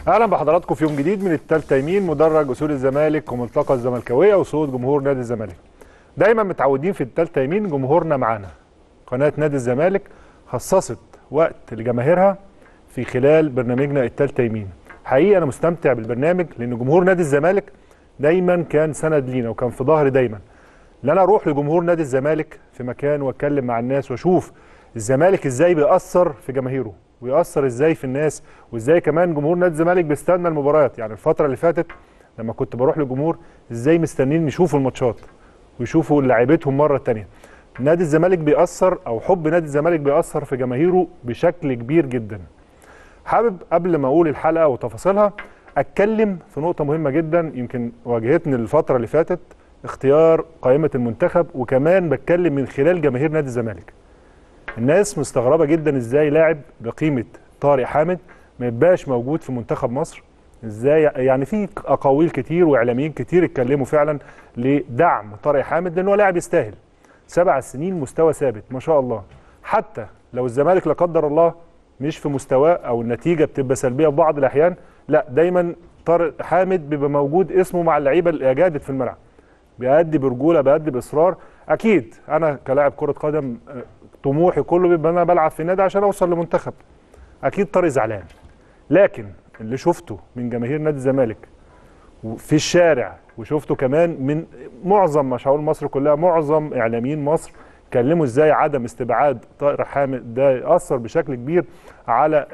اهلا بحضراتكم في يوم جديد من التالتة يمين مدرج اصول الزمالك وملتقى الزملكاويه وصوت جمهور نادي الزمالك. دايما متعودين في التالتة يمين جمهورنا معانا. قناه نادي الزمالك خصصت وقت لجماهيرها في خلال برنامجنا التالتة يمين. حقيقه انا مستمتع بالبرنامج لان جمهور نادي الزمالك دايما كان سند لينا وكان في ظهري دايما. ان انا اروح لجمهور نادي الزمالك في مكان واتكلم مع الناس واشوف الزمالك ازاي بيأثر في جماهيره ويأثر ازاي في الناس وازاي كمان جمهور نادي الزمالك بيستنى المباريات يعني الفتره اللي فاتت لما كنت بروح للجمهور ازاي مستنيين يشوفوا الماتشات ويشوفوا لعيبتهم مره تانية نادي الزمالك بيأثر او حب نادي الزمالك بيأثر في جماهيره بشكل كبير جدا حابب قبل ما اقول الحلقه وتفاصيلها اتكلم في نقطه مهمه جدا يمكن واجهتني الفتره اللي فاتت اختيار قائمه المنتخب وكمان بتكلم من خلال جماهير نادي الزمالك الناس مستغربه جدا ازاي لاعب بقيمه طارق حامد ما يبقاش موجود في منتخب مصر ازاي يعني في اقاويل كتير واعلاميين كتير اتكلموا فعلا لدعم طارق حامد لان هو لاعب يستاهل سبع سنين مستوى ثابت ما شاء الله حتى لو الزمالك لا قدر الله مش في مستواه او النتيجه بتبقى سلبيه في بعض الاحيان لا دايما طارق حامد بيبقى موجود اسمه مع اللعيبه الاجادد في الملعب بيأدي برجوله بيأدي باصرار اكيد انا كلاعب كره قدم طموحي كله بيبقى انا بلعب في نادي عشان اوصل لمنتخب اكيد طارق زعلان لكن اللي شفته من جماهير نادي الزمالك في الشارع وشفته كمان من معظم مش هقول مصر كلها معظم اعلاميين مصر اتكلموا ازاي عدم استبعاد طارق حامد ده ياثر بشكل كبير على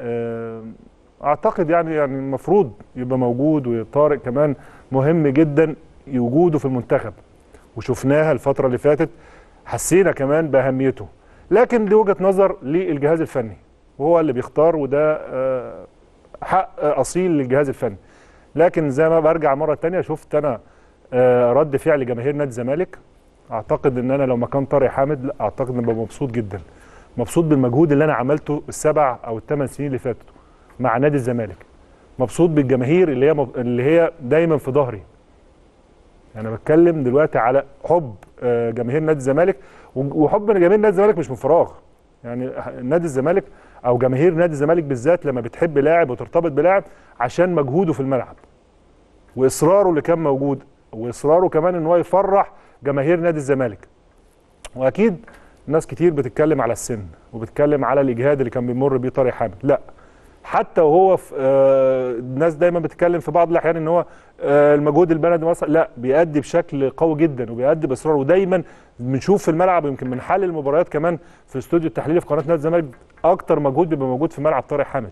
اعتقد يعني يعني المفروض يبقى موجود وطارق كمان مهم جدا وجوده في المنتخب وشفناها الفتره اللي فاتت حسينا كمان باهميته لكن دي وجهه نظر للجهاز الفني وهو اللي بيختار وده حق اصيل للجهاز الفني لكن زي ما برجع مره تانية شفت انا رد فعل جماهير نادي الزمالك اعتقد ان انا لو مكان طارق حامد لا اعتقد ان ابقى مبسوط جدا مبسوط بالمجهود اللي انا عملته السبع او الثمان سنين اللي فاتوا مع نادي الزمالك مبسوط بالجماهير اللي هي اللي هي دايما في ظهري انا بتكلم دلوقتي على حب جماهير نادي الزمالك وحب جماهير نادي الزمالك مش من فراغ يعني نادي الزمالك او جماهير نادي الزمالك بالذات لما بتحب لاعب وترتبط بلاعب عشان مجهوده في الملعب واصراره اللي كان موجود واصراره كمان ان هو يفرح جماهير نادي الزمالك واكيد ناس كتير بتتكلم على السن وبتتكلم على الاجهاد اللي كان بيمر بيه طارق حامد لا حتى وهو في آه الناس دايما بتتكلم في بعض الاحيان ان هو آه المجهود البلدي مصر لا بيأدي بشكل قوي جدا وبيأدي باصرار ودايما بنشوف في الملعب يمكن من حل المباريات كمان في استوديو التحليلي في قناه نادي الزمالك اكتر مجهود بيبقى موجود في ملعب طارق حامد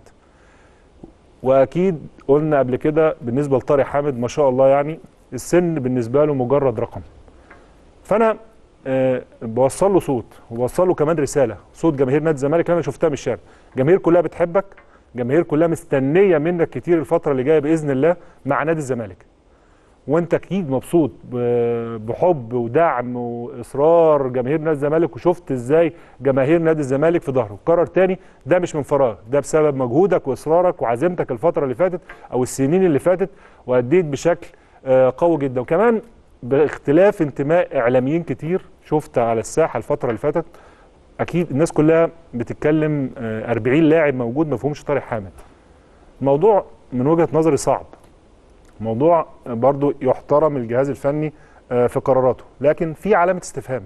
واكيد قلنا قبل كده بالنسبه لطارق حامد ما شاء الله يعني السن بالنسبه له مجرد رقم فانا أه بوصل له صوت وبوصل له كمان رساله صوت جماهير نادي الزمالك اللي انا شفتها من الشارع جماهير كلها بتحبك جماهير كلها مستنيه منك كتير الفتره اللي جايه باذن الله مع نادي الزمالك وانت اكيد مبسوط بحب ودعم واصرار جماهير نادي الزمالك وشفت ازاي جماهير نادي الزمالك في ظهره قرر تاني ده مش من فراغ ده بسبب مجهودك واصرارك وعزيمتك الفتره اللي فاتت او السنين اللي فاتت واديت بشكل قوي جدا وكمان باختلاف انتماء اعلاميين كتير شفت على الساحه الفتره اللي فاتت اكيد الناس كلها بتتكلم 40 لاعب موجود ما فيهمش طارق حامد الموضوع من وجهه نظري صعب موضوع برضو يحترم الجهاز الفني في قراراته لكن في علامه استفهام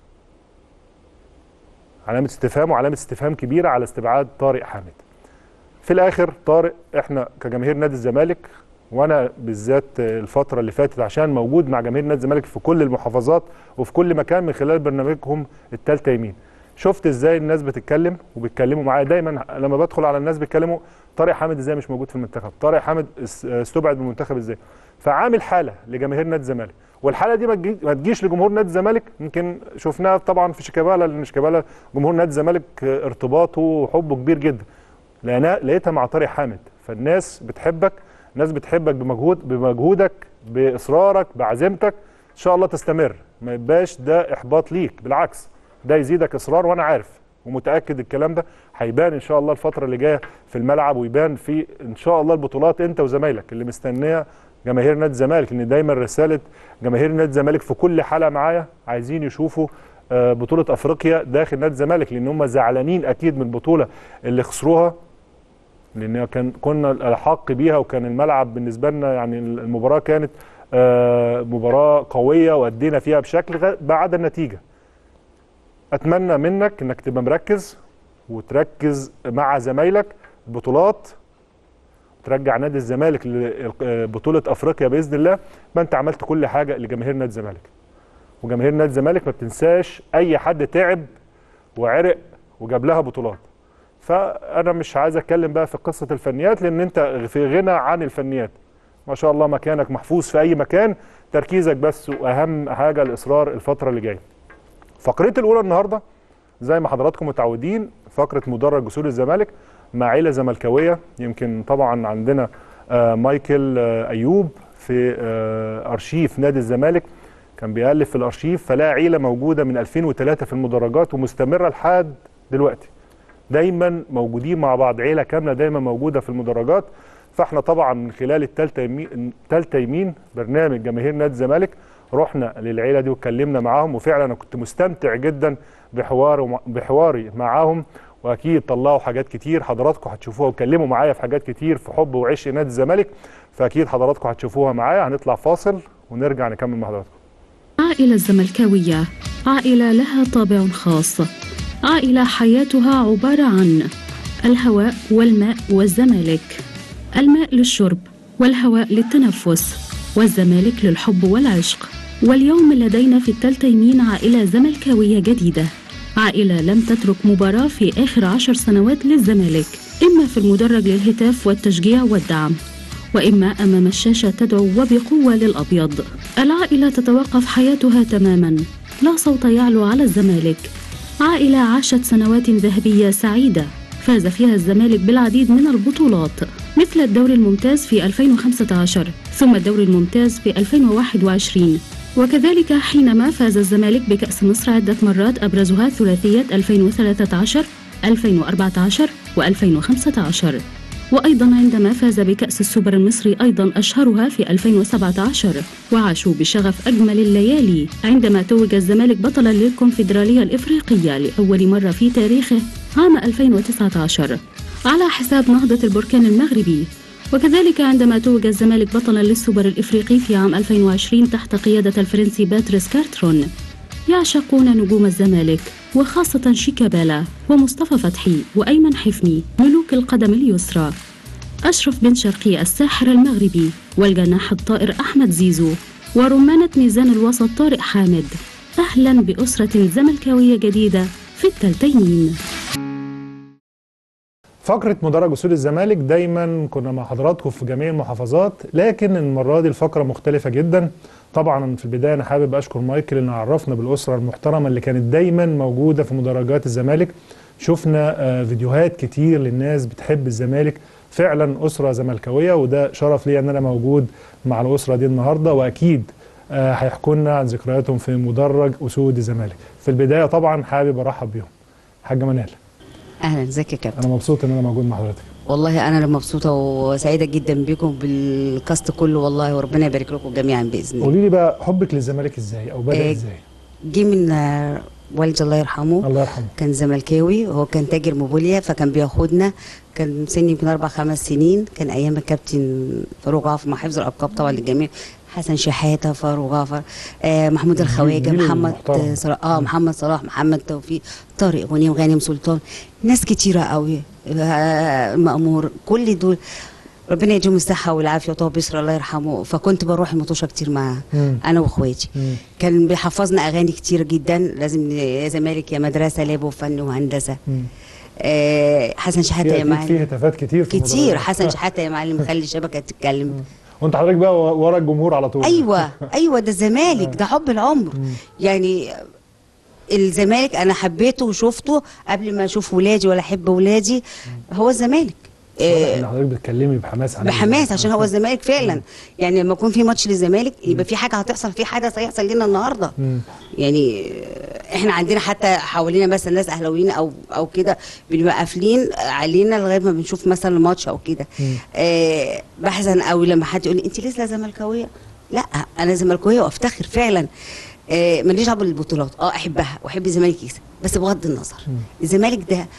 علامه استفهام وعلامه استفهام كبيره على استبعاد طارق حامد في الاخر طارق احنا كجماهير نادي الزمالك وانا بالذات الفتره اللي فاتت عشان موجود مع جماهير نادي الزمالك في كل المحافظات وفي كل مكان من خلال برنامجهم التالتة يمين شفت ازاي الناس بتتكلم وبيتكلموا معايا دايما لما بدخل على الناس بيتكلموا طارق حامد ازاي مش موجود في المنتخب طارق حامد استبعد من المنتخب ازاي فعامل حاله لجماهير نادي الزمالك والحاله دي ما تجيش لجمهور نادي الزمالك يمكن شفناها طبعا في شيكابالا لان شيكابالا جمهور نادي الزمالك ارتباطه وحبه كبير جدا لقيتها مع طارق حامد فالناس بتحبك ناس بتحبك بمجهود بمجهودك باصرارك بعزيمتك ان شاء الله تستمر ما يبقاش ده احباط ليك بالعكس ده يزيدك اصرار وانا عارف ومتاكد الكلام ده هيبان ان شاء الله الفتره اللي جايه في الملعب ويبان في ان شاء الله البطولات انت وزمايلك اللي مستنيه جماهير نادي الزمالك ان دايما رساله جماهير نادي الزمالك في كل حلقه معايا عايزين يشوفوا بطوله افريقيا داخل نادي الزمالك لان هم زعلانين اكيد من البطوله اللي خسروها لان كان كنا الاحق بيها وكان الملعب بالنسبه لنا يعني المباراه كانت آه، مباراه قويه وادينا فيها بشكل غ- بعد النتيجه اتمنى منك انك تبقى مركز وتركز مع زمايلك بطولات ترجع نادي الزمالك لبطوله افريقيا باذن الله ما انت عملت كل حاجه لجماهير نادي الزمالك وجماهير نادي الزمالك ما بتنساش اي حد تعب وعرق وجاب لها بطولات فانا مش عايز اتكلم بقى في قصه الفنيات لان انت في غنى عن الفنيات ما شاء الله مكانك محفوظ في اي مكان تركيزك بس واهم حاجه الاصرار الفتره اللي جايه فقرتي الاولى النهارده زي ما حضراتكم متعودين فقره مدرج جسور الزمالك مع عيله زملكاويه يمكن طبعا عندنا آه، مايكل آه، ايوب في آه، ارشيف نادي الزمالك كان بيألف في الارشيف فلقى عيله موجوده من 2003 في المدرجات ومستمره لحد دلوقتي دايما موجودين مع بعض عيله كامله دايما موجوده في المدرجات فاحنا طبعا من خلال التالتة يمين تالتة يمين برنامج جماهير نادي الزمالك رحنا للعيله دي واتكلمنا معاهم وفعلا انا كنت مستمتع جدا بحوار بحواري معاهم واكيد طلعوا حاجات كتير حضراتكم هتشوفوها واتكلموا معايا في حاجات كتير في حب وعشق نادي الزمالك فاكيد حضراتكم هتشوفوها معايا هنطلع فاصل ونرجع نكمل مع حضراتكم عائلة الزملكاوية عائلة لها طابع خاص عائلة حياتها عبارة عن الهواء والماء والزمالك الماء للشرب والهواء للتنفس والزمالك للحب والعشق واليوم لدينا في التالتة يمين عائلة زملكاوية جديدة عائلة لم تترك مباراة في آخر عشر سنوات للزمالك إما في المدرج للهتاف والتشجيع والدعم وإما أمام الشاشة تدعو وبقوة للأبيض العائلة تتوقف حياتها تماما لا صوت يعلو على الزمالك عائلة عاشت سنوات ذهبية سعيدة فاز فيها الزمالك بالعديد من البطولات مثل الدوري الممتاز في 2015 ثم الدوري الممتاز في 2021 وكذلك حينما فاز الزمالك بكأس مصر عدة مرات أبرزها ثلاثية 2013 2014 و2015 وأيضا عندما فاز بكأس السوبر المصري أيضا أشهرها في 2017 وعاشوا بشغف أجمل الليالي عندما توج الزمالك بطلا للكونفدرالية الإفريقية لأول مرة في تاريخه عام 2019 على حساب نهضة البركان المغربي وكذلك عندما توج الزمالك بطلا للسوبر الإفريقي في عام 2020 تحت قيادة الفرنسي باتريس كارترون يعشقون نجوم الزمالك وخاصة شيكابالا ومصطفى فتحي وأيمن حفني ملوك القدم اليسرى أشرف بن شرقي الساحر المغربي والجناح الطائر أحمد زيزو ورمانة ميزان الوسط طارق حامد أهلا بأسرة زملكاوية جديدة في التلتيمين فقرة مدرج وصول الزمالك دايما كنا مع حضراتكم في جميع المحافظات لكن المرة دي الفقرة مختلفة جدا طبعا في البداية أنا حابب أشكر مايكل إنه عرفنا بالأسرة المحترمة اللي كانت دايما موجودة في مدرجات الزمالك شفنا آه، فيديوهات كتير للناس بتحب الزمالك فعلا أسرة زملكاوية وده شرف لي إن أنا موجود مع الأسرة دي النهاردة وأكيد آه، هيحكوا لنا عن ذكرياتهم في مدرج أسود الزمالك في البداية طبعا حابب أرحب بيهم حاجة منال اهلا ازيك يا كابتن أنا مبسوط إن أنا موجود مع حضرتك والله انا مبسوطه وسعيده جدا بيكم بالكاست كله والله وربنا يبارك لكم جميعا باذن الله قولي لي بقى حبك للزمالك ازاي او بدا إيه، ازاي جه من آه، والدي الله يرحمه الله يرحمه كان زملكاوي وهو كان تاجر موبيليا فكان بياخدنا كان سني يمكن اربع خمس سنين كان ايام الكابتن فاروق غافر مع حفظ الالقاب طبعا للجميع حسن شحاته فاروق غافر آه محمود الخواجه جيل محمد محترم. آه، صلاح اه محمد صلاح محمد توفيق طارق غنيم غانم سلطان ناس كتيره قوي آه مأمور كل دول ربنا يديهم الصحه والعافيه وطه بيسر الله يرحمه فكنت بروح المطوشه كتير معاه مم. انا واخواتي مم. كان بيحفظنا اغاني كتير جدا لازم يا زمالك يا مدرسه لاب وفن وهندسه مم. آه حسن شحاته في يا اكيد في معلم هتافات كتير في كتير المدرجات. حسن شحاته يا معلم خلي الشبكه تتكلم وانت حضرتك بقى ورا الجمهور على طول ايوه ايوه ده الزمالك ده حب العمر يعني الزمالك انا حبيته وشفته قبل ما اشوف ولادي ولا احب ولادي هو الزمالك واضح آه، ان حضرتك بتتكلمي بحماس عن بحماس عشان هو الزمالك فعلا يعني لما يكون في ماتش للزمالك يبقى في حاجه هتحصل في حدث هيحصل لنا النهارده مم. يعني آه، احنا عندنا حتى حوالينا مثلا ناس اهلاويين او او كده بنبقى قافلين علينا لغايه ما بنشوف مثلا الماتش او كده مم. آه بحزن قوي لما حد يقول لي انت لسه زملكاويه لا انا زملكاويه وافتخر فعلا آه ماليش دعوه بالبطولات اه احبها واحب الزمالك يكسب بس بغض النظر الزمالك ده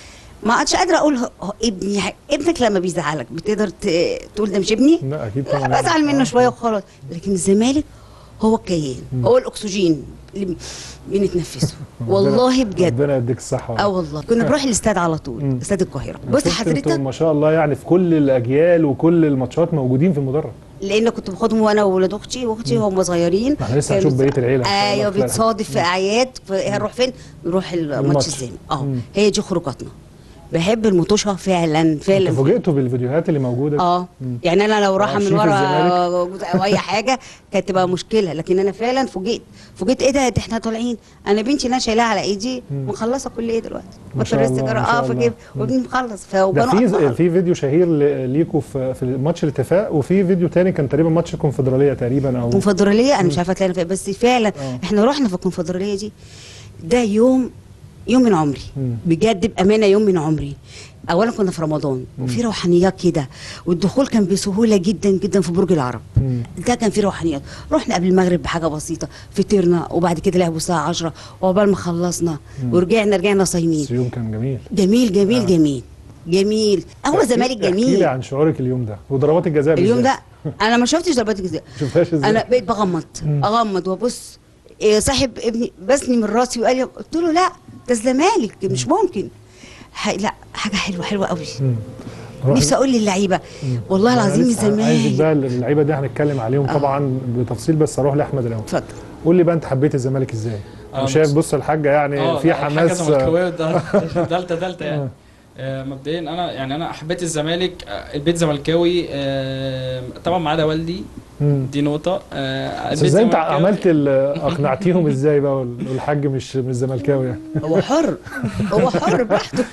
ما عادش قادره اقول هو هو ابني ابنك لما بيزعلك بتقدر ت- تقول ده مش ابني لا اكيد لا طبعا بزعل منه شويه وخلاص لكن الزمالك هو الكيان هو الاكسجين اللي بنتنفسه والله بجد ربنا يديك الصحه اه والله كنا بنروح الاستاد على طول استاد القاهره بص شفت انتوا حضرتك ما شاء الله يعني في كل الاجيال وكل الماتشات موجودين في المدرج لان كنت باخدهم وانا واولاد اختي واختي هم صغيرين احنا لسه كانوا- هنشوف بقية العيلة إن شاء الله ايوه خلال بتصادف في اعياد ف- هنروح فين نروح الماتش. الماتش الزين اه مم. هي دي خروجاتنا بحب المطوشه فعلا فعلا انتوا فوجئتوا بالفيديوهات اللي موجوده اه يعني انا لو رايحه من عايشين في ورا جزء او اي حاجه كانت تبقى مشكله لكن انا فعلا فوجئت فوجئت ايه ده ده احنا طالعين انا بنتي اللي انا شايلاها على ايدي مخلصه كل ايه دلوقتي ما شاء بطل الله، السيجاره ما شاء اه الله. فجيب مم. وابني مخلص ده فوكانوا في أطفال. في فيديو شهير ل- ليكوا في في ماتش الاتفاق وفي فيديو تاني كان تقريبا ماتش الكونفدراليه تقريبا او الكونفدراليه انا مش عارفه تلاقي فين بس فعلا آه. احنا رحنا في الكونفدراليه دي ده يوم يوم من عمري مم. بجد بامانه يوم من عمري اولا كنا في رمضان وفي روحانيات كده والدخول كان بسهوله جدا جدا في برج العرب مم. ده كان فيه روحانيات رحنا قبل المغرب بحاجه بسيطه فطرنا وبعد كده لعبوا الساعه 10 وعقبال ما خلصنا ورجعنا رجعنا صايمين بس اليوم كان جميل جميل جميل آه. جميل جميل هو الزمالك احكي لي جميل عن شعورك اليوم ده وضربات الجزاء اليوم بالذات. ده انا ما شفتش ضربات الجزاء شفتهاش ازاي انا بقيت بغمض اغمض وابص إيه صاحب ابني بسني من راسي وقال لي قلت له لا ده الزمالك مش ممكن ح- لا حاجه حلوه حلوه قوي مم. نروح- نفسي اقول للعيبه والله أنا العظيم لسه عايزك الزمالك بقى اللعيبه دي هنتكلم عليهم طبعا بتفصيل بس اروح لاحمد الاول اتفضل قول لي بقى انت حبيت الزمالك ازاي؟ آه، انا شايف بص. بص الحاجه يعني اه في لا، الحاجة حماس زملكاوية ده تالتة تالتة آه. يعني آه، مبدئيا انا يعني انا حبيت الزمالك آه، البيت زملكاوي آه، طبعا ما عدا والدي مم. دي نقطة آه، بس البيت ازاي انت زملكاوي. عملت ال- اقنعتيهم ازاي بقى وال- والحاج مش مش زملكاوي يعني هو حر هو حر براحته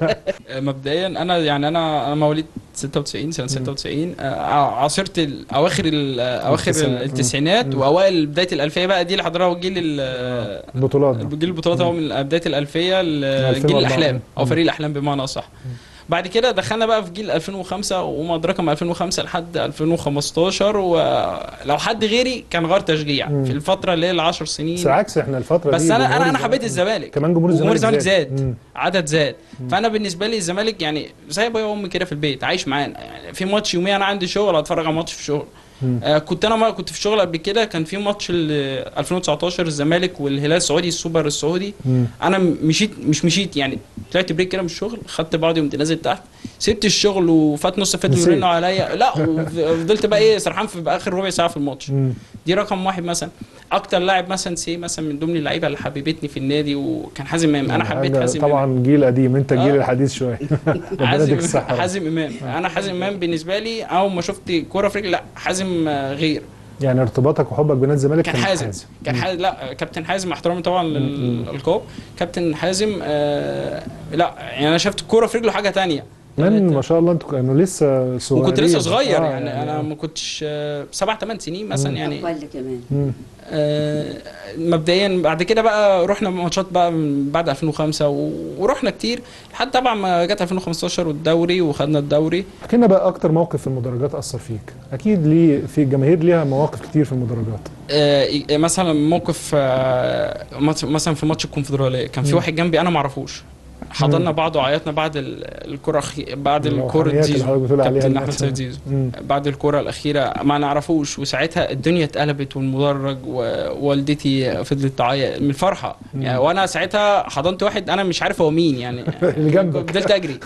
آه، مبدئيا انا يعني انا انا مواليد 96 سنة 96 آه، عاصرت ال- اواخر ال- اواخر التسعينات. التسعينات واوائل بداية الالفية بقى دي اللي حضرها جيل ال- البطولات ده. جيل البطولات هو من بداية الألفية ل- 2004. جيل الأحلام أو مم. فريق الأحلام بمعنى أصح بعد كده دخلنا بقى في جيل 2005 وما أدراك من 2005 لحد 2015 ولو حد غيري كان غير تشجيع مم. في الفترة اللي هي العشر بس سنين عكس احنا الفتره بس دي انا جمهور انا انا حبيت الزمالك- الزمالك كمان جمهور وجمهور الزمالك الزمالك زاد مم. عدد زاد فانا بالنسبه لي الزمالك يعني زي ابويا وامي كده في البيت عايش معانا يعني في ماتش يوميا انا عندي شغل اتفرج على ماتش في شغل مم. آه كنت انا ما كنت في شغل قبل كده كان في ماتش ال 2019 الزمالك والهلال السعودي السوبر السعودي مم. انا م- مشيت مش مشيت يعني طلعت بريك كده من الشغل خدت بعضي وقمت نازل تحت سبت الشغل وفات نص فات نسيت. يرنوا عليا لا وفضلت بقى ايه سرحان في اخر ربع ساعه في الماتش مم. دي رقم واحد مثلا اكتر لاعب مثلا سي مثلا من ضمن اللعيبه اللي حبيبتني في النادي وكان حازم امام انا حبيت حاجة حازم امام طبعا جيل قديم انت الجيل آه. الحديث شويه ربنا يديك حازم الصحه حازم امام انا حازم امام بالنسبه لي اول ما شفت كوره في رجلي لا حازم آه، غير يعني ارتباطك وحبك بنادي الزمالك كان حازم كان حازم لا كابتن حازم احترامي طبعا للالقاب كابتن حازم آه لا يعني انا شفت الكوره في رجله حاجه تانية من ما شاء الله انتوا كانوا لسه صغيرين وكنت لسه صغير آه، يعني انا ما كنتش آه، سبع ثمان سنين مثلا يعني أقل كمان مم. آه، مبدئيا بعد كده بقى رحنا ماتشات بقى من بعد 2005 و- ورحنا كتير لحد طبعا ما جت 2015 والدوري وخدنا الدوري احكي لنا بقى اكتر موقف في المدرجات اثر فيك اكيد ليه في الجماهير ليها مواقف كتير في المدرجات آه، مثلا موقف آه، ماتش- مثلا في ماتش الكونفدراليه كان في مم. واحد جنبي انا ما اعرفوش حضرنا بعض وعيطنا بعد ال- الكره أخي- بعد الكره الروحانيات اللي زيزو حضرتك بتقول عليها كابتن احمد الماتش. سيد زيزو مم. بعد الكره الاخيره ما نعرفوش وساعتها الدنيا اتقلبت والمدرج ووالدتي فضلت تعيط من الفرحه يعني وانا ساعتها حضنت واحد انا مش عارف هو مين يعني اللي جنبك. فضلت اجري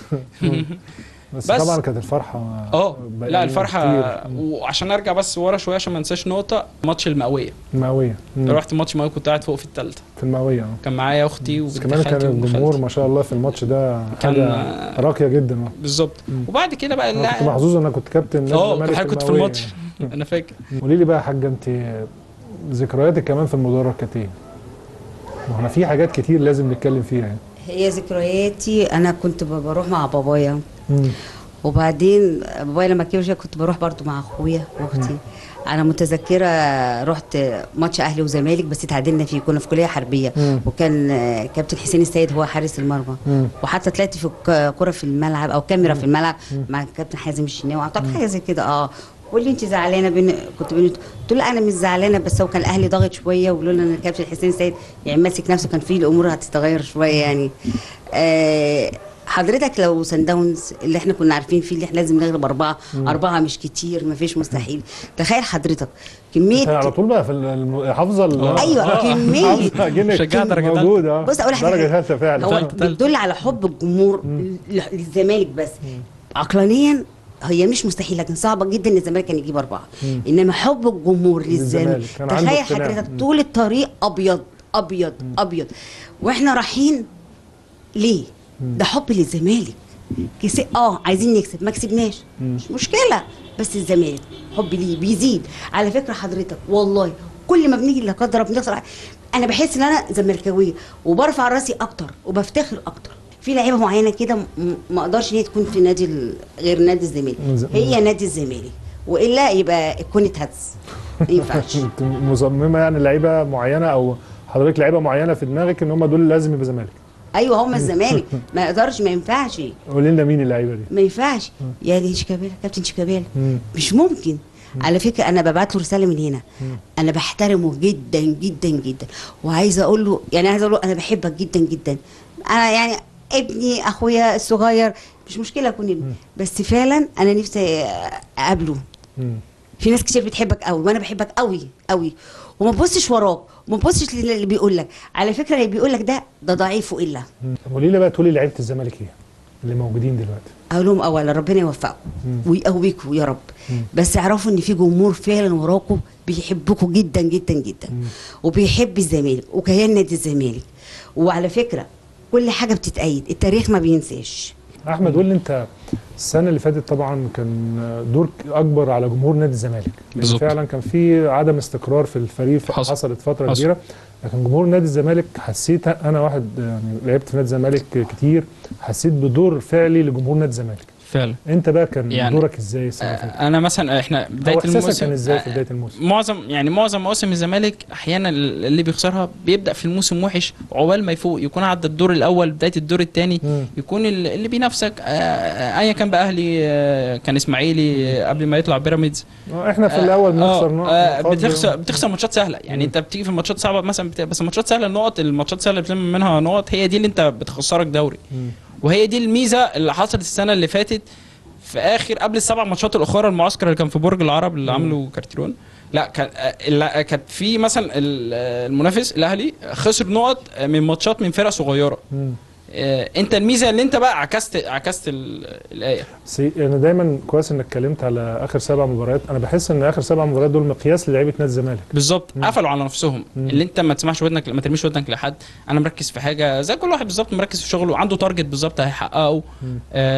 بس, بس- طبعا كانت الفرحه اه بقى لا الفرحه كتير. مم. وعشان ارجع بس ورا شويه عشان ما انساش نقطه ماتش المئويه المئويه مم. رحت ماتش مئويه كنت قاعد فوق في الثالثه في المئويه اه كان معايا اختي بس وبنت كمان كان خالتي وابن الجمهور خالتي. ما شاء الله في الماتش ده كان- حاجه راقيه جدا اه بالظبط وبعد كده بقى انا كنت اللاعب محظوظ ان انا كنت كابتن نادي اه الزمالك كنت كنت في المئوية الماتش انا فاكر يعني. قولي لي بقى يا حاجه انت ذكرياتك كمان في المدرج كانت ايه؟ واحنا في حاجات كتير لازم نتكلم فيها يعني هي ذكرياتي انا كنت ب- بروح مع بابايا مم. وبعدين بابايا لما كبر شوية كنت بروح برضو مع اخويا واختي انا متذكره رحت ماتش اهلي وزمالك بس اتعادلنا فيه كنا في كليه حربيه مم. وكان آه، كابتن حسين السيد هو حارس المرمى مم. وحتى طلعت في ك- كره في الملعب او كاميرا في الملعب مع كابتن حازم الشناوي اعتقد حاجه زي كده اه قول لي انت زعلانه بين كنت بين قلت له انا مش زعلانه بس هو كان الاهلي ضاغط شويه ولولا ان الكابتن حسين السيد يعني ماسك نفسه كان في الامور هتتغير شويه يعني آه حضرتك لو سان داونز اللي احنا كنا عارفين فيه اللي احنا لازم نغلب اربعه اربعه مش كتير مفيش مستحيل تخيل حضرتك كميه على طول بقى في الم- حافظه ال- ايوه كميه حافظة جينك شجعها درجة تالتة. موجود اه بص اقول لك درجه حاجه ثالثه فعلا هو تالتة. بتدل على حب الجمهور ل- للزمالك بس عقلانيا هي مش مستحيل لكن صعبه جدا ان الزمالك كان يجيب اربعه انما حب الجمهور للزمالك للزمالك. كان عنده تخيل اقتناع. حضرتك مم. طول الطريق ابيض ابيض ابيض واحنا رايحين ليه؟ ده حب للزمالك كس... اه عايزين نكسب ما كسبناش مش مشكله بس الزمالك حب ليه بيزيد على فكره حضرتك والله كل ما بنيجي لا قدر الله بنخسر انا بحس ان انا زملكاويه وبرفع راسي اكتر وبفتخر اكتر في لعيبه معينه كده م- ما اقدرش ان هي تكون في نادي ال- غير نادي الزمالك مز- هي نادي الزمالك والا يبقى الكون اتهز ما ينفعش انت مصممه يعني لعيبه معينه او حضرتك لعيبه معينه في دماغك ان هم دول لازم يبقوا زمالك ايوه هم الزمالك ما يقدرش ما ينفعش قولي لنا مين اللعيبه دي ما ينفعش يا دي شيكابالا كابتن شيكابالا مم. مش ممكن على فكره انا ببعت له رساله من هنا انا بحترمه جدا جدا جدا وعايزه اقول له يعني عايزه اقول له انا بحبك جدا جدا انا يعني ابني اخويا الصغير مش مشكله اكون ابني بس فعلا انا نفسي اقابله مم. في ناس كتير بتحبك قوي وانا بحبك قوي قوي وما تبصش وراك وما تبصش للي بيقول لك على فكره اللي بيقول لك ده ده ضعيف والا مم. طب قولي لي بقى تقولي لعيبه الزمالك ايه اللي موجودين دلوقتي اقول لهم اولا ربنا يوفقكم ويقويكم يا رب بس اعرفوا ان في جمهور فعلا وراكم بيحبكم جدا جدا جدا وبيحب الزمالك وكيان نادي الزمالك وعلى فكره كل حاجه بتتأيد التاريخ ما بينساش احمد قول لي انت السنه اللي فاتت طبعا كان دور اكبر على جمهور نادي الزمالك لان بالظبط. فعلا كان في عدم استقرار في الفريق حصل. حصلت فتره حصل. كبيره لكن جمهور نادي الزمالك حسيت انا واحد يعني لعبت في نادي الزمالك كتير حسيت بدور فعلي لجمهور نادي الزمالك فعلا انت بقى كان يعني دورك ازاي السنه اللي فاتت انا مثلا احنا بدايه او احساسك الموسم كان ازاي في آه، بدايه الموسم معظم يعني معظم مواسم الزمالك احيانا اللي بيخسرها بيبدا في الموسم وحش عقبال ما يفوق يكون عدى الدور الاول بدايه الدور الثاني مم. يكون ال- اللي بينافسك آه، آه، ايا كان بقى اهلي آه، كان اسماعيلي آه، قبل ما يطلع بيراميدز آه، احنا في الاول بنخسر آه، نقط آه، نقاط بتخسر بتخسر ماتشات سهله يعني انت بتيجي في ماتشات صعبه مثلا بت... بس ماتشات سهله النقط الماتشات سهله اللي بتلم منها نقط هي دي اللي انت بتخسرك دوري مم. وهي دي الميزه اللي حصلت السنه اللي فاتت في اخر قبل السبع ماتشات الاخرى المعسكر اللي كان في برج العرب اللي عمله كارتيرون لا كان آه، لا، كانت في مثلا ال- آه، المنافس الاهلي خسر نقط من ماتشات من فرق صغيره مم. آه، انت الميزه اللي انت بقى عكست عكست ال- الايه بس انا دايما كويس انك اتكلمت على اخر سبع مباريات انا بحس ان اخر سبع مباريات دول مقياس للعيبه نادي الزمالك بالظبط قفلوا على نفسهم مم. اللي انت ما تسمعش ودنك ما ترميش ودنك لحد انا مركز في حاجه زي كل واحد بالظبط مركز في شغله عنده تارجت بالظبط هيحققه مم.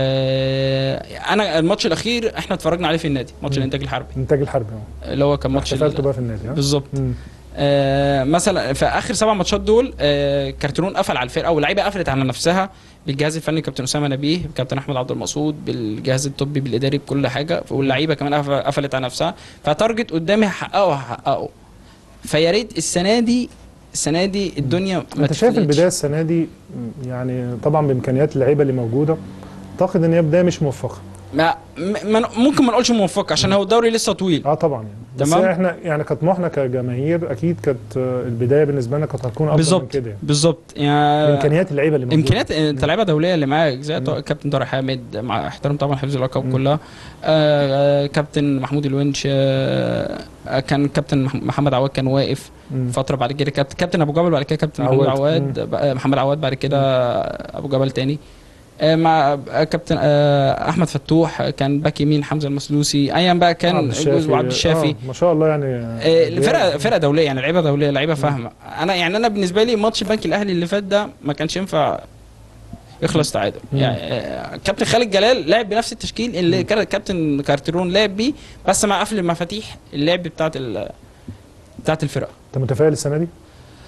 آه انا الماتش الاخير احنا اتفرجنا عليه في النادي ماتش مم. الانتاج الحربي انتاج الحربي اهو اللي هو كان ماتش احتفلتوا ال- بقى في النادي ها بالظبط مم. آه مثلا في اخر سبع ماتشات دول آه كارتيرون قفل على الفرقه واللعيبه قفلت على نفسها بالجهاز الفني كابتن اسامه نبيه كابتن احمد عبد المقصود بالجهاز الطبي بالاداري بكل حاجه واللعيبه كمان قف- قفلت على نفسها فتارجت قدامي هحققه هحققه فيا ريت السنه دي السنه دي الدنيا ما انت شايف تفلتش. البدايه السنه دي م، يعني طبعا بامكانيات اللعيبه اللي موجوده اعتقد ان هي بدايه مش موفقه ما م- ما- ممكن ما نقولش موفق عشان هو الدوري لسه طويل اه طبعا يعني بس تمام. احنا يعني كطموحنا كجماهير اكيد كانت آه، البدايه بالنسبه لنا كانت هتكون افضل من بالظبط كده يعني بالظبط يعني امكانيات اللعيبه اللي موجوده امكانيات انت لعيبه دوليه اللي معاك زي طا- كابتن طارق حامد مع احترام طبعا حفظ الالقاب كلها آه آه، كابتن محمود الونش آه آه، كان كابتن مح- محمد عواد كان واقف مم. فتره بعد كده كابتن, كابتن ابو جبل بعد كده كابتن محمود عواد. عواد بقى محمد عواد بعد كده ابو جبل تاني آه، مع آه، كابتن آه، احمد فتوح كان باك يمين حمزه المسلوسي ايا بقى كان عبد الشافي. وعبد الشافي آه ما شاء الله يعني آه، الفرقه فرقه دوليه يعني لعيبه دوليه لعيبه فاهمه انا يعني انا بالنسبه لي ماتش البنك الاهلي اللي فات ده ما كانش ينفع يخلص تعادل مم. يعني آه، كابتن خالد جلال لعب بنفس التشكيل اللي كان كابتن كارتيرون لعب بيه بس مع قفل المفاتيح اللعب بتاعت ال- بتاعت الفرقه انت متفائل السنه دي؟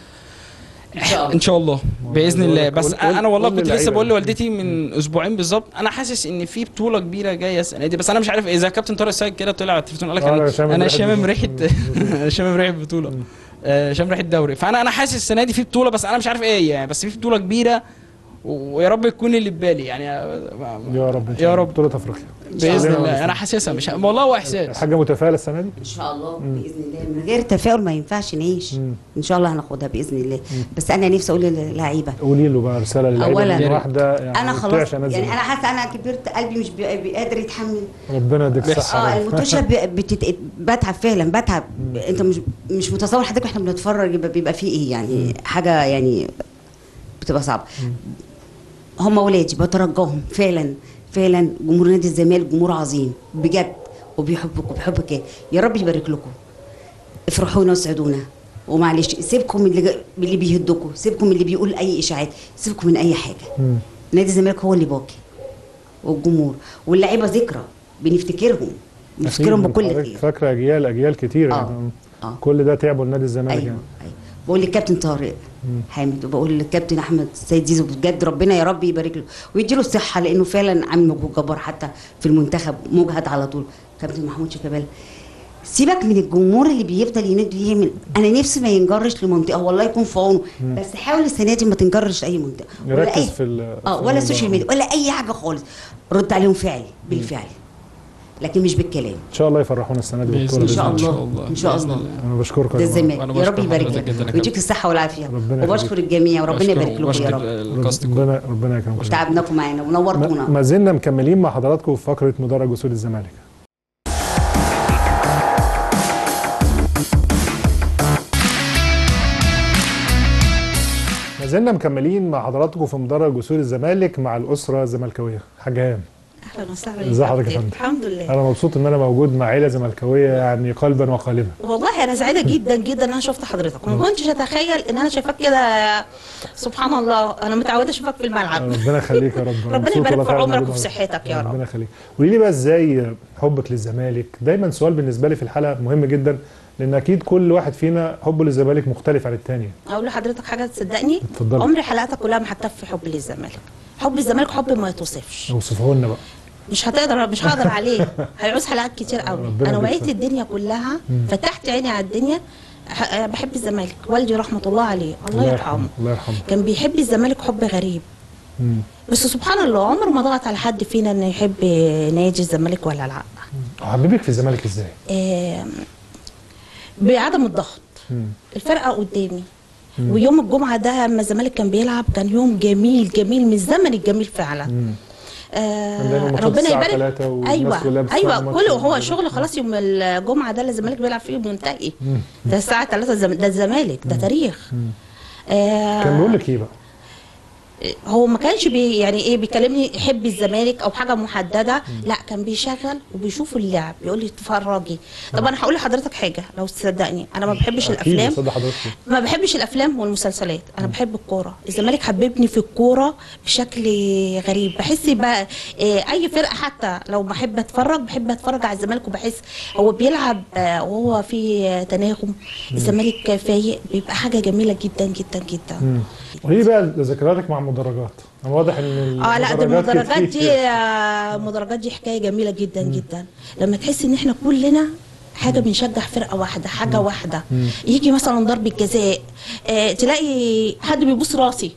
ان شاء الله باذن قول- الله بس قول- قول- انا والله قول كنت لسه للعيبة. بقول لوالدتي من اسبوعين بالظبط انا حاسس ان في بطوله كبيره جايه السنه دي بس انا مش عارف اذا كابتن طارق السيد كده طلع على التلفزيون قال لك آه، أنا انا شامم انا ريحة شامم ريحه بطولة. انا شامم ريحه بطوله آه، شامم ريحه دوري فانا انا حاسس السنه دي في بطوله بس انا مش عارف ايه يعني بس في بطوله كبيره ويا رب يكون اللي في بالي يعني يا رب إن شاء يا الله. رب بطوله افريقيا باذن الله. الله انا حاسسها مش والله هو احساس الحاجه متفائله السنه دي ان شاء الله باذن الله من غير تفاؤل ما ينفعش نعيش ان شاء الله هناخدها باذن الله بس انا نفسي اقول للعيبه قولي له بقى رساله للعيبه أولاً، من واحده يعني انا ما خلاص تطيعش نادي يعني انا الزمالك. حاسه انا كبرت قلبي مش بي- بي- قادر يتحمل ربنا يديك الصحه اه يا رب. المنتوشه ب- بتت... بتعب فعلا بتعب انت مش مش متصور حضرتك واحنا بنتفرج يبقى بيبقى فيه ايه يعني حاجه يعني بتبقى صعبه هم ولادي بترجاهم فعلا فعلا جمهور نادي الزمالك جمهور عظيم بجد وبيحبكم بيحبك ايه يا رب يبارك لكم افرحونا واسعدونا ومعلش سيبكم من اللي, من اللي بيهدكم سيبكم من اللي بيقول اي اشاعات سيبكم من اي حاجه مم. نادي الزمالك هو اللي باقي والجمهور واللعيبه ذكرى بنفتكرهم بنفتكرهم أكيد، بكل حضرتك خير فاكره اجيال اجيال كتير آه. يعني اه كل ده تعبوا لنادي الزمالك ايوه يعني ايوه بقول للكابتن طارق حامد وبقول للكابتن احمد السيد زيزو بجد ربنا يا رب يبارك له ويديله الصحه لانه فعلا عامل مجهود جبار حتى في المنتخب مجهد على طول كابتن محمود شيكابالا سيبك من الجمهور اللي بيفضل يند يعمل انا نفسي ما ينجرش لمنطقه والله يكون في عونه بس حاول السنه دي ما تنجرش لاي منطقه ولا يركز أي- في ال- اه في ولا الموضوع. السوشيال ميديا ولا اي حاجه خالص رد عليهم فعلي بالفعل لكن مش بالكلام ان شاء الله يفرحونا السنه دي بإذن بالبطوله ان بإذن شاء الله. الله ان شاء بإذن الله انا بشكرك ده يا جماعة. الزمالك وأنا يا رب بشكر يبارك حضرتك جداً يا لك ويديك كابتن. الصحه والعافيه ربنا وبشكر يخليك. الجميع وربنا يبارك لكم يا وبشكر رب الكاست كله ربنا ربنا يكرمكم وتعبناكم معانا ونورتونا ما ما زلنا مكملين مع حضراتكم في فقره مدرج وصول الزمالك ما زلنا مكملين مع حضراتكم في مدرج وصول الزمالك مع الاسره الزملكاويه حاج هام اهلا وسهلا ازي يا حضرتك يا كابتن. فندم؟ الحمد لله انا مبسوط ان انا موجود مع عيله زملكاويه يعني قلبا وقالبا والله انا سعيده جدا جدا ان انا شفت حضرتك وما كنتش اتخيل ان انا شايفاك كده سبحان الله انا متعوده اشوفك في الملعب ربنا يخليك يا رب أنا ربنا مبسوط يبارك والله في فعلاً عمرك موجود وفي معاك. صحتك يا رب ربنا يخليك قولي لي بقى ازاي حبك للزمالك دايما سؤال بالنسبه لي في الحلقه مهم جدا لان اكيد كل واحد فينا حبه للزمالك مختلف عن الثاني اقول لحضرتك حاجه تصدقني اتفضلي. عمري حلقاتك كلها ما هتكفي حبي للزمالك حب الزمالك حب ما يتوصفش اوصفه لنا بقى مش هتقدر مش هقدر عليه هيعوز حلقات كتير قوي ربنا انا يديك وعيت صحة. الدنيا كلها فتحت عيني على الدنيا ح- أنا بحب الزمالك والدي رحمه الله عليه الله يرحمه الله يرحمه كان بيحب الزمالك حب غريب مم. بس سبحان الله عمره ما ضغط على حد فينا انه يحب نادي الزمالك ولا لا حبيبك في الزمالك ازاي؟ آم، بعدم الضغط مم. الفرقه قدامي ويوم الجمعه ده لما الزمالك كان بيلعب كان يوم جميل جميل من الزمن الجميل فعلا مم. آه كان دايما ماتشات ربنا الساعة يبارك 3 والناس ايوه كلها بتستنى ايوه ماتش كله هو الزمالك. شغل خلاص يوم الجمعه ده اللي الزمالك بيلعب فيه منتهي مم. ده الساعه 3 الزم... ده الزمالك ده تاريخ آه كان بيقول لك ايه بقى؟ هو ما كانش بي يعني ايه بيكلمني يحب الزمالك او حاجه محدده لا كان بيشغل وبيشوف اللعب بيقول لي اتفرجي طب انا هقول لحضرتك حاجه لو تصدقني انا ما بحبش اكيد الافلام صدق حضرتك ما بحبش الافلام والمسلسلات انا بحب الكوره الزمالك حببني في الكوره بشكل غريب بحس بقى إيه، اي فرقه حتى لو بحب اتفرج بحب اتفرج على الزمالك وبحس هو بيلعب آه، وهو في تناغم الزمالك فايق بيبقى حاجه جميله جدا جدا جدا مم. قولي لي بقى ذكرياتك مع المدرجات انا واضح ان اه لا ده المدرجات دي كتير. آه، المدرجات دي حكايه جميله جدا جدا لما تحس ان احنا كلنا حاجه بنشجع فرقه واحده حاجه واحده يجي مثلا ضربه جزاء آه تلاقي حد بيبوس راسي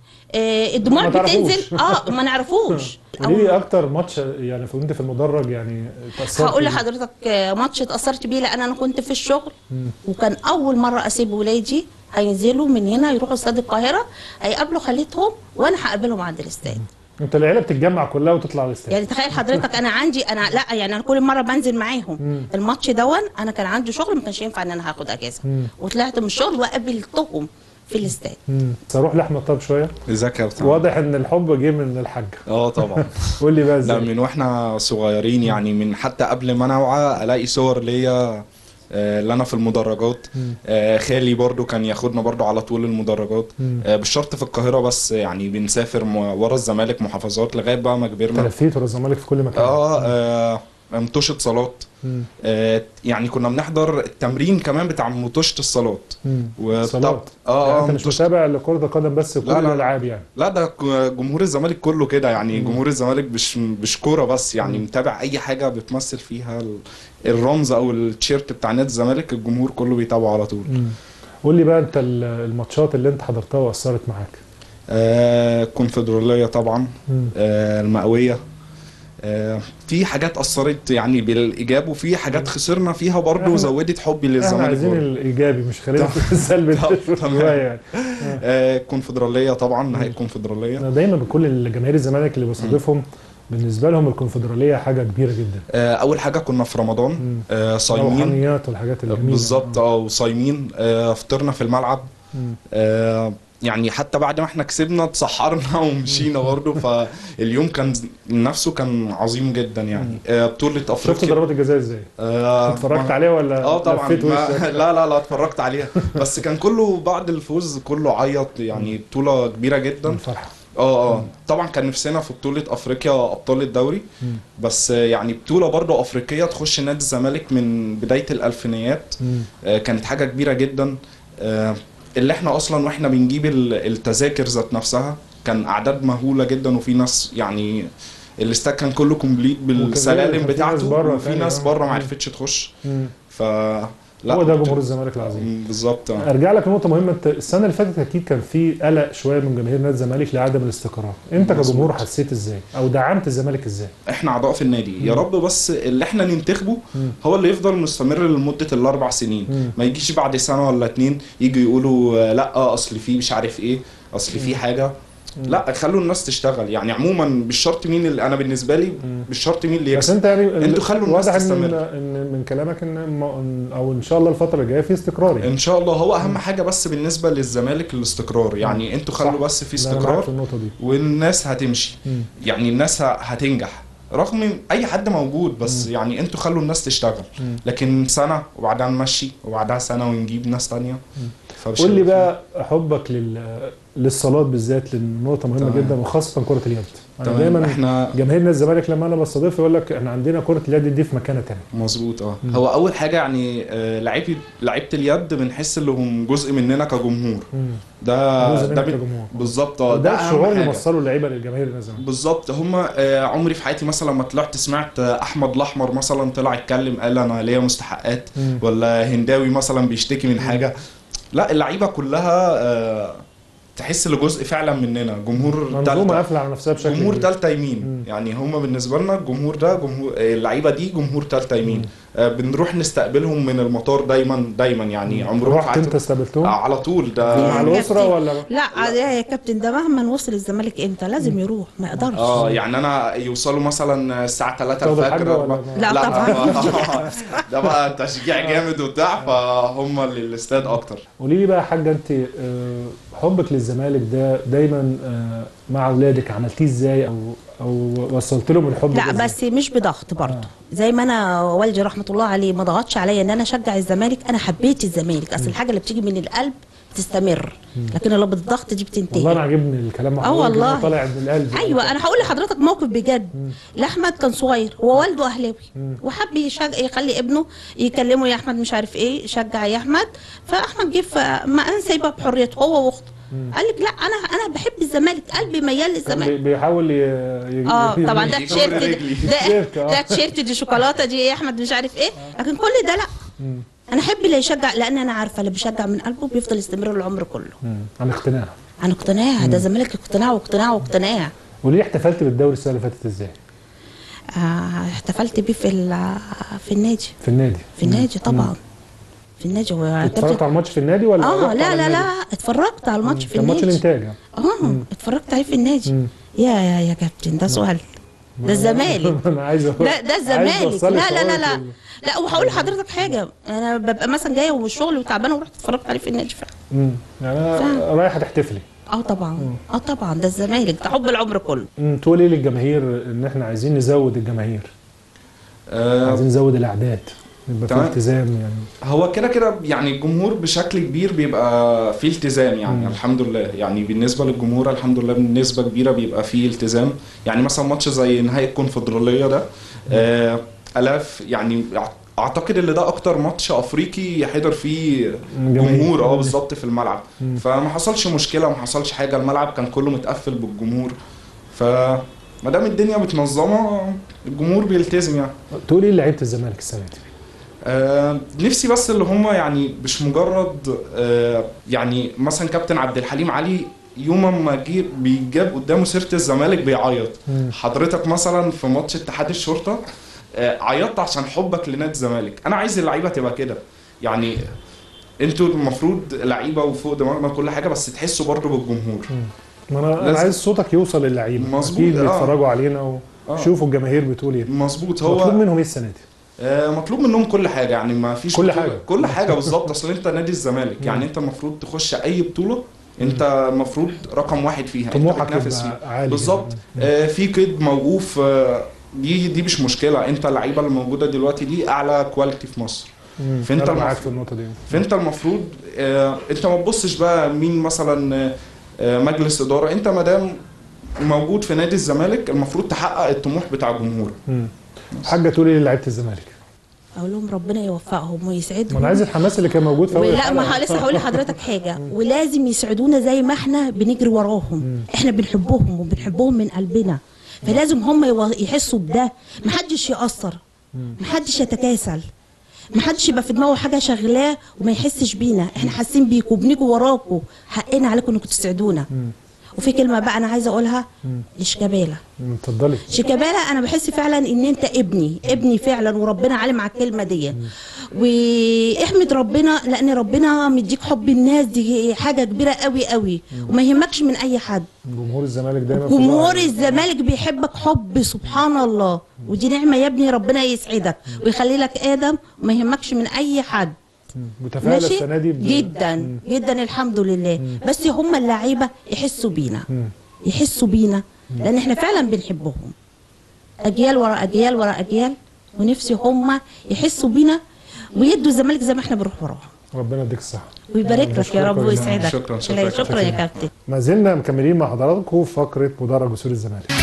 آه الدموع ما تعرفوش. بتنزل اه ما نعرفوش قولي لي اكتر ماتش يعني في وانت في المدرج يعني اتأثرت هقول بيه؟ لحضرتك آه، ماتش اتأثرت بيه لأن أنا كنت في الشغل وكان أول مرة أسيب ولادي هينزلوا من هنا يروحوا استاد القاهرة هيقابلوا خالتهم وأنا هقابلهم عند الاستاد انت العيله بتتجمع كلها وتطلع على الاستاد يعني تخيل حضرتك انا عندي انا لا يعني انا كل مره بنزل معاهم الماتش دون انا كان عندي شغل ما كانش ينفع ان انا هاخد اجازه وطلعت من الشغل وقابلتهم في الاستاد مم. بس اروح لاحمد طب شويه ازيك يا كابتن واضح ان الحب جه من الحاج اه طبعا قول لي بقى لا ازاي من واحنا صغيرين يعني من حتى قبل ما انا اوعى الاقي صور ليا آه، اللي انا في المدرجات آه، خالي برضو كان ياخدنا برضو على طول المدرجات آه، بالشرط في القاهرة بس يعني بنسافر م- ورا الزمالك محافظات لغاية بقى ما كبرنا تلفيت ورا الزمالك في كل مكان اه آه، مطوشة صالات مم. آه، يعني كنا بنحضر التمرين كمان بتاع مطوشة الصالات مم. وطب- صالات اه يعني اه انت مش مطوشة متابع لكرة القدم بس كل لا، لا. الالعاب يعني لا ده ك- جمهور الزمالك كله كده يعني جمهور الزمالك مش مش كوره بس يعني متابع اي حاجه بتمثل فيها ال- الرمز او التيشيرت بتاع نادي الزمالك الجمهور كله بيتابعه على طول قول لي بقى انت ال- الماتشات اللي انت حضرتها واثرت معاك آه، الكونفدراليه طبعا مم. آه، المئويه آه، في حاجات اثرت يعني بالايجاب وفي حاجات خسرنا فيها برضه إحنا- وزودت حبي احنا للزمالك عايزين برضه. الايجابي مش خلينا طب- في السلبي طب- تمام. شويه يعني آه، الكونفدراليه طبعا نهائي الكونفدراليه انا دايما بكل الجماهير الزمالك اللي بستضيفهم بالنسبه لهم الكونفدراليه حاجه كبيره جدا آه، اول حاجه كنا في رمضان مم. آه، صايمين الروحانيات والحاجات الجميله بالظبط اه وصايمين آه، فطرنا في الملعب مم. آه، يعني حتى بعد ما احنا كسبنا اتسحرنا ومشينا برضه فاليوم كان نفسه كان عظيم جدا يعني آه، بطولة شفت افريقيا ضربات الجزاء ازاي؟ آه، اتفرجت ما- عليها ولا اه طبعا لفيت ما وشك؟ لا لا لا اتفرجت عليها بس كان كله بعد الفوز كله عيط يعني بطولة كبيرة جدا الفرحه اه اه طبعا كان نفسنا في بطولة افريقيا ابطال الدوري مم. بس آه، يعني بطولة برضه افريقية تخش نادي الزمالك من بداية الالفينيات مم. آه، كانت حاجه كبيره جدا آه، اللي احنا اصلا واحنا بنجيب ال- التذاكر ذات نفسها كان اعداد مهوله جدا وفي ناس يعني الاستاد كان كله كومبليت كان بالسلالم في ناس بتاعته بره وفي تاني، ناس آه. بره ما مم. عرفتش تخش مم. ف لا هو ده بت- جمهور الزمالك العظيم مم، بالظبط آه. ارجع لك لنقطه مهمه انت السنه اللي فاتت اكيد كان في قلق شويه من جماهير نادي الزمالك لعدم الاستقرار انت مظبوط. كجمهور حسيت ازاي او دعمت الزمالك ازاي احنا اعضاء في النادي يا مم. رب بس اللي احنا ننتخبه مم. هو اللي يفضل مستمر لمده الاربع سنين مم. ما يجيش بعد سنه ولا اتنين يجي يقولوا آه، لا اصل في مش عارف ايه اصل في حاجه لا خلوا الناس تشتغل يعني عموما مش شرط مين اللي انا بالنسبه لي مم. مش شرط مين اللي بس يكسب انت يعني انتوا خلوا الناس واضح ان تستمر. ان من كلامك ان م- او ان شاء الله الفتره الجايه في استقرار يعني ان شاء الله هو اهم حاجه بس بالنسبه للزمالك الاستقرار يعني انتوا خلوا صح. بس في ده أنا معاك في استقرار النقطه دي والناس هتمشي مم. يعني الناس ه- هتنجح رغم إن اي حد موجود بس مم. يعني انتوا خلوا الناس تشتغل مم. لكن سنه وبعدها نمشي وبعدها سنه ونجيب ناس تانية فمش قول لي هيبقى بقى حبك لل للصالات بالذات لان نقطه مهمه تمام. جدا وخاصه كره اليد انا تمام دايما احنا جماهير نادي الزمالك لما انا بستضيف يقول لك احنا عندنا كره اليد دي في مكانه تاني مظبوط اه مم. هو اول حاجه يعني آه، لعيبه لعيبه اليد بنحس انهم جزء مننا كجمهور مم. ده جزء ده منك بن- كجمهور. بالظبط اه ده أهم الشعور اللي حاجة. وصله اللعيبه للجماهير نادي الزمالك بالظبط هم عمري في حياتي مثلا ما طلعت سمعت آه، احمد الاحمر مثلا طلع يتكلم قال انا ليا مستحقات مم. ولا هنداوي مثلا بيشتكي من حاجه لا اللعيبه كلها آه، تحس ان جزء فعلا مننا جمهور منظومه تالتة قافله على نفسها بشكل جمهور كبير. تالتة يمين مم. يعني هم بالنسبه لنا الجمهور ده جمهور آه، اللعيبه دي جمهور تالتة يمين مم. آه، بنروح نستقبلهم من المطار دايما دايما يعني عمرهم رحت انت استقبلتهم آه، على طول ده مع يعني الاسره كابتن. ولا لا يا كابتن ده مهما وصل الزمالك امتى لازم يروح ما يقدرش اه يعني انا يوصلوا مثلا الساعه 3 تاخدوا الحاجة الفجر ولا أربعة- لا طبعا. ده بقى تشجيع جامد وبتاع فهم اللي الاستاد اكتر قولي لي بقى يا حاجه انت آه، حبك للزمالك ده دايما آه، مع اولادك عملتيه ازاي او او وصلت لهم الحب لا ده إزاي؟ بس مش بضغط برضه زي ما انا والدي رحمه الله عليه ما ضغطش عليا ان انا اشجع الزمالك انا حبيت الزمالك اصل الحاجه اللي بتيجي من القلب تستمر لكن لو بالضغط دي والله انا بتنتهي عاجبني الكلام مع آه حضرتك، إن هو والله. طالع من القلب ايوه انا هقول لحضرتك موقف بجد لاحمد كان صغير هو والده اهلاوي مم. وحب يشج... يخلي ابنه يكلمه يا احمد مش عارف ايه شجع يا احمد فاحمد جه ف- ما انا سايبه بحريته هو واخته قال لك لا انا انا بحب الزمالك قلبي ميال كان للزمالك بي- بيحاول ي... ي... اه ي- طبعا ده يجر تيشيرت رجلي. ده تيشيرت، آه. ده تيشيرت دي شوكولاته دي يا احمد مش عارف ايه لكن كل ده لا مم. انا احب اللي يشجع لان انا عارفه اللي بيشجع من قلبه بيفضل يستمر العمر كله مم. عن اقتناع عن اقتناع ده زمالك اقتناع واقتناع واقتناع قولي لي احتفلت بالدوري السنه اللي فاتت ازاي آه احتفلت بيه في ال- في النادي في النادي في النادي طبعا في النادي اتفرجت على الماتش في النادي ولا اه رحت لا على لا النادي؟ لا اتفرجت على الماتش في كان ماتش النادي الانتاج يعني. اه اتفرجت عليه في النادي مم. يا يا يا كابتن ده سؤال ده الزمالك انا عايز أقول- لا ده عايز الزمالك أوصلي لا لا لا شعورك لا لل- لا وهقول لحضرتك حاجه انا ببقى مثلا جايه والشغل وتعبانه ورحت اتفرجت عليه في النادي فعلا مم. يعني انا فعلا. رايحه تحتفلي اه طبعا اه طبعا ده الزمالك ده حب العمر كله مم. تقول ايه للجماهير ان احنا عايزين نزود الجماهير آه، عايزين نزود الاعداد يبقى في تمام. التزام يعني هو كده كده يعني الجمهور بشكل كبير بيبقى فيه التزام يعني مم. الحمد لله يعني بالنسبه للجمهور الحمد لله بنسبه كبيره بيبقى فيه التزام يعني مثلا ماتش زي نهائي الكونفدراليه ده آه الاف يعني اعتقد ان ده اكتر ماتش افريقي حضر فيه جماهير. جمهور اه بالظبط في الملعب مم. فما حصلش مشكله ما حصلش حاجه الملعب كان كله متقفل بالجمهور ف ما دام الدنيا متنظمه الجمهور بيلتزم يعني تقول ايه لعيبه الزمالك السنه دي آه نفسي بس اللي هم يعني مش مجرد آه يعني مثلا كابتن عبد الحليم علي يوم ما جه بيجاب قدامه سيره الزمالك بيعيط مم. حضرتك مثلا في ماتش اتحاد الشرطه آه، عيطت عشان حبك لنادي الزمالك انا عايز اللعيبه تبقى كده يعني انتوا المفروض لعيبه وفوق دماغنا كل حاجه بس تحسوا برضو بالجمهور ما انا انا لازم- عايز صوتك يوصل للعيبه مظبوط، اكيد آه. بيتفرجوا علينا آه. وشوفوا الجماهير بتقول ايه مظبوط مطلوب هو منهم ايه السنه دي؟ آه، مطلوب منهم كل حاجه يعني ما فيش كل بطولة- حاجة. كل حاجه بالظبط اصل انت نادي الزمالك يعني انت المفروض تخش اي بطوله انت المفروض رقم واحد فيها انت طموحك بتنافس يبقى فيها عالي بالظبط جداً. آه، في قيد موقوف آه، دي دي مش مشكله انت اللعيبه اللي موجوده دلوقتي دي اعلى كواليتي في مصر مم. فأنت أنا معاك المفروض- في النقطه دي فانت المفروض آه، انت ما تبصش بقى مين مثلا آه، آه، مجلس اداره انت ما دام موجود في نادي الزمالك المفروض تحقق الطموح بتاع جمهورك مم. حاجه تقول ايه لعيبه الزمالك؟ اقول لهم ربنا يوفقهم ما ويسعدهم انا عايز الحماس اللي كان موجود في اول لا الحلقة. ما ه- لسه هقول لحضرتك حاجه ولازم يسعدونا زي ما احنا بنجري وراهم احنا بنحبهم وبنحبهم من قلبنا فلازم هم يو- يحسوا بده محدش يأثر محدش يتكاسل محدش يبقى في دماغه حاجه شغلاه وما يحسش بينا احنا حاسين بيكم وبنيجوا وراكم حقنا عليكم انكم تسعدونا وفي كلمه بقى انا عايزه اقولها لشيكابالا مم، اتفضلي شيكابالا انا بحس فعلا ان انت ابني ابني فعلا وربنا عالم على الكلمه دي واحمد ربنا لان ربنا مديك حب الناس دي حاجه كبيره قوي قوي وما يهمكش من اي حد جمهور الزمالك دايما في جمهور ظهرك. الزمالك بيحبك حب سبحان الله ودي نعمه يا ابني ربنا يسعدك ويخلي لك ادم وما يهمكش من اي حد مم. متفائله ماشي السنه دي ب- جدا جدا الحمد لله بس هم اللعيبه يحسوا بينا مم. يحسوا بينا لان احنا فعلا بنحبهم اجيال ورا اجيال ورا اجيال ونفسي هم يحسوا بينا ويدوا الزمالك زي ما احنا بنروح وراهم ربنا يديك الصحه ويبارك لك بشكرك يا رب يا ويسعدك شكراً، شكراً. لا، شكرا يا كابتن ما زلنا مكملين مع حضراتكم في فقره مدرج وصول الزمالك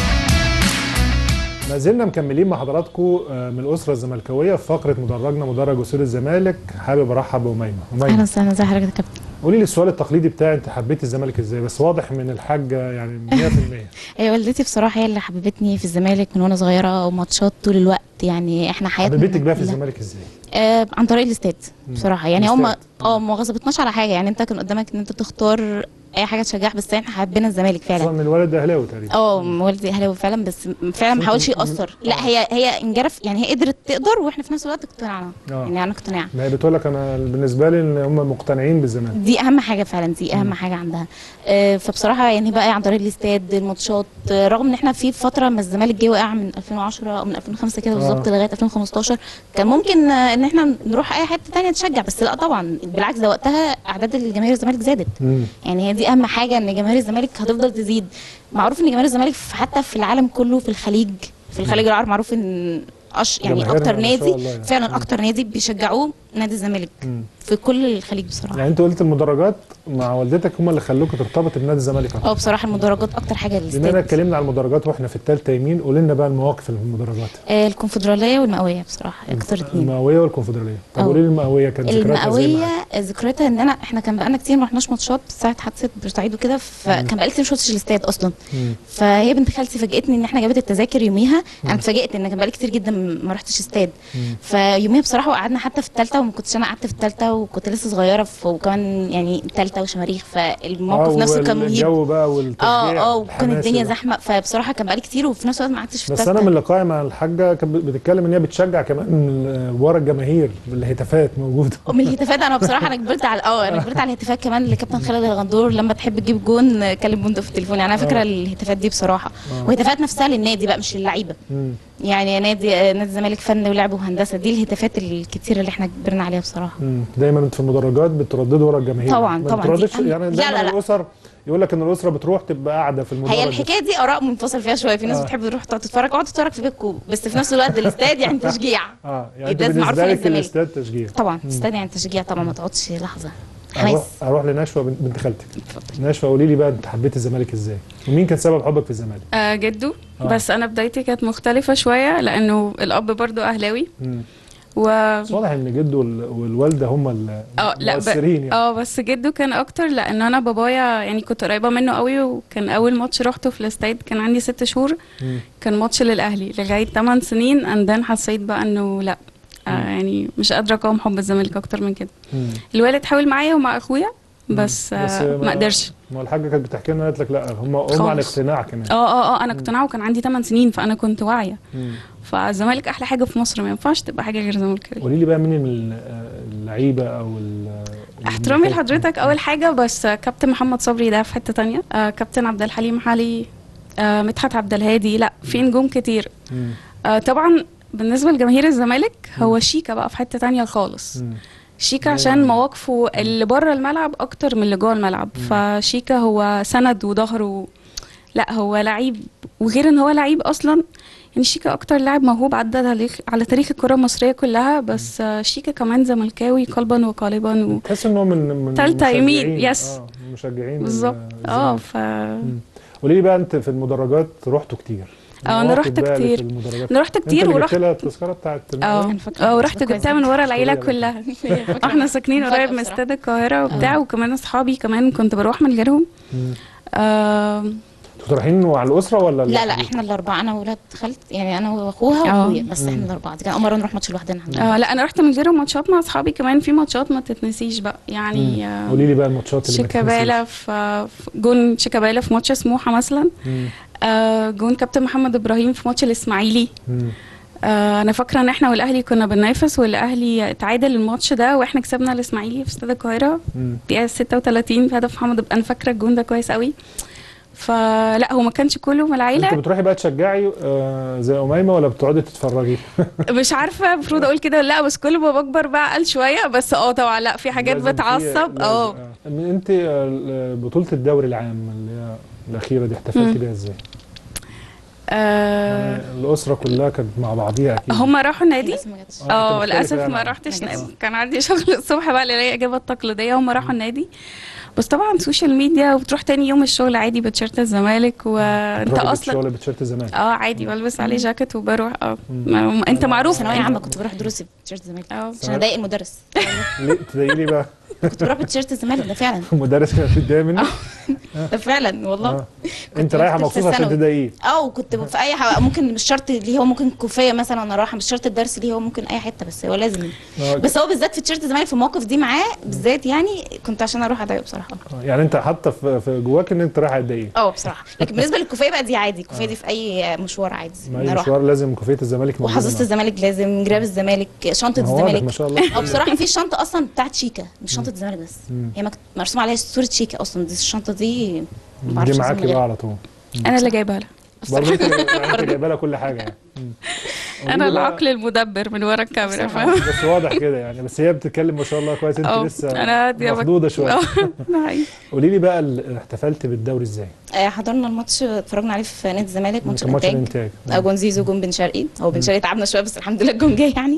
ما زلنا مكملين مع حضراتكم آه، من الاسره الزملكاويه في فقره مدرجنا مدرج وصول الزمالك حابب ارحب باميمه اهلا اميمه وسهلا ازي حضرتك يا كابتن قولي لي السؤال التقليدي بتاعي انت حبيت الزمالك ازاي بس واضح من الحاجه يعني 100% هي والدتي بصراحه هي اللي حببتني في الزمالك من وانا صغيره وماتشات طول الوقت يعني احنا حياتنا حبيتك بقى في كلها- الزمالك ازاي آه عن طريق الاستاد بصراحه يعني هم الاستاد. اه ما غصبتناش على حاجه يعني انت كان قدامك ان انت تختار اي حاجه تشجعها بس احنا حبينا الزمالك خصوصا فعلا ان الولد اهلاوي تقريبا اه والدي اهلاوي فعلا بس فعلا ما حاولش ياثر لا هي هي انجرف يعني هي قدرت تقدر واحنا في نفس الوقت اقتنعنا آه. يعني انا اقتناع ما هي بتقول لك انا بالنسبه لي ان هم مقتنعين بالزمالك دي اهم حاجه فعلا دي اهم حاجه عندها آه، فبصراحه يعني بقى عن طريق الاستاد الماتشات آه، رغم ان احنا في فتره ما الزمالك جه وقع من 2010 او من 2005 كده بالظبط آه. لغايه 2015 كان ممكن آه، ان احنا نروح اي حته تانية نشجع بس لا طبعا بالعكس ده وقتها اعداد الجماهير الزمالك زادت مم. يعني هي دي اهم حاجه ان جماهير الزمالك هتفضل تزيد معروف ان جماهير الزمالك في- حتى في العالم كله في الخليج في الخليج العربي معروف ان أش يعني جماهيرنا اكتر ما شاء نادي الله يعني. فعلا اكتر نادي بيشجعوه نادي الزمالك مم. في كل الخليج بصراحه يعني انت قلت المدرجات مع والدتك هم اللي خلوك ترتبط بنادي الزمالك أكتر. اه بصراحه المدرجات اكتر حاجه بما اننا الاستاد اتكلمنا عن المدرجات واحنا في الثالثه يمين قول لنا بقى المواقف اللي في المدرجات آه، الكونفدراليه والمئويه بصراحه اكتر اتنين المئويه والكونفدراليه طب أه. قولي لي المئويه كانت ذكرياتها ازاي المئويه معاك؟ ذكرياتها ان انا احنا كان بقالنا كتير ما رحناش ماتشات ساعه حادثه بورسعيد وكده فكان بقالي كتير ما شفتش الاستاد اصلا مم. فهي بنت خالتي فاجئتني ان احنا جابت التذاكر يوميها انا اتفاجئت ان كان بقالي كتير جدا ما رحتش استاد فيوميها بصراحه وقعدنا حتى في الثالثه وما كنتش انا قعدت في الثالثه وكنت لسه صغيره ف- وكمان يعني ثالثه وشماريخ فالموقف آه، نفسه كان مهيب الجو بقى والتشجيع اه اه وكان الحماس الدنيا ده. زحمه فبصراحه كان بقالي كتير وفي نفس الوقت ما قعدتش في بس الثالثه انا من لقائي مع الحاجه كانت بتتكلم ان هي بتشجع كمان آه، ورا الجماهير بالهتافات موجوده من الهتافات انا بصراحه انا كبرت على اه انا كبرت على الهتافات كمان لكابتن خالد الغندور لما تحب تجيب جون آه، كلم بندق في التليفون يعني انا فاكره آه. الهتافات دي بصراحه وهتافات نفسها للنادي بقى مش للعيبه مم. يعني نادي آه، نادي الزمالك فن ولعب وهندسه دي الهتافات الكتيره اللي احنا كبرنا عليها بصراحه مم. دايما انت في المدرجات بترددوا ورا الجماهير طبعاً، ما طبعاً، دي بترددش أهم- يعني لا، دايما لا، لا. الاسر يقول لك ان الاسره بتروح تبقى قاعده في المدرج هي بس. الحكايه دي اراء منفصل فيها شويه في ناس آه. بتحب تروح تقعد تتفرج اقعد تتفرج في بيتكم بس في نفس الوقت الاستاد يعني تشجيع اه يعني انت لازم معروف بالنسبه لك للزمالك. الاستاد تشجيع طبعا الاستاد يعني تشجيع طبعا ما تقعدش لحظه اروح حماس اروح لنشوى بنت بنت خالتك نشوى قولي لي بقى انت حبيت الزمالك ازاي ومين كان سبب حبك في الزمالك آه جده آه. بس انا بدايتي كانت مختلفه شويه لانه الاب برضو اهلاوي مم. و بس واضح ان جده وال- والوالده هم اه لا ب... المؤثرين يعني اه بس جده كان اكتر لان انا بابايا يعني كنت قريبه منه قوي وكان اول ماتش رحته في الاستاد كان عندي ست شهور مم. كان ماتش للاهلي لغايه 8 سنين اندان حسيت بقى انه لا آه يعني مش قادره اقاوم حب الزمالك اكتر من كده مم. الوالد حاول معايا ومع اخويا بس, بس آه ما قدرش ما الحاجه كانت بتحكي لنا قالت لك لا هم هم عن خالص. اقتناع كمان اه اه اه انا اقتناع وكان عندي 8 سنين فانا كنت واعيه مم. فالزمالك احلى حاجه في مصر ما ينفعش تبقى حاجه غير زملكاويه قولي لي بقى مين من ال- آه، اللعيبه او ال- احترامي المنتخب؟ لحضرتك اول حاجه بس آه، كابتن محمد صبري ده في حته تانية آه كابتن عبد الحليم حالي آه مدحت عبد الهادي لا في نجوم كتير مم. آه طبعا بالنسبه لجماهير الزمالك هو شيكا بقى في حته تانية خالص مم. شيكا عشان مواقفه اللي بره الملعب اكتر من اللي جوه الملعب فشيكا هو سند وظهر و... لا هو لعيب وغير ان هو لعيب اصلا يعني شيكا اكتر لاعب موهوب عدى على على تاريخ الكره المصريه كلها بس آه، شيكا كمان زملكاوي قلبا وقالبا و... تحس ان هو من من تالتة يمين، مشجعين- يس. اه من مشجعين بالظبط ال- اه الزمالك. ف قولي لي بقى انت في المدرجات رحتوا كتير اه انا المواقف رحت بقى اللي كتير في المدرجات انا رحت انت كتير اللي جبت ورحت لها التذكره بتاعت اه أنا فاكرة اه ورحت كويس جبتها من ورا العيله فاكرة. كلها فاكرة. احنا ساكنين مفاجأة قريب من بصراحة. استاد القاهره وبتاع وكمان اصحابي كمان كنت بروح من غيرهم مم. آه كنتوا رايحين مع الاسره ولا لا لا لوحدكم؟ احنا الاربعه انا وولاد خالتي يعني انا واخوها اه. واخويا بس احنا الاربعه دي كان اول مره نروح ماتش لوحدنا الحمد لله آه لا انا رحت من غيرهم ماتشات مع اصحابي كمان في ماتشات ما تتنسيش بقى يعني آه قولي لي بقى الماتشات اللي ما شيكابالا في في جون شيكابالا في ماتش سموحه مثلا مم. آه جون كابتن محمد ابراهيم في ماتش الاسماعيلي مم. آه انا فاكره ان احنا والاهلي كنا بننافس والاهلي اتعادل الماتش ده واحنا كسبنا الاسماعيلي في استاد القاهره مم. دقيقه 36 في هدف محمد انا فاكره الجون ده كويس قوي فلا هو ما كانش كله من انت العيله بتروحي بقى تشجعي آه زي اميمه ولا بتقعدي تتفرجي؟ مش عارفه المفروض اقول كده ولا لا بس كل ما بكبر بقى اقل شويه بس اه طبعا لا في حاجات لازم في- بتعصب لازم- اه انت آه، بطوله الدوري العام اللي هي الاخيره دي احتفلتي بيها ازاي؟ آه، يعني الاسره كلها كانت مع بعضيها اكيد هم راحوا النادي للأسف ما جاتش. آه، أنت اه مختلفة للاسف يعني ما عن- رحتش ما جاتش. كان عندي شغل الصبح بقى اللي هي الاجابه التقليديه هم راحوا النادي بس طبعا سوشيال ميديا وبتروح تاني يوم الشغل عادي بتيشيرت الزمالك وانت بتروحي اصلا بالشغل بتيشيرت زمان اه عادي بلبس عليه جاكيت وبروح اه ما- انت معروف ثانويه عامه كنت بروح دروسي بتيشيرت الزمالك اه عشان اضايق المدرس ليه تضايقي لي بقى كنت بروح بتيشيرت الزمالك ده فعلا المدرس كان متضايق منك ده فعلا والله آه. انت رايحه في مخصوص عشان الثانوي. تضايقيه اه وكنت في اي حاجه ممكن مش شرط اللي هو ممكن كوفيه مثلا انا رايحه مش شرط الدرس اللي هو ممكن اي حته بس هو لازم آه. بس هو بالذات في تيشيرت الزمالك في المواقف دي معاه بالذات يعني كنت عشان اروح اضايقه بصراحه يعني انت حاطه في في جواك ان انت رايحه تضايقيه اه بصراحه لكن بالنسبه للكوفيه بقى دي عادي الكوفيه دي في اي مشوار عادي ما إن اي أروح. مشوار لازم كوفيه الزمالك موجودة وحظيظه معاك. الزمالك لازم جراب الزمالك شنطه ما هو واضح الزمالك ما شاء الله اه بصراحه في شنطه اصلا بتاعت شيكا مش شنطه الزمالك بس هي مكت- مرسوم عليها صوره شيكا اصلا دي الشنطه دي ما دي بعرفش معاكي أسمي بقى غيرها. على طول انا اللي جايبها لها برضه انت يعني انت جايبه لها كل حاجه يعني مم. قولي انا لي بقى- العقل المدبر من ورا الكاميرا فاهم بس واضح كده يعني بس هي بتتكلم ما شاء الله كويس انت اه لسه انا دي بك- مخضوضه شويه اه ده حقيقي. قولي لي بقى ال- احتفلت بالدوري ازاي؟ آه، حضرنا الماتش اتفرجنا عليه في نادي الزمالك ماتش كان ماتش الانتاج الانتاج آه، جون زيزو جون بن شرقي هو بن شرقي تعبنا شويه بس الحمد لله الجون جه يعني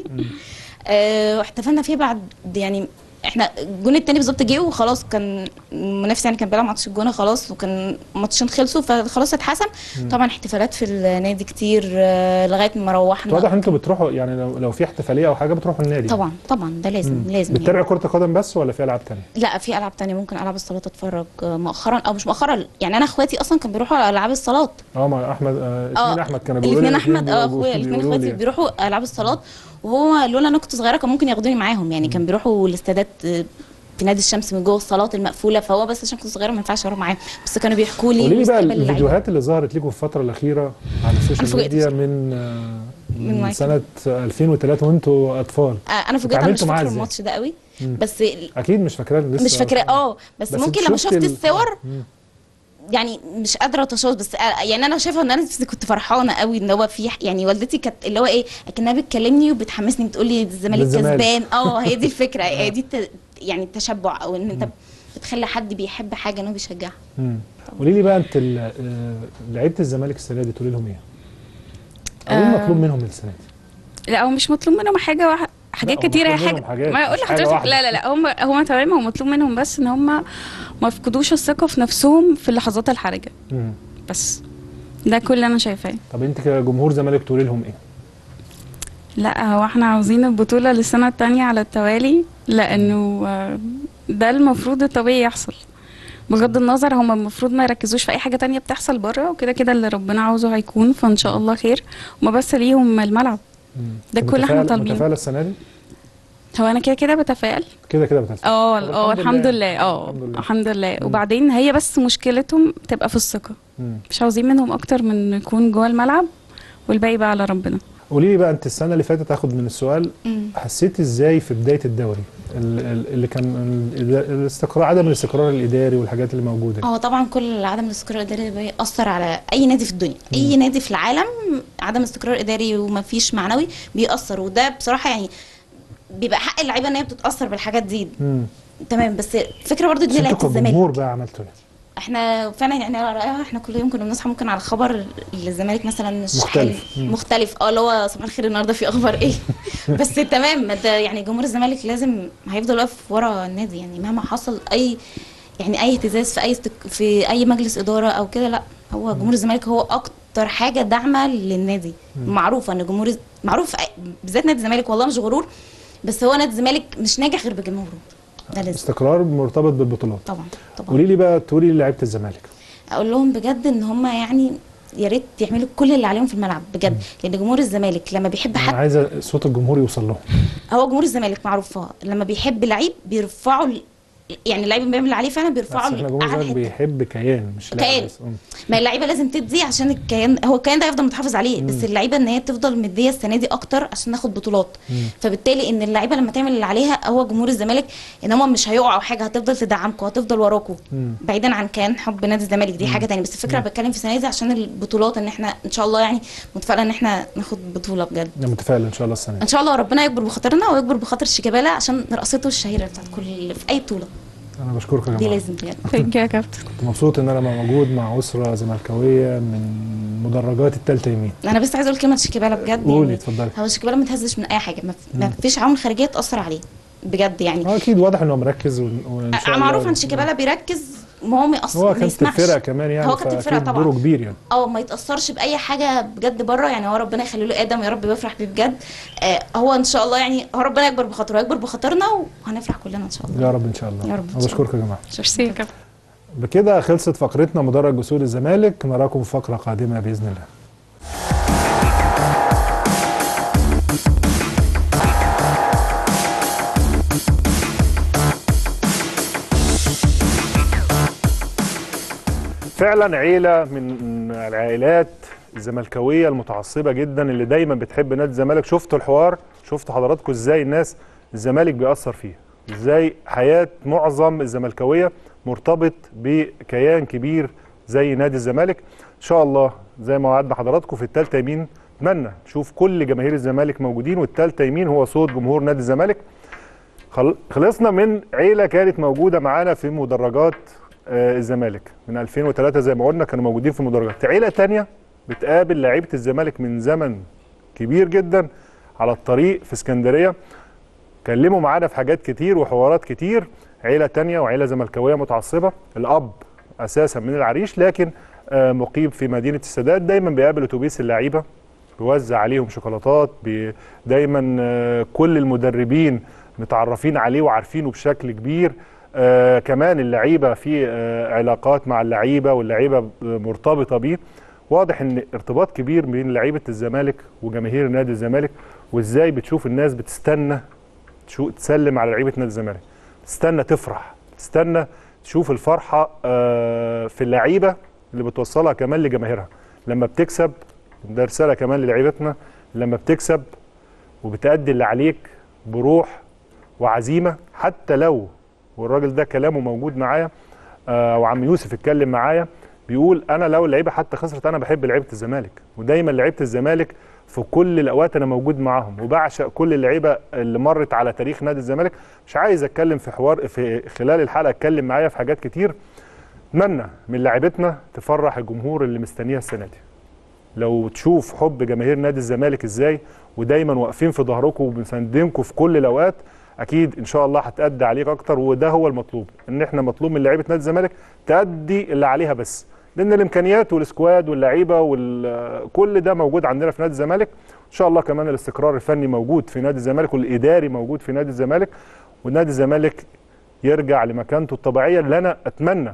آه، واحتفلنا فيه بعد يعني احنا الجون التاني بالظبط جه وخلاص كان المنافس يعني كان بيلعب ماتش الجونه خلاص وكان ماتشين خلصوا فخلاص اتحسم طبعا احتفالات في النادي كتير آه، لغايه ما روحنا واضح انتوا بتروحوا يعني لو, لو في احتفاليه او حاجه بتروحوا النادي طبعا طبعا ده لازم مم. لازم بتتابع يعني. كره القدم بس ولا في العاب تانية؟ لا في العاب تانية ممكن العاب الصالات اتفرج آه، مؤخرا او مش مؤخرا يعني انا اخواتي اصلا كانوا بيروحوا على العاب الصالات اه مع احمد آه اه اثنين احمد كانوا بيقولوا الاثنين لي احمد اه بيقولوا- اخويا الاثنين بيقولوا اخواتي لي. بيروحوا العاب الصالات وهو لولا انا كنت صغيره كان ممكن ياخدوني معاهم يعني كان بيروحوا الاستادات آه، في نادي الشمس من جوه الصالات المقفوله فهو بس عشان كنت صغيره ما ينفعش اروح معاهم بس كانوا بيحكوا لي قولي لي بقى مستقبل اللعيبة. الفيديوهات اللي ظهرت لكم في الفتره الاخيره على السوشيال فوجئت ميديا من آه، من من مايكل. سنه 2003 وانتوا اطفال آه، انا فوجئت انا مش اتعاملتوا معاه فاكره ازاي؟ الماتش ده قوي مم. بس ال- اكيد مش فاكراه لسه مش فاكراه اه بس, بس ممكن انت لما شفت شفت ال- الصور مم. يعني مش قادره اتشوش بس آه، يعني انا شايفه ان انا نفسي كنت فرحانه قوي ان هو في يعني والدتي كانت اللي هو ايه اكنها بتكلمني وبتحمسني بتقول لي الزمالك بالزمالك. كسبان اه هي دي الفكره هي دي الت- يعني التشبع او ان انت بتخلي حد بيحب حاجه ان هو بيشجعها مم. قولي لي بقى انت ال- آه، لعيبه الزمالك السنه دي تقولي لهم ايه؟ او ايه آه، المطلوب منهم السنه دي؟ لا هو مش مطلوب منهم حاجه واحد حاجات لا، هو كتيره هي مطلوب حاجه منهم حاجات، ما اقول مش حاجة لحضرتك واحدة. لا لا لا هم هم تمام هو مطلوب منهم بس ان هم ما يفقدوش الثقه في نفسهم في اللحظات الحرجه مم. بس ده كل اللي انا شايفاه طب انت كجمهور زمالك تقولي لهم ايه؟ لا هو احنا عاوزين البطوله للسنه التانية على التوالي لانه آه، ده المفروض الطبيعي يحصل بغض النظر هم المفروض ما يركزوش في اي حاجه تانية بتحصل بره وكده كده اللي ربنا عاوزه هيكون فان شاء الله خير هما بس ليهم الملعب مم. ده طب كل احنا متفائلة- طالبينه. متفائله السنه دي؟ هو انا كده كده بتفائل كده كده بتلتزم اه طب اه الحمد الحمد لله. لله اه الحمد لله. الحمد لله وبعدين هي بس مشكلتهم تبقى في الثقه مم. مش عاوزين منهم اكتر من إنه يكون جوه الملعب والباقي بقى على ربنا قولي لي بقى انت السنه اللي فاتت هاخد من السؤال حسيت ازاي في بدايه الدوري ال- ال- اللي كان ال- الاستقرار عدم الاستقرار الاداري والحاجات اللي موجوده دي. هو طبعا كل عدم الاستقرار الاداري بيأثر على اي نادي في الدنيا اي نادي في العالم عدم استقرار اداري ومفيش معنوي بيأثر وده بصراحه يعني بيبقى حق اللعيبه ان هي بتتأثر بالحاجات دي مم. تمام بس الفكره برضو بس دي انتوا لعيبه الزمالك كجمهور بقى عملتوا ايه؟ احنا فعلا يعني على رأيها احنا كل يوم كنا بنصحى ممكن على خبر للزمالك مثلا مش مختلف. حلو مم. مختلف اه اللي هو صباح الخير النهارده في اخبار ايه بس تمام ما ده يعني جمهور الزمالك لازم هيفضل واقف ورا النادي يعني مهما حصل اي يعني اي اهتزاز في اي استك... في اي مجلس اداره او كده لا هو جمهور الزمالك هو اكتر حاجه داعمه للنادي معروفه ان جمهور الز- معروف في أي- بالذات نادي الزمالك والله مش غرور بس هو نادي الزمالك مش ناجح غير بجمهوره ده لازم استقرار مرتبط بالبطولات طبعا طبعا قولي لي بقى تقولي لعيبه الزمالك اقول لهم بجد ان هم يعني يا ريت يعملوا كل اللي عليهم في الملعب بجد لان جمهور الزمالك لما بيحب انا حد عايزه صوت الجمهور يوصل لهم هو جمهور الزمالك معروف آه، لما بيحب لعيب بيرفعوا ال- يعني اللعيب اللي بيعمل اللي عليه فعلا بس بيرفعوا احنا جمهور لأعلى الزمالك حتة. بيحب كيان مش لاعب كيان. بس. مم. ما اللعيبه لازم تدي عشان الكيان هو الكيان ده هيفضل متحافظ عليه بس اللعيبه ان هي تفضل مديه السنه دي اكتر عشان ناخد بطولات فبالتالي ان اللعيبه لما تعمل اللي عليها هو جمهور الزمالك ان هم مش هيقعوا حاجه هتفضل تدعمكم هتفضل وراكم بعيدا عن كيان حب نادي الزمالك دي حاجه تانية بس الفكره أنا بتكلم في السنه دي عشان البطولات ان احنا ان شاء الله يعني متفائله ان احنا ناخد بطوله بجد انا متفائل ان شاء الله السنه دي ان شاء الله ربنا يكبر بخاطرنا ويكبر بخاطر شيكابالا عشان رقصته الشهيره بتاعت كل في اي بطوله انا بشكرك يا دي جماعه لازم بجد ثانك يو يا كابتن كنت مبسوط ان انا موجود مع اسره زملكاويه من مدرجات التالتة يمين انا بس عايزه اقول كلمه شيكابالا بجد قولي يعني اتفضلي هو شيكابالا ما تهزش من اي حاجه ما في- ما فيش عوامل خارجيه تاثر عليه بجد يعني اه اكيد واضح انه مركز وإن- وان شاء الله معروف عن شيكابالا بيركز ما هو ما يأثر هو ما كابتن يسمعش الفرقه كمان يعني هو كابتن الفرقه فأكيد طبعا دوره كبير يعني اه ما يتاثرش باي حاجه بجد بره يعني هو ربنا يخلي له ادم يا رب بيفرح بيه بجد آه هو ان شاء الله يعني هو ربنا يكبر بخاطره يكبر بخاطرنا وهنفرح كلنا ان شاء الله يا رب ان شاء الله يا رب إن أنا شاء بشكرك يا جماعه ميرسي يا كابتن بكده خلصت فقرتنا مدرج اصول الزمالك نراكم في فقره قادمه باذن الله فعلا عيله من العائلات الزملكاويه المتعصبه جدا اللي دايما بتحب نادي الزمالك شفتوا الحوار شفتوا حضراتكم ازاي الناس الزمالك بيأثر فيها ازاي حياه معظم الزملكاويه مرتبط بكيان كبير زي نادي الزمالك ان شاء الله زي ما وعدنا حضراتكم في التالتة يمين اتمنى نشوف كل جماهير الزمالك موجودين والتالتة يمين هو صوت جمهور نادي الزمالك خل- خلصنا من عيله كانت موجوده معانا في مدرجات آه، الزمالك من 2003 زي ما قلنا كانوا موجودين في المدرجات عيله تانية بتقابل لعيبه الزمالك من زمن كبير جدا على الطريق في اسكندريه كلموا معانا في حاجات كتير وحوارات كتير عيله تانية وعيله زملكاويه متعصبه الاب اساسا من العريش لكن آه، مقيم في مدينه السادات دايما بيقابل اتوبيس اللعيبه بيوزع عليهم شوكولاتات بي دايما آه، كل المدربين متعرفين عليه وعارفينه بشكل كبير آه كمان اللعيبه في آه علاقات مع اللعيبه واللعيبه آه، مرتبطه بيه واضح ان ارتباط كبير بين لعيبه الزمالك وجماهير نادي الزمالك وازاي بتشوف الناس بتستنى تشو تسلم على لعيبه نادي الزمالك تستنى تفرح تستنى تشوف الفرحه آه، في اللعيبه اللي بتوصلها كمان لجماهيرها لما بتكسب ده رساله كمان للعيبتنا لما بتكسب وبتأدي اللي عليك بروح وعزيمه حتى لو والراجل ده كلامه موجود معايا آه، وعم يوسف اتكلم معايا بيقول انا لو اللعيبه حتى خسرت انا بحب لعيبه الزمالك ودايما لعيبه الزمالك في كل الاوقات انا موجود معاهم وبعشق كل اللعيبه اللي مرت على تاريخ نادي الزمالك مش عايز اتكلم في حوار في خلال الحلقه اتكلم معايا في حاجات كتير اتمنى من لعيبتنا تفرح الجمهور اللي مستنيها السنه دي لو تشوف حب جماهير نادي الزمالك ازاي ودايما واقفين في ظهركم وبنساندمكم في كل الاوقات اكيد ان شاء الله هتأدي عليك اكتر وده هو المطلوب ان احنا مطلوب من لعيبه نادي الزمالك تأدي اللي عليها بس لان الامكانيات والسكواد واللعيبه وكل ده موجود عندنا في نادي الزمالك ان شاء الله كمان الاستقرار الفني موجود في نادي الزمالك والاداري موجود في نادي الزمالك ونادي الزمالك يرجع لمكانته الطبيعيه اللي انا اتمنى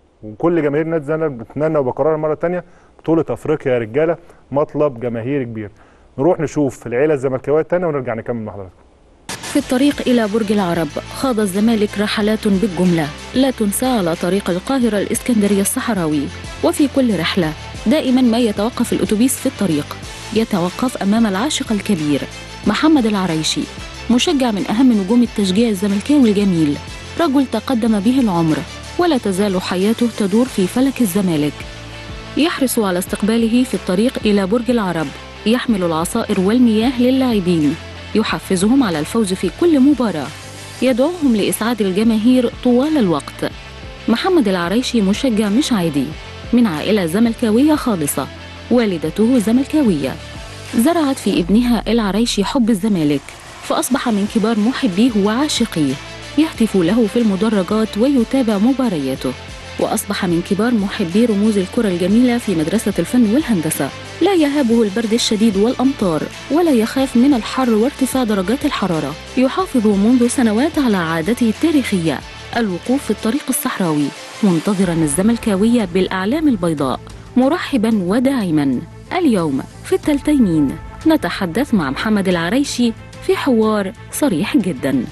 وكل جماهير نادي الزمالك بتمنى وبكررها مره تانية بطوله افريقيا يا رجاله مطلب جماهيري كبير نروح نشوف العيله الزملكاويه الثانيه ونرجع نكمل مع حضراتكم في الطريق إلى برج العرب خاض الزمالك رحلات بالجملة لا تنسى على طريق القاهرة الإسكندرية الصحراوي وفي كل رحلة دائما ما يتوقف الأتوبيس في الطريق يتوقف أمام العاشق الكبير محمد العريشي مشجع من أهم نجوم التشجيع الزملكاوي الجميل رجل تقدم به العمر ولا تزال حياته تدور في فلك الزمالك يحرص على استقباله في الطريق إلى برج العرب يحمل العصائر والمياه للاعبين يحفزهم على الفوز في كل مباراة يدعوهم لإسعاد الجماهير طوال الوقت محمد العريشي مشجع مش عادي من عائلة زملكاوية خالصة والدته زملكاوية زرعت في ابنها العريشي حب الزمالك فأصبح من كبار محبيه وعاشقيه يهتف له في المدرجات ويتابع مبارياته وأصبح من كبار محبي رموز الكرة الجميلة في مدرسة الفن والهندسة لا يهابه البرد الشديد والأمطار ولا يخاف من الحر وارتفاع درجات الحرارة يحافظ منذ سنوات على عادته التاريخية الوقوف في الطريق الصحراوي منتظرا الزملكاوية بالأعلام البيضاء مرحبا وداعما اليوم في التلتيمين نتحدث مع محمد العريشي في حوار صريح جدا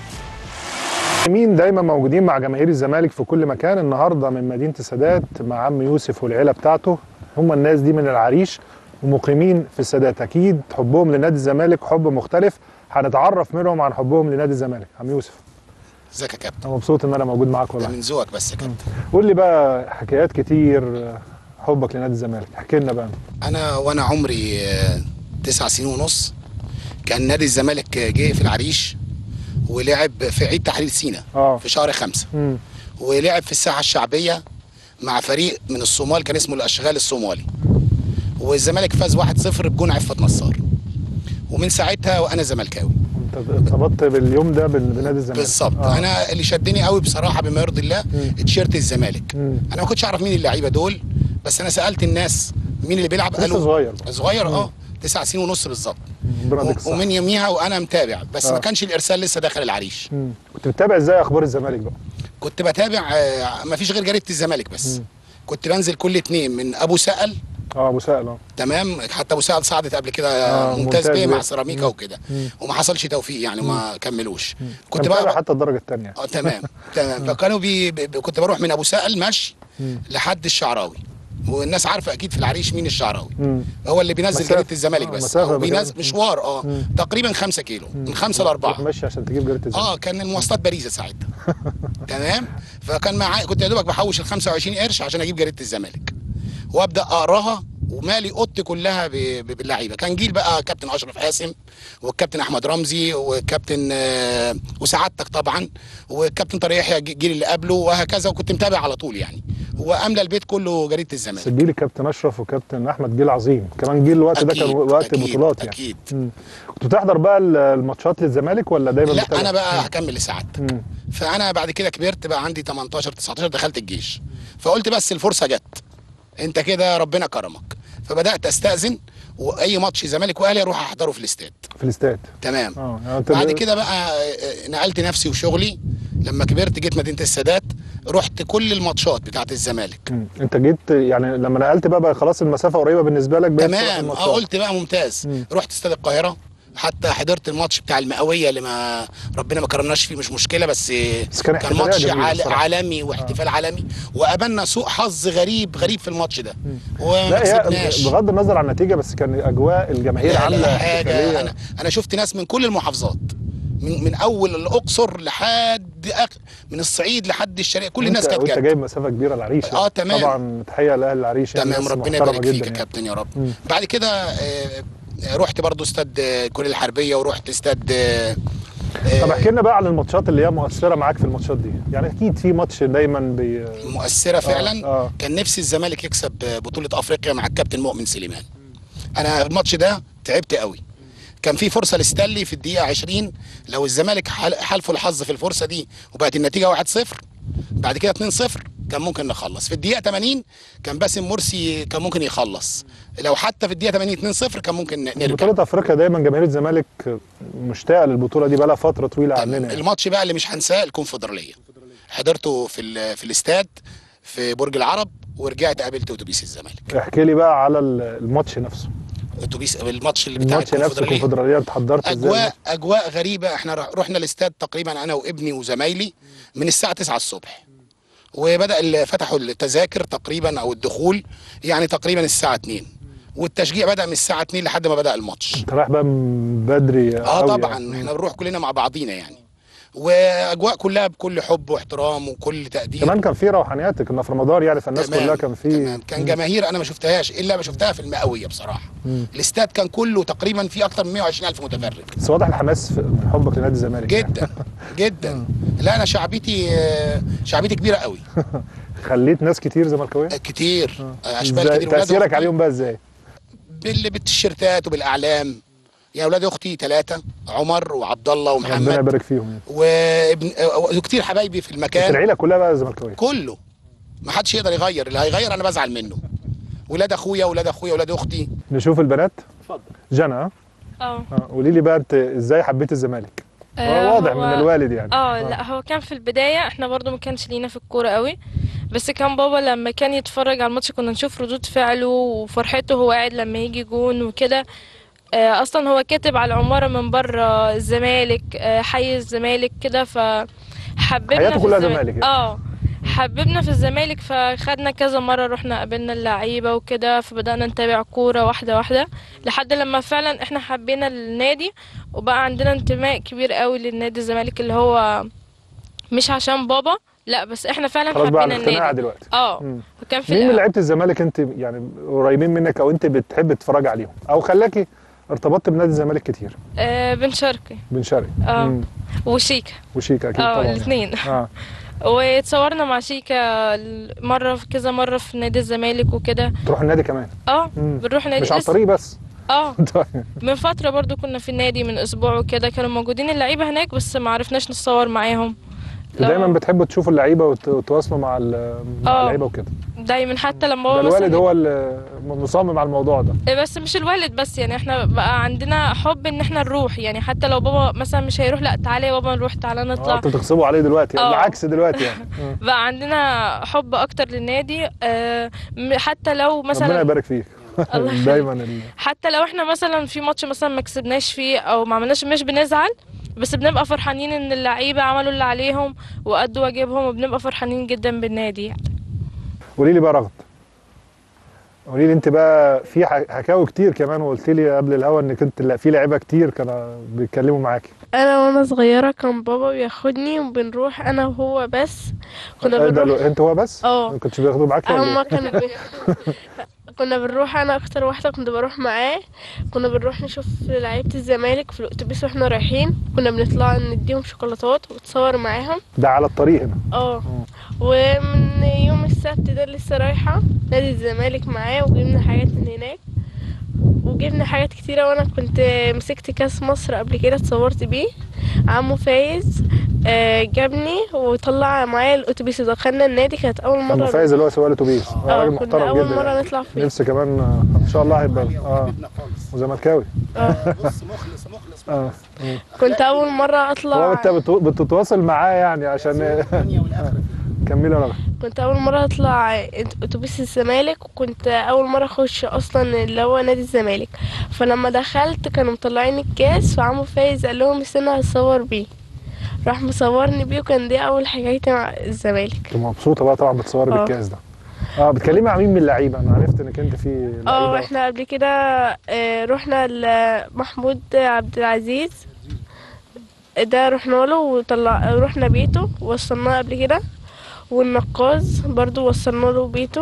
مين دايما موجودين مع جماهير الزمالك في كل مكان النهارده من مدينه السادات مع عم يوسف والعيله بتاعته هم الناس دي من العريش ومقيمين في السادات اكيد حبهم لنادي الزمالك حب مختلف هنتعرف منهم عن حبهم لنادي الزمالك عم يوسف ازيك يا كابتن انا مبسوط ان انا موجود معاك ده والله من ذوقك بس يا كابتن قول لي بقى حكايات كتير حبك لنادي الزمالك احكي لنا بقى انا وانا عمري آه، تسع سنين ونص كان نادي الزمالك آه، جه في العريش ولعب في عيد تحرير سينا اه في شهر خمسة امم ولعب في الساحه الشعبيه مع فريق من الصومال كان اسمه الاشغال الصومالي والزمالك فاز 1-0 بجون عفت نصار ومن ساعتها وانا زملكاوي انت ارتبطت باليوم ده بال- بنادي الزمالك بالظبط آه. انا اللي شدني قوي بصراحه بما يرضي الله مم. تيشيرت الزمالك مم. انا ما كنتش اعرف مين اللعيبه دول بس انا سالت الناس مين اللي بيلعب لسه قالوا صغير صغير اه تسع سنين ونص بالظبط ربنا يديك و- الصحة. ومن يوميها وانا متابع بس آه. ما كانش الارسال لسه داخل العريش مم. كنت بتتابع ازاي اخبار الزمالك بقى كنت بتابع آه، ما فيش غير جريده الزمالك بس كنت بنزل كل اتنين من ابو سأل اه ابو سائل اه تمام حتى ابو سعد صعدت قبل كده آه، ممتاز ممتاز بيه مع بيه. سيراميكا مم. وكده مم. وما حصلش توفيق يعني ما كملوش كنت كنت بتابع بقى حتى الدرجه الثانيه اه تمام تمام فكانوا بي... بي... كنت بروح من ابو سأل مشي مم. لحد الشعراوي والناس عارفه اكيد في العريش مين الشعراوي مم. هو اللي بينزل مسافة. جريده الزمالك آه، بس مسافة هو بينزل بجد. مشوار اه مم. تقريبا 5 كيلو من 5 ل 4 ماشي عشان تجيب جريده الزمالك اه كان المواصلات باريزه ساعتها تمام فكان معايا كنت يا دوبك بحوش ال 25 قرش عشان اجيب جريده الزمالك وابدا اقراها ومالي اوضتي كلها ب- ب- باللعيبه كان جيل بقى كابتن اشرف قاسم والكابتن احمد رمزي والكابتن آه، وسعادتك طبعا والكابتن طارق يحيى الجيل اللي قبله وهكذا وكنت متابع على طول يعني واملى البيت كله جريده بس الزمالك الجيل الكابتن اشرف وكابتن احمد جيل عظيم كمان جيل الوقت ده كان أكيد، وقت أكيد، بطولات يعني أكيد. مم. كنت بتحضر بقى ال- الماتشات للزمالك ولا دايما لا بتتابع؟ انا بقى هكمل لسعادتك مم. فانا بعد كده كبرت بقى عندي 18 19 دخلت الجيش فقلت بس الفرصه جت انت كده ربنا كرمك فبدات استاذن واي ماتش زمالك واهلي اروح احضره في الاستاد في الاستاد تمام اه يعني انت بعد كده بقى آه، نقلت نفسي وشغلي لما كبرت جيت مدينه السادات رحت كل الماتشات بتاعت الزمالك مم. انت جيت يعني لما نقلت بقى, بقى خلاص المسافه قريبه بالنسبه لك بقيت تروح تمام الماتشات. اه قلت بقى ممتاز مم. رحت استاد القاهره حتى حضرت الماتش بتاع المئويه اللي ما ربنا ما كرمناش فيه مش مشكله بس, بس كان كان احتفالية ماتش جميلة عال الصراحة. عالمي واحتفال عالمي وقابلنا سوء حظ غريب غريب في الماتش ده وما لا هي كسبناش بغض النظر عن النتيجه بس كان اجواء الجماهير لا عامله لا حاجه احتفالية. انا انا شفت ناس من كل المحافظات من من اول الاقصر لحد أخ... من الصعيد لحد الشرقيه كل الناس وانت- كانت وانت جت جايب مسافه كبيره العريش آه، تمام. طبعا تحيه لاهل العريش يعني تمام ناس ربنا محترمة يبارك فيك جداً يا يعني. كابتن يا رب مم. بعد كده آه، آه، رحت برضو استاد آه، كليه الحربيه ورحت استاد آه، آه، طب احكي لنا بقى عن الماتشات اللي هي مؤثره معاك في الماتشات دي يعني اكيد في ماتش دايما بي... مؤثره فعلا آه. كان نفسي الزمالك يكسب بطوله افريقيا مع الكابتن مؤمن سليمان انا الماتش ده تعبت قوي كان في فرصه لستانلي في الدقيقه 20 لو الزمالك حال- حالفه الحظ في الفرصه دي وبقت النتيجه 1-0 بعد كده 2-0 كان ممكن نخلص في الدقيقه 80 كان باسم مرسي كان ممكن يخلص لو حتى في الدقيقه 80 2-0 كان ممكن ن- نرجع بطوله افريقيا دايما جماهير الزمالك مشتاقه للبطوله دي بقى لها فتره طويله عننا تمام يعني. الماتش بقى اللي مش هنساه الكونفدراليه حضرته في ال- في الاستاد في برج العرب ورجعت قابلت اتوبيس الزمالك احكي لي بقى على ال- الماتش نفسه اتوبيس الماتش اللي بتاع الماتش نفسه الكونفدرالية. الكونفدراليه انت حضرت ازاي اجواء اجواء غريبه احنا رح- رحنا الاستاد تقريبا انا وابني وزمايلي من الساعه 9 الصبح وبدا ال- فتحوا التذاكر تقريبا او الدخول يعني تقريبا الساعه 2 والتشجيع بدا من الساعه 2 لحد ما بدا الماتش انت رايح بقى من بدري اه أوي طبعا يعني. احنا بنروح كلنا مع بعضينا يعني واجواء كلها بكل حب واحترام وكل تقدير كمان كان في روحانيات كنا في رمضان يعني فالناس تمام، كلها كان في تمام كان جماهير انا ما شفتهاش الا ما شفتها في المئويه بصراحه مم. الاستاد كان كله تقريبا فيه اكتر من 120 الف متفرج بس واضح الحماس في من حبك لنادي الزمالك جدا جدا لا انا شعبيتي آه، شعبيتي كبيره قوي خليت ناس كتير زملكاويه كتير آه، اشبال إزاي- كتير ولاد تاثيرك أختي عليهم بقى ازاي بال- بالتيشيرتات وبالاعلام يعني اولاد اختي ثلاثه عمر وعبد الله ربنا ومحمد يبارك فيهم وابن آه، وكتير حبايبي في بس المكان العيله كلها بقى زملكاويه كله ما حدش يقدر يغير اللي هيغير انا بزعل منه ولاد اخويا ولاد اخويا ولاد اختي نشوف البنات اتفضل جنى ها اه آه، قولي لي بقى انت ازاي حبيت الزمالك آه، واضح هو- من الوالد يعني اه لا هو كان في البداية احنا برضو ما كانش لينا في الكورة قوي بس كان بابا لما كان يتفرج على الماتش كنا نشوف ردود فعله وفرحته هو قاعد لما يجي جون وكده آه، اصلا هو كاتب على العمارة من بره الزمالك آه، حي الزمالك كده فحببنا حياته في كلها الزمالك. زمالك يعني. اه حببنا في الزمالك فخدنا كذا مرة رحنا قابلنا اللعيبة وكده فبدأنا نتابع كورة واحدة واحدة لحد لما فعلا احنا حبينا النادي وبقى عندنا انتماء كبير قوي للنادي الزمالك اللي هو مش عشان بابا لا بس احنا فعلا خلاص بقى حبينا الاقتناع النادي دلوقتي اه مم. وكان في مين من الأول- لعيبه الزمالك انت يعني قريبين منك او انت بتحب تتفرج عليهم او خلاكي ارتبطت بنادي الزمالك كتير آه بن شرقي بن شرقي اه مم. وشيكا وشيكا اكيد اه طبعا يعني. الاثنين اه واتصورنا مع شيكا مرة في كذا مرة في نادي الزمالك وكده تروح النادي كمان اه مم. بنروح نادي مش على لسه- الطريق بس اه طيب. من فترة برضو كنا في النادي من اسبوع وكده كانوا موجودين اللعيبة هناك بس ما عرفناش نتصور معاهم انتوا دايما بتحبوا تشوفوا اللعيبه وت- وتتواصلوا مع ال- مع آه. اللعيبه وكده دايما حتى لما ده هو الوالد مثلا هو اللي مصمم على الموضوع ده إيه بس مش الوالد بس يعني احنا بقى عندنا حب ان احنا نروح يعني حتى لو بابا مثلا مش هيروح لا تعالى يا بابا نروح تعالى اه نطلع انتوا بتغصبوا عليه دلوقتي يعني آه. العكس دلوقتي يعني مم. بقى عندنا حب اكتر للنادي آه، م- حتى لو ربنا مثلا يبارك فيك الله يخليك. دايما ال... حتى لو احنا مثلا في ماتش مثلا ما كسبناش فيه او ما عملناش مش بنزعل بس بنبقى فرحانين ان اللعيبه عملوا اللي عليهم وادوا واجبهم وبنبقى فرحانين جدا بالنادي قولي لي بقى رغد قولي لي انت بقى في ح- حكاوي كتير كمان وقلت لي قبل الهوا انك انت لا في لعيبه كتير كانوا بيتكلموا معاكي انا وانا صغيره كان بابا بياخدني وبنروح انا وهو بس كنا آه، ده بنروح لو- انت هو بس؟ اه ما كنتش بياخدوا معاك ولا هما إيه؟ كانوا بي... كنا بنروح انا اكتر واحده كنت بروح معاه كنا بنروح نشوف لعيبه الزمالك في الاتوبيس واحنا رايحين كنا بنطلع نديهم شوكولاتات ونتصور معاهم ده على الطريق هنا اه ومن يوم السبت ده لسه رايحه نادي الزمالك معاه وجبنا حاجات من هناك وجبنا حاجات كتيرة وانا كنت مسكت كاس مصر قبل كده اتصورت بيه عمو فايز آه، جابني وطلع معايا الاتوبيس دخلنا النادي كانت اول عم مره فايز اللي هو سواق الاتوبيس اه راجل كنا محترم اول جدا مره يعني. نطلع فيه نفسي كمان آه، ان شاء الله هيبقى اه وزملكاوي اه اه مم. كنت اول مره هو اطلع انت بتو- بتتواصل معاه يعني عشان كملي يا رغد كنت اول مره اطلع اتوبيس الزمالك وكنت اول مره اخش اصلا اللي هو نادي الزمالك فلما دخلت كانوا مطلعين الكاس وعمو فايز قال لهم استنى هتصور بيه راح مصورني بيه وكان دي اول حكايتي مع الزمالك كنت مبسوطه بقى طبعا بتصوري اه. بالكاس ده اه بتكلمي مع مين من اللعيبه انا عرفت انك انت في اه لعيبه احنا قبل كده آه، رحنا لمحمود عبد العزيز ده رحنا له وطلع رحنا بيته ووصلناه قبل كده والنقاز برضو وصلنا له بيته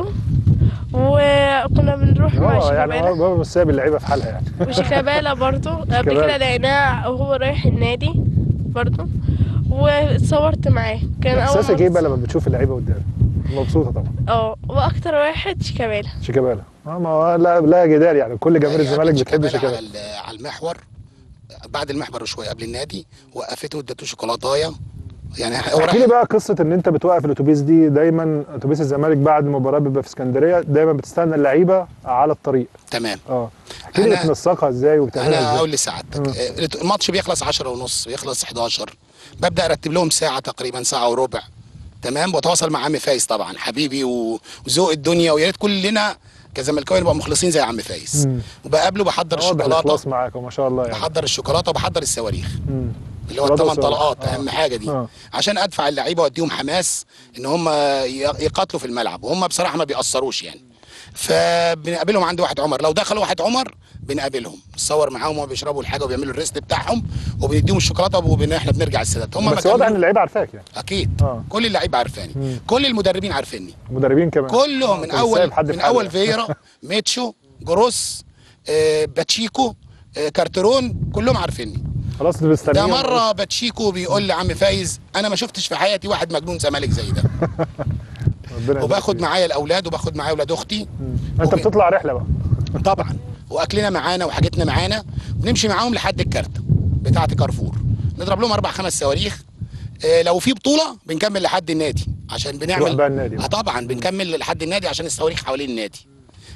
وكنا بنروح مع هو يعني شيكابالا هو مش سايب اللعيبه في حالها يعني وشيكابالا برضو قبل شيكابالا. كده لقيناه وهو رايح النادي برضو واتصورت معاه كان اول احساسك ايه مرة بقى لما بتشوف اللعيبه قدامك مبسوطه طبعا اه واكتر واحد شيكابالا شيكابالا اه ما هو لا لا جدال يعني كل جماهير الزمالك بتحب شيكابالا على شيكابالا ال- على المحور بعد المحور بشويه قبل النادي وقفته ادته شوكولاتايه يعني هو احكي رايح لي بقى قصه ان انت بتوقف الاتوبيس دي دايما اتوبيس الزمالك بعد مباراه بيبقى في اسكندريه دايما بتستنى اللعيبه على الطريق تمام اه احكي لي أنا- بتنسقها ازاي وبتعملها انا ازاي اقول لسعادتك آه، الماتش بيخلص 10 ونص بيخلص 11 ببدا ارتب لهم ساعه تقريبا ساعه وربع تمام واتواصل مع عمي فايز طبعا حبيبي و- وذوق الدنيا ويا ريت كلنا كزملكاوي نبقى مخلصين زي عم فايز مم. وبقابله بحضر واضح الشوكولاته الاخلاص معاك وما شاء الله يعني بحضر الشوكولاته وبحضر الصواريخ مم. اللي هو شوكولاتة الثمان وصواريخ. طلقات اهم حاجه دي آه. عشان ادفع اللعيبه واديهم حماس ان هم ي- يقاتلوا في الملعب وهم بصراحه ما بيأثروش يعني فبنقابلهم عند واحد عمر لو دخلوا واحد عمر بنقابلهم نصور معاهم وهم بيشربوا الحاجه وبيعملوا الريست بتاعهم وبنديهم الشوكولاته وبن احنا بنرجع السادات هم بس واضح ان اللعيبه عارفاك يعني اكيد اه كل اللعيبه عارفاني مم. كل المدربين عارفيني مدربين كمان كلهم من مش اول سايب حد في من حاله. اول فييرا ميتشو جروس آه، باتشيكو آه، كارترون كلهم عارفيني خلاص مستنيين ده مره باتشيكو بيقول لعم فايز انا ما شفتش في حياتي واحد مجنون زمالك زي ده ربنا وباخد يبارك معايا الاولاد وباخد معايا اولاد اختي فيك. انت بتطلع رحله بقى طبعا واكلنا معانا وحاجتنا معانا بنمشي معاهم لحد الكارته بتاعه كارفور نضرب لهم اربع خمس صواريخ آه، لو في بطوله بنكمل لحد النادي عشان تروح بنعمل بقى النادي اه طبعا بنكمل لحد النادي عشان الصواريخ حوالين النادي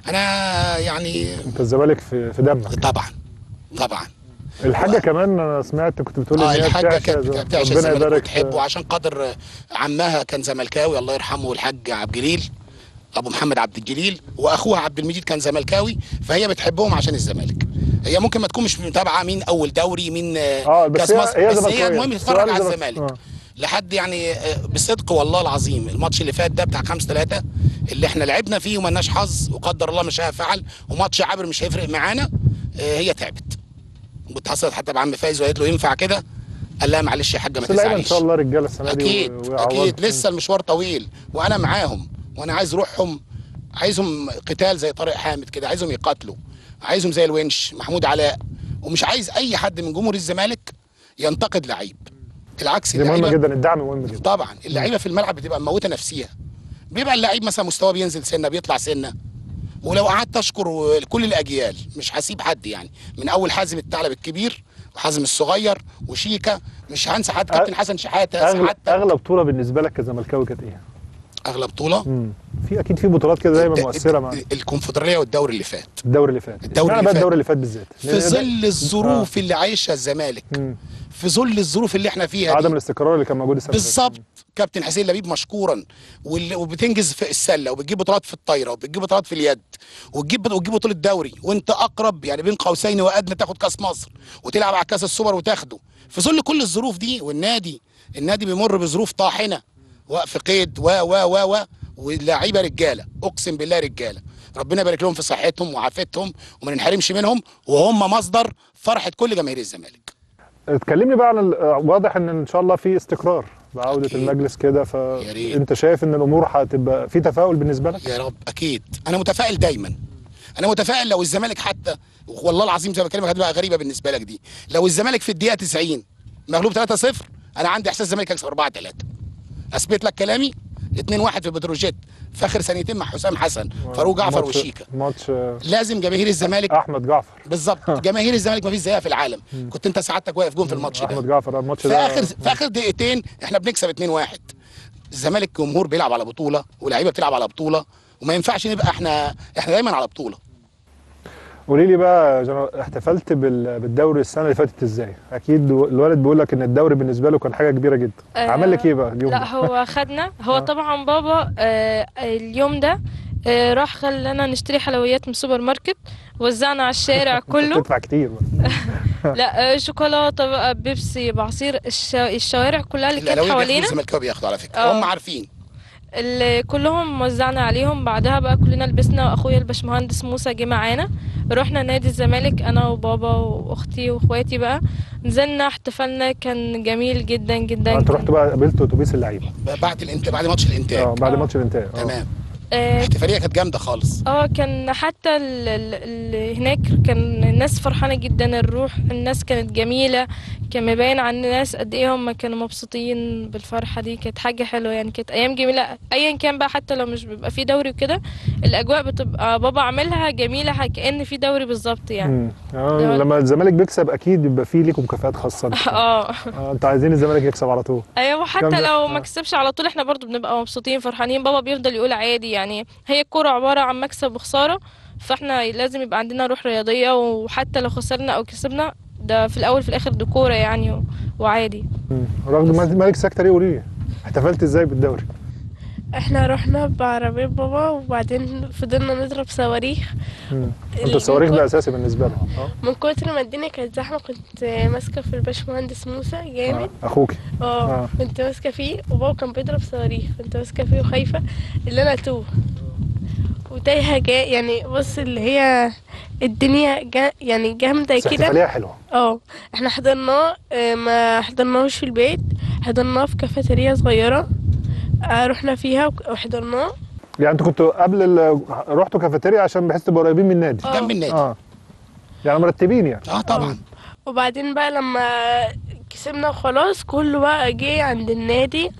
انا يعني انت الزمالك في في دمك طبعا طبعا الحاجه كمان انا سمعت كنت بتقول اه ان هي الحاجه بتعشى كانت زم- بتعشى ربنا الزمالك يبارك وتحبه عشان قدر آه، عمها كان زملكاوي الله يرحمه الحاج عبد الجليل ابو محمد عبد الجليل واخوها عبد المجيد كان زملكاوي فهي بتحبهم عشان الزمالك هي ممكن ما تكون مش متابعه مين اول دوري مين آه، اه بس كاس هي مصر هي بس هي زملكاوية. المهم تتفرج سؤال على زملك- الزمالك آه. لحد يعني آه، بصدق والله العظيم الماتش اللي فات ده بتاع 5 3 اللي احنا لعبنا فيه ومالناش حظ وقدر الله ما شاء فعل وماتش عابر مش هيفرق معانا آه، هي تعبت واتحصلت حتى بعم فايز وقالت له ينفع كده قال لها معلش يا حاجه ما بس اللعيبه ان تزعليش شاء الله رجاله السنه دي اكيد و- ويعوضوا. اكيد لسه المشوار طويل وانا معاهم وانا عايز روحهم عايزهم قتال زي طارق حامد كده عايزهم يقاتلوا عايزهم زي الونش محمود علاء ومش عايز اي حد من جمهور الزمالك ينتقد لعيب العكس دي مهمه اللعيبه جدا الدعم مهم جدا طبعا اللعيبه في الملعب بتبقى مموته نفسيها بيبقى اللعيب مثلا مستواه بينزل سنه بيطلع سنه ولو قعدت اشكر كل الاجيال مش هسيب حد يعني من اول حازم الثعلب الكبير وحازم الصغير وشيكا مش هنسى حد كابتن حسن شحاته اغلى سعادتك اغلى بطوله بالنسبه لك كزملكاوي كانت ايه؟ اغلى بطوله مم. في اكيد في بطولات كده دايما مؤثره مع الكونفدراليه والدوري اللي فات الدوري اللي فات الدوري اشمعنى اللي بقى فات. الدوري اللي فات بالذات في لأن ده- ظل الظروف اللي عايشها الزمالك مم. في ظل الظروف اللي احنا فيها دي. عدم الاستقرار اللي كان موجود السنه اللي فاتت. بالظبط كابتن حسين لبيب مشكورا واللي- وبتنجز في السله وبتجيب بطولات في الطايره وبتجيب بطولات في اليد وتجيب وتجيب بطوله دوري وانت اقرب يعني بين قوسين وادنى تاخد كاس مصر وتلعب على كاس السوبر وتاخده في ظل كل الظروف دي والنادي النادي بيمر بظروف طاحنه وقف قيد و و و و واللعيبه رجاله اقسم بالله رجاله ربنا يبارك لهم في صحتهم وعافيتهم وما ننحرمش منهم وهم مصدر فرحه كل جماهير الزمالك اتكلمني بقى عن ال- واضح ان ان شاء الله في استقرار بعوده أكيد. المجلس كده يا ريت. فانت شايف ان الامور هتبقى في تفاؤل بالنسبه لك؟ يا رب اكيد انا متفائل دايما انا متفائل لو الزمالك حتى والله العظيم زي ما بكلمك هتبقى غريبه بالنسبه لك دي لو الزمالك في الدقيقه 90 مغلوب 3-0 انا عندي احساس الزمالك هيكسب 4-3 اثبت لك كلامي 2-1 في بتروجيت في اخر ثانيتين مع حسام حسن فاروق جعفر ماتش- وشيكا ماتش آه، لازم جماهير الزمالك احمد جعفر بالظبط جماهير الزمالك ما فيش زيها في العالم كنت انت سعادتك واقف جون في الماتش احمد ده جعفر الماتش في ده اخر في اخر دقيقتين احنا بنكسب 2-1 الزمالك جمهور بيلعب على بطوله ولاعيبه بتلعب على بطوله وما ينفعش نبقى احنا احنا دايما على بطوله قولي لي بقى يا جنرال احتفلت بال- بالدوري السنه اللي فاتت ازاي؟ اكيد الولد بيقول لك ان الدوري بالنسبه له كان حاجه كبيره جدا آه، عمل لك ايه بقى اليوم لا ده؟ هو خدنا هو طبعا بابا آه اليوم ده آه راح خلانا نشتري حلويات من السوبر ماركت وزعنا على الشارع كله بتدفع كتير بقى. لا آه شوكولاته بقى بيبسي بعصير الش... الشوارع كلها اللي كانت الاهلاويه بياخدوا حوالينا الزمالكاويه بياخدوا على فكره آه. هم عارفين اللي كلهم وزعنا عليهم بعدها بقى كلنا لبسنا واخويا الباشمهندس موسى جه معانا رحنا نادي الزمالك انا وبابا واختي واخواتي بقى نزلنا احتفلنا كان جميل جدا جدا انت رحت بقى قابلت اتوبيس اللعيبه بعد الانت... بعد ماتش الانتاج اه بعد آه. ماتش الانتهاء آه. تمام آه، الاحتفاليه كانت جامده خالص اه كان حتى ال ال ال هناك كان الناس فرحانة جدا الروح الناس كانت جميلة كان مبين عن الناس قد ايه هم كانوا مبسوطين بالفرحة دي كانت حاجة حلوة يعني كانت ايام جميلة ايا كان بقى حتى لو مش بيبقى في دوري وكده الاجواء بتبقى بابا عاملها جميلة ح- كأن في دوري بالظبط يعني مم. آه ده- لما الزمالك بيكسب اكيد بيبقى فيه ليكم مكافآت خاصه انت. اه آه انتوا عايزين الزمالك يكسب على طول ايوه حتى جامدة. لو آه. ما كسبش على طول احنا برضو بنبقى مبسوطين فرحانين بابا بيفضل يقول عادي يعني هي الكرة عبارة عن مكسب وخسارة فاحنا لازم يبقى عندنا روح رياضية وحتى لو خسرنا او كسبنا ده في الاول في الاخر دي كورة يعني و- وعادي مم. رغم ما مالك ساكته ليه قولي لي احتفلت ازاي بالدوري؟ احنا رحنا بعربية بابا وبعدين فضلنا نضرب صواريخ مم. ال- انت الصواريخ من ده كت- اساسي بالنسبه لهم اه من كتر ما الدنيا كانت زحمة كنت ماسكة في الباشمهندس موسى جامد اخوك اه آه. كنت ماسكة فيه وبابا كان بيضرب صواريخ كنت ماسكة فيه وخايفة اللي انا اتوه وتايهة جا يعني بص اللي هي الدنيا جا يعني جامدة بس كده احتفاليه حلوه اه احنا حضرناه آه، ما حضرناهوش في البيت حضرناه في كافيتيريا صغيرة آه، رحنا فيها وك- وحضرناه يعني انتوا كنتوا قبل ال- رحتوا كافيتيريا عشان بحيث تبقوا قريبين من النادي آه. جنب النادي اه يعني مرتبين يعني اه طبعا وبعدين بقى لما كسبنا وخلاص كله بقى جه عند النادي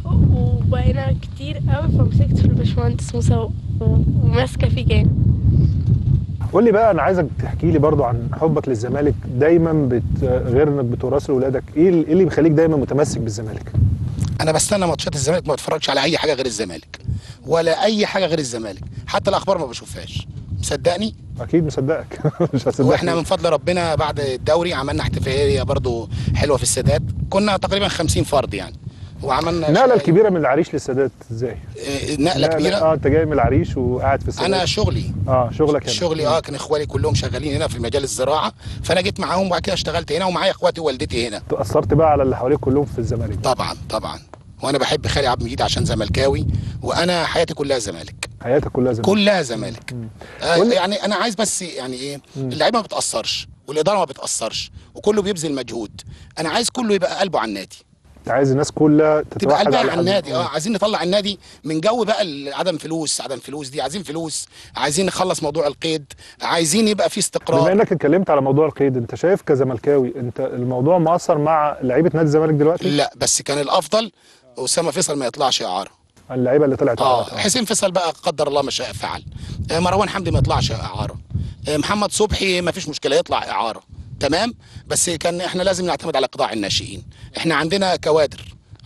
وبقينا كتير قوي فمسكت في الباشمهندس موسى و- وماسكة فيه جامد قول لي بقى انا عايزك تحكي لي برضو عن حبك للزمالك دايما بت... غير انك بتورثه لاولادك ايه ال- إيه اللي بيخليك دايما متمسك بالزمالك انا بستنى ماتشات الزمالك ما بتفرجش على اي حاجه غير الزمالك ولا اي حاجه غير الزمالك حتى الاخبار ما بشوفهاش مصدقني اكيد مصدقك مش هصدقك واحنا من فضل ربنا بعد الدوري عملنا احتفاليه برضو حلوه في السادات كنا تقريبا 50 فرد يعني وعملنا النقله شاي- الكبيره من العريش للسادات ازاي آه، نقله كبيره اه انت جاي من العريش وقاعد في السادات انا شغلي اه شغلك هنا شغلي اه كان اخوالي كلهم شغالين هنا في مجال الزراعه فانا جيت معاهم وبعد كده اشتغلت هنا ومعايا اخواتي ووالدتي هنا تاثرت بقى على اللي حواليك كلهم في الزمالك طبعا طبعا وانا بحب خالي عبد المجيد عشان زملكاوي وانا حياتي كلها زمالك حياتك كلها زمالك كلها زمالك آه قول لي- يعني انا عايز بس يعني ايه اللعيبه ما بتاثرش والاداره ما بتاثرش وكله بيبذل مجهود انا عايز كله يبقى قلبه على النادي انت عايز الناس كلها تبقى تتوحد قلبها على حد. النادي اه عايزين نطلع النادي من جو بقى ال- عدم فلوس عدم فلوس دي عايزين فلوس عايزين نخلص موضوع القيد عايزين يبقى في بما استقرار انك اتكلمت على موضوع القيد انت شايف كزملكاوي انت الموضوع مؤثر مع لعيبه نادي الزمالك دلوقتي لا بس كان الافضل اسامه فيصل ما يطلعش اعاره اللعيبه اللي طلعت اه عارف. حسين فيصل بقى قدر الله ما شاء فعل آه مروان حمدي ما يطلعش اعاره آه محمد صبحي ما فيش مشكله يطلع اعاره تمام بس كان احنا لازم نعتمد على قطاع الناشئين احنا عندنا كوادر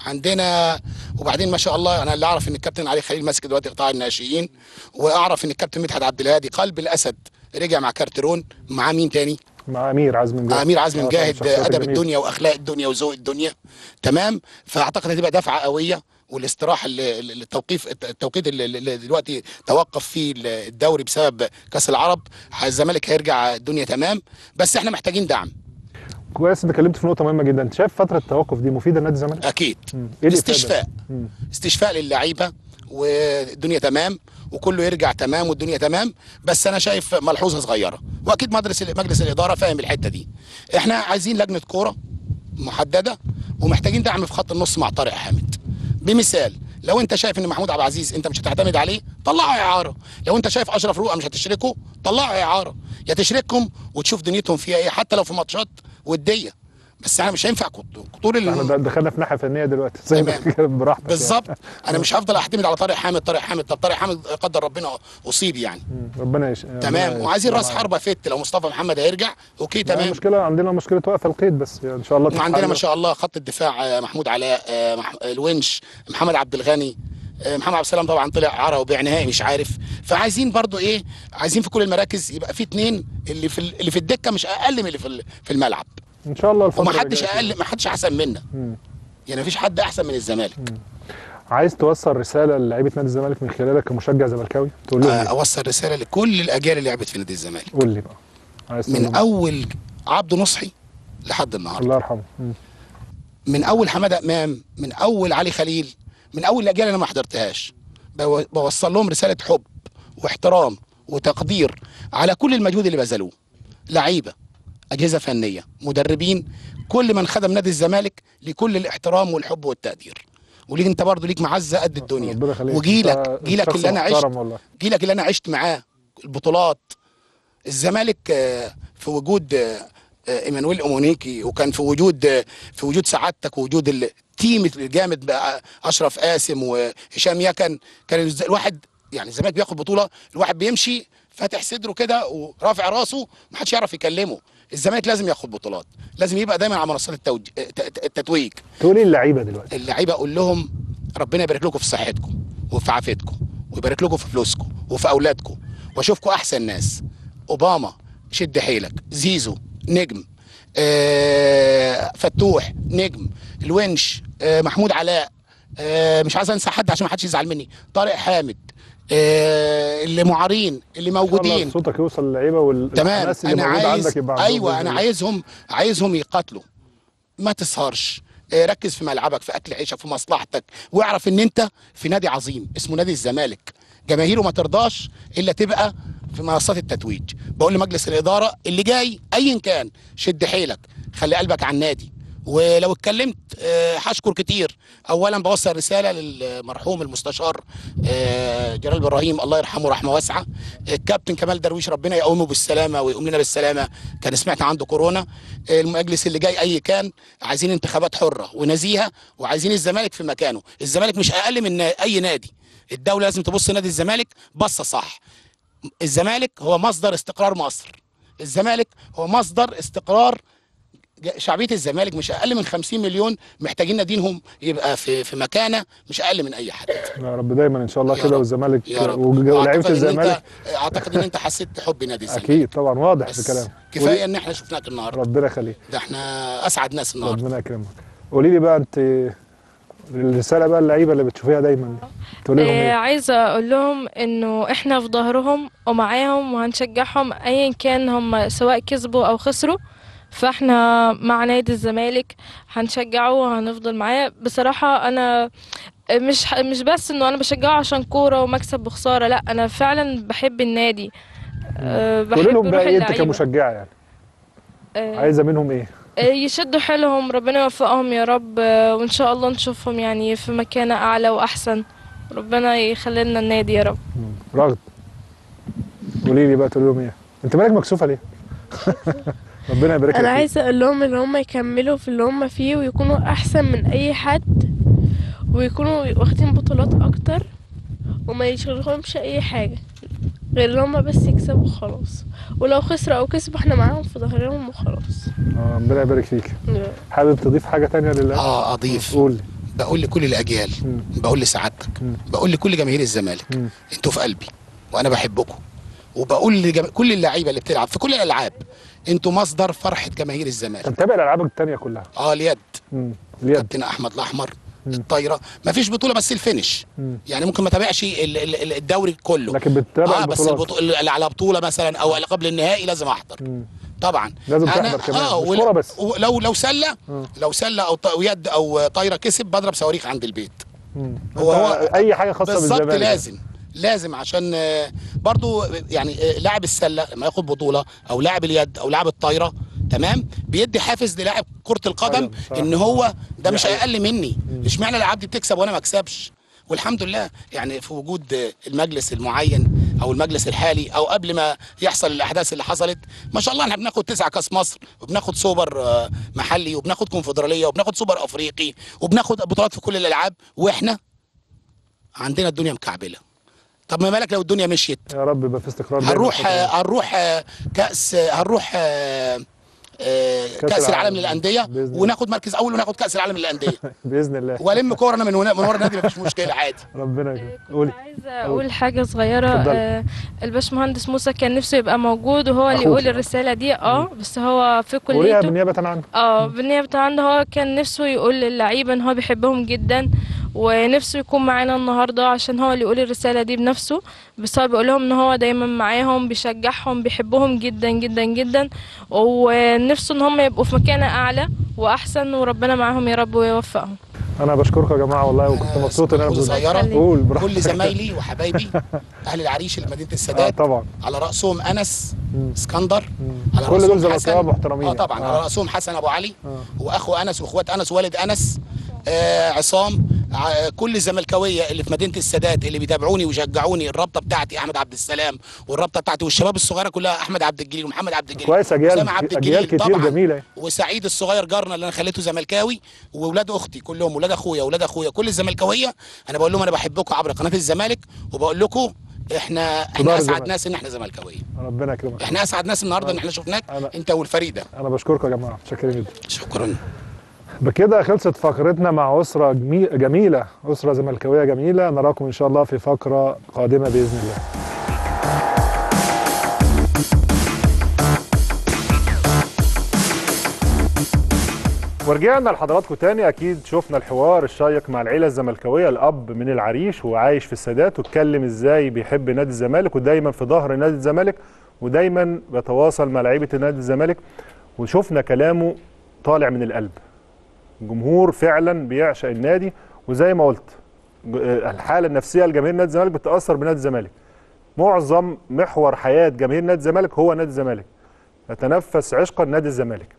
عندنا وبعدين ما شاء الله انا اللي اعرف ان الكابتن علي خليل ماسك دلوقتي قطاع الناشئين واعرف ان الكابتن مدحت عبد الهادي قلب الاسد رجع مع كارترون مع مين تاني مع امير عزمي مجاهد امير عزمي آه، مجاهد شخصيات ادب جميلة. الدنيا واخلاق الدنيا وذوق الدنيا تمام فاعتقد هتبقى دفعه قويه والاستراحه اللي اللي- التوقيف التوقيت اللي اللي دلوقتي توقف فيه الدوري بسبب كاس العرب الزمالك هيرجع الدنيا تمام بس احنا محتاجين دعم كويس انت اتكلمت في نقطه مهمه جدا انت شايف فتره التوقف دي مفيده لنادي الزمالك اكيد مم. ايه الإفادة؟ استشفاء مم. استشفاء للعيبه والدنيا تمام وكله يرجع تمام والدنيا تمام بس انا شايف ملحوظه صغيره واكيد مجلس مجلس الاداره فاهم الحته دي احنا عايزين لجنه كوره محدده ومحتاجين دعم في خط النص مع طارق حامد بمثال لو انت شايف ان محمود عبد العزيز انت مش هتعتمد عليه طلعه اعاره لو انت شايف اشرف رؤى مش هتشركه طلعه اعاره يا تشركهم وتشوف دنيتهم فيها ايه حتى لو في ماتشات وديه بس انا مش هينفع كت- طول ال- احنا د- دخلنا في ناحيه فنيه دلوقتي زي ما تمام. تتكلم براحتك يعني. بالظبط انا مش هفضل اعتمد على طارق حامد طارق حامد طب طارق حامد قدر ربنا اصيب يعني مم. ربنا يش... تمام ربنا وعايزين راس يستر حربه فت لو مصطفى محمد هيرجع اوكي معانا. تمام المشكله عندنا مشكله وقف القيد بس يعني ان شاء الله وعندنا تتحل. ما شاء الله خط الدفاع آه، محمود علاء آه، مح- الونش محمد عبد الغني آه، محمد عبد السلام طبعا طلع عرا وبيع نهائي مش عارف فعايزين برضو ايه عايزين في كل المراكز يبقى في اتنين اللي في ال- اللي في الدكه مش اقل من اللي في ال- في الملعب ان شاء الله الفتره اللي ومحدش جاية اقل ما حدش احسن منا مم. يعني مفيش حد احسن من الزمالك عايز توصل رساله للعيبه نادي الزمالك من خلالك كمشجع زملكاوي تقول لهم آه، إيه؟ اوصل رساله لكل الاجيال اللي لعبت في نادي الزمالك قول لي بقى عايز تقول من لهم. اول عبده نصحي لحد النهارده الله يرحمه مم. من اول حماده امام من اول علي خليل من اول الاجيال انا ما حضرتهاش بو- بوصل لهم رساله حب واحترام وتقدير على كل المجهود اللي بذلوه لعيبه اجهزه فنيه مدربين كل من خدم نادي الزمالك لكل الاحترام والحب والتقدير وليك انت برضه ليك معزه قد الدنيا ربنا يخليك وجيلك أنت جيلك شخص اللي انا عشت محترم والله جيلك اللي انا عشت معاه البطولات الزمالك آه، في وجود آه، آه، ايمانويل اومونيكي وكان في وجود آه، في وجود سعادتك ووجود التيم الجامد بقى اشرف قاسم وهشام يكن كان الز- الواحد يعني الزمالك بياخد بطوله الواحد بيمشي فاتح صدره كده ورافع راسه محدش يعرف يكلمه الزمالك لازم ياخد بطولات لازم يبقى دايما على منصات التوج... الت- الت- التتويج تقول ايه اللعيبه دلوقتي اللعيبه اقول لهم ربنا يبارك لكم في صحتكم وفي عافيتكم ويبارك لكم في فلوسكم وفي اولادكم واشوفكم احسن ناس اوباما شد حيلك زيزو نجم آه فتوح نجم الونش آه محمود علاء آه مش عايز انسى حد عشان ما حدش يزعل مني طارق حامد آه اللي معارين اللي إن شاء الله موجودين صوتك يوصل للعيبه وال- تمام والناس اللي انا موجوده عايز عندك يبقى عندهم ايوه بإذن انا الله. عايزهم عايزهم يقاتلوا ما تسهرش آه، ركز في ملعبك في اكل عيشك في مصلحتك واعرف ان انت في نادي عظيم اسمه نادي الزمالك جماهيره ما ترضاش الا تبقى في منصات التتويج بقول لمجلس الاداره اللي جاي ايا كان شد حيلك خلي قلبك على النادي ولو اتكلمت آه، هشكر كتير اولا بوصل رساله للمرحوم المستشار آه، جلال ابراهيم الله يرحمه رحمه واسعه الكابتن كمال درويش ربنا يقومه بالسلامه ويقوم لنا بالسلامه كان سمعت عنده كورونا المجلس اللي جاي اي كان عايزين انتخابات حره ونزيهه وعايزين الزمالك في مكانه الزمالك مش اقل من اي نادي الدوله لازم تبص نادي الزمالك بصه صح الزمالك هو مصدر استقرار مصر الزمالك هو مصدر استقرار ج- شعبيه الزمالك مش اقل من 50 مليون محتاجين نادينهم يبقى في في مكانه مش اقل من اي حد يا رب دايما ان شاء الله يا كده رب. والزمالك يا رب وج- ولاعيبه أعتقد إن الزمالك أنت اعتقد ان انت حسيت حب نادي الزمالك اكيد طبعا واضح في بس كلامك كفايه ان احنا شفناك النهارده ربنا يخليك ده احنا اسعد ناس النهارده ربنا يكرمك قولي لي بقى انت الرساله بقى اللعيبه اللي بتشوفيها دايما تقولي لهم آه، ايه عايزة أقول لهم إنه إحنا في ظهرهم ومعاهم وهنشجعهم أيا كان هم سواء كسبوا أو خسروا فإحنا مع نادي الزمالك هنشجعه وهنفضل معاه بصراحة أنا مش مش بس إنه أنا بشجعه عشان كورة ومكسب وخسارة لأ أنا فعلا بحب النادي أه بحب قولي لهم روح بقى ايه انت اللعيبة كمشجعه يعني أه عايزه منهم ايه آه، يشدوا حيلهم ربنا يوفقهم يا رب آه، وإن شاء الله نشوفهم يعني في مكانة أعلى وأحسن ربنا يخلي لنا النادي يا رب رغد قولي لي بقى تقولي لهم ايه انت مالك مكسوفه ليه ربنا يبارك لك انا فيك. عايزه اقول لهم ان هم يكملوا في اللي هم فيه ويكونوا احسن من اي حد ويكونوا واخدين بطولات اكتر وما يشغلهمش اي حاجه غير ان هم بس يكسبوا خلاص ولو خسروا او كسبوا احنا معاهم في ظهرهم وخلاص آه، ربنا يبارك فيك حابب تضيف حاجه تانية لله اه اضيف قول بقول لكل الاجيال بقول لسعادتك بقول لكل جماهير الزمالك انتوا في قلبي وانا بحبكم وبقول لكل اللعيبه اللي بتلعب في كل الالعاب انتوا مصدر فرحه جماهير الزمالك انت متابع الالعاب التانية كلها اه اليد مم. اليد كابتن احمد الاحمر الطايره مفيش بطوله بس الفينش مم. يعني ممكن ما تابعش ال- ال- ال- الدوري كله لكن بتتابع اه بس البطولات. البطوله اللي على بطوله مثلا او قبل النهائي لازم احضر مم. طبعا لازم أنا- تحضر كمان اه مش ول- كوره بس لو لو سله مم. لو سله او ط- يد او طايره كسب بضرب صواريخ عند البيت مم. هو أنت هو اي حاجه خاصه بالظبط بالزمالك لازم لازم عشان آه، برضو يعني آه، لاعب السله لما ياخد بطوله او لاعب اليد او لاعب الطايره تمام بيدي حافز للاعب كره القدم أيوة، صح. ان هو ده دي مش حقيقة. اقل مني اشمعنى الالعاب دي بتكسب وانا ما اكسبش والحمد لله يعني في وجود آه، المجلس المعين او المجلس الحالي او قبل ما يحصل الاحداث اللي حصلت ما شاء الله احنا بناخد تسع كاس مصر وبناخد سوبر آه، محلي وبناخد كونفدراليه وبناخد سوبر افريقي وبناخد بطولات في كل الالعاب واحنا عندنا الدنيا مكعبله طب ما بالك لو الدنيا مشيت يا رب يبقى في استقرار دايما هنروح الفترة دي. هنروح آه، كاس هنروح آه، آه، كأس كاس العالم العالم للانديه بإذن الله. وناخد مركز اول وناخد كاس العالم للانديه باذن الله والم كوره انا من هنا من ورا النادي مفيش مشكله عادي ربنا يكرمك قولي عايزة أقول حاجة صغيرة اتفضلي. آه الباشمهندس موسى كان نفسه يبقى موجود وهو اللي أخوك. يقول الرسالة دي اه بس هو في قوليها كليته بالنيابه عنه اه بالنيابة عنه هو كان نفسه يقول للعيبة ان هو بيحبهم جدا ونفسه يكون معانا النهاردة عشان هو اللي يقول الرسالة دي بنفسه بس هو بيقول لهم ان هو دايما معاهم بيشجعهم بيحبهم جدا جدا جدا ونفسه ان هم يبقوا في مكانة اعلى واحسن وربنا معاهم يا رب ويوفقهم انا بشكركم يا جماعه والله وكنت مبسوط ان انا ملحوظة بقول- صغيره قول براحتك كل زمايلي وحبايبي اهل العريش اللي مدينه اه السادات طبعا على راسهم انس مم. اسكندر على كل دول راسهم زملكاويه حسن محترمين اه طبعا يعني. على راسهم حسن ابو علي آه. واخو انس واخوات انس والد انس آه عصام ع- كل الزملكاويه اللي في مدينه السادات اللي بيتابعوني ويشجعوني الرابطه بتاعتي احمد عبد السلام والرابطه بتاعتي والشباب الصغيره كلها احمد عبد الجليل ومحمد عبد الجليل كويس اجيال وأسامة عبد اجيال الجليل كتير طبعاً. جميله وسعيد الصغير جارنا اللي انا خليته زملكاوي واولاد اختي كلهم ولاد اخويا ولاد اخويا كل الزملكاويه انا بقول لهم انا بحبكم عبر قناه الزمالك وبقول لكم احنا احنا كبار اسعد الزمالك. ناس ان احنا زملكاويه ربنا يكرمك احنا اسعد ناس النهارده ان احنا شفناك أنا- انت والفريده انا بشكركم يا جماعه متشكرين جدا شكرا بكده خلصت فقرتنا مع أسرة جمي- جميلة أسرة زملكاوية جميلة نراكم إن شاء الله في فقرة قادمة بإذن الله ورجعنا لحضراتكم تاني اكيد شفنا الحوار الشيق مع العيله الزملكاويه الاب من العريش وعايش في السادات واتكلم ازاي بيحب نادي الزمالك ودايما في ظهر نادي الزمالك ودايما بيتواصل مع لعيبه نادي الزمالك وشفنا كلامه طالع من القلب الجمهور فعلا بيعشق النادي وزي ما قلت ج- آه، الحاله النفسيه لجماهير نادي الزمالك بتاثر بنادي الزمالك معظم محور حياه جماهير نادي الزمالك هو نادي الزمالك نتنفس عشقا نادي الزمالك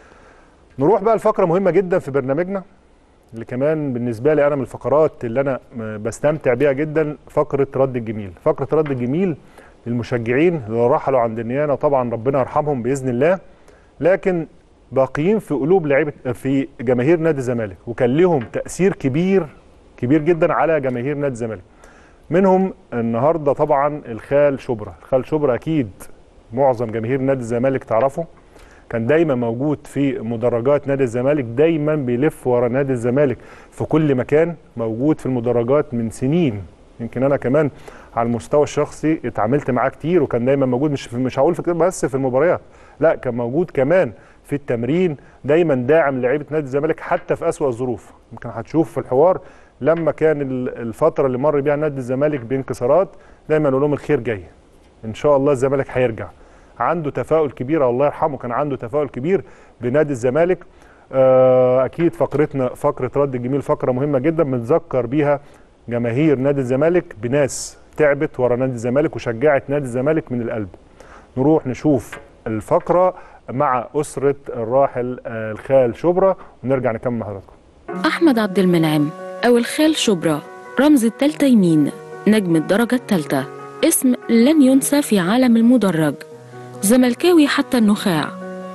نروح بقى لفقره مهمه جدا في برنامجنا اللي كمان بالنسبه لي انا من الفقرات اللي انا م- بستمتع بيها جدا فقره رد الجميل فقره رد الجميل للمشجعين اللي رحلوا عند النيانه طبعا ربنا يرحمهم باذن الله لكن باقيين في قلوب لعيبه في جماهير نادي الزمالك وكان لهم تاثير كبير كبير جدا على جماهير نادي الزمالك منهم النهارده طبعا الخال شبرا الخال شبرا اكيد معظم جماهير نادي الزمالك تعرفه كان دايما موجود في مدرجات نادي الزمالك دايما بيلف ورا نادي الزمالك في كل مكان موجود في المدرجات من سنين يمكن انا كمان على المستوى الشخصي اتعاملت معاه كتير وكان دايما موجود مش في مش هقول في كده بس في المباريات لا كان موجود كمان في التمرين دايما داعم لعيبه نادي الزمالك حتى في اسوأ الظروف يمكن هتشوف في الحوار لما كان ال- الفتره اللي مر بيها نادي الزمالك بانكسارات دايما نقول لهم الخير جاي ان شاء الله الزمالك هيرجع عنده تفاؤل كبير الله يرحمه كان عنده تفاؤل كبير بنادي الزمالك آه، اكيد فقرتنا فقره رد الجميل فقره مهمه جدا بنذكر بيها جماهير نادي الزمالك بناس تعبت ورا نادي الزمالك وشجعت نادي الزمالك من القلب نروح نشوف الفقره مع اسره الراحل آه، الخال شبرا ونرجع نكمل مع حضراتكم أحمد عبد المنعم أو الخال شبرا رمز التالتة يمين نجم الدرجة التالتة اسم لن ينسى في عالم المدرج زملكاوي حتى النخاع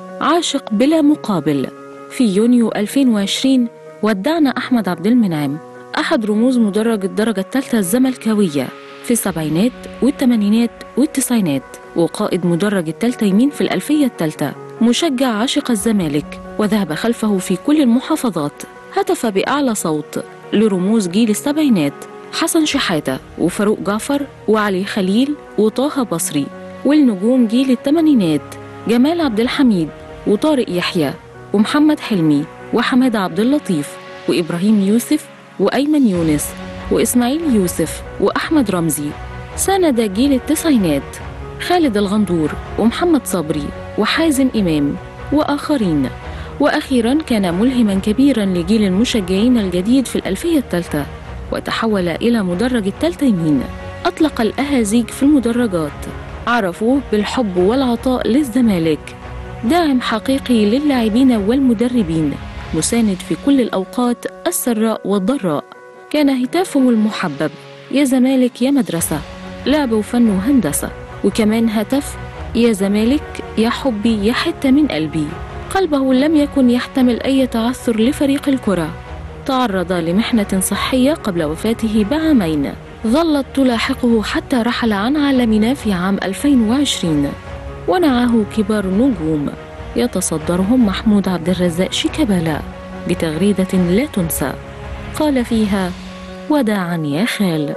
عاشق بلا مقابل في يونيو 2020 ودعنا أحمد عبد المنعم أحد رموز مدرج الدرجة التالتة الزملكاوية في السبعينات والثمانينات والتسعينات وقائد مدرج التالتة يمين في الألفية التالتة مشجع عاشق الزمالك وذهب خلفه في كل المحافظات هتف بأعلى صوت لرموز جيل السبعينات حسن شحاتة وفاروق جعفر وعلي خليل وطه بصري والنجوم جيل الثمانينات جمال عبد الحميد وطارق يحيى ومحمد حلمي وحماد عبد اللطيف وإبراهيم يوسف وأيمن يونس وإسماعيل يوسف وأحمد رمزي ساند جيل التسعينات خالد الغندور ومحمد صبري وحازم إمام وآخرين وأخيرا كان ملهما كبيرا لجيل المشجعين الجديد في الألفية الثالثة وتحول إلى مدرج التالتة يمين أطلق الأهازيج في المدرجات عرفوه بالحب والعطاء للزمالك داعم حقيقي للاعبين والمدربين مساند في كل الأوقات السراء والضراء كان هتافه المحبب يا زمالك يا مدرسة لعب وفن وهندسة وكمان هتف يا زمالك يا حبي يا حتة من قلبي قلبه لم يكن يحتمل أي تعثر لفريق الكرة تعرض لمحنة صحية قبل وفاته بعامين ظلت تلاحقه حتى رحل عن عالمنا في عام 2020 ونعاه كبار نجوم يتصدرهم محمود عبد الرزاق شيكابالا بتغريدة لا تنسى قال فيها وداعا يا خال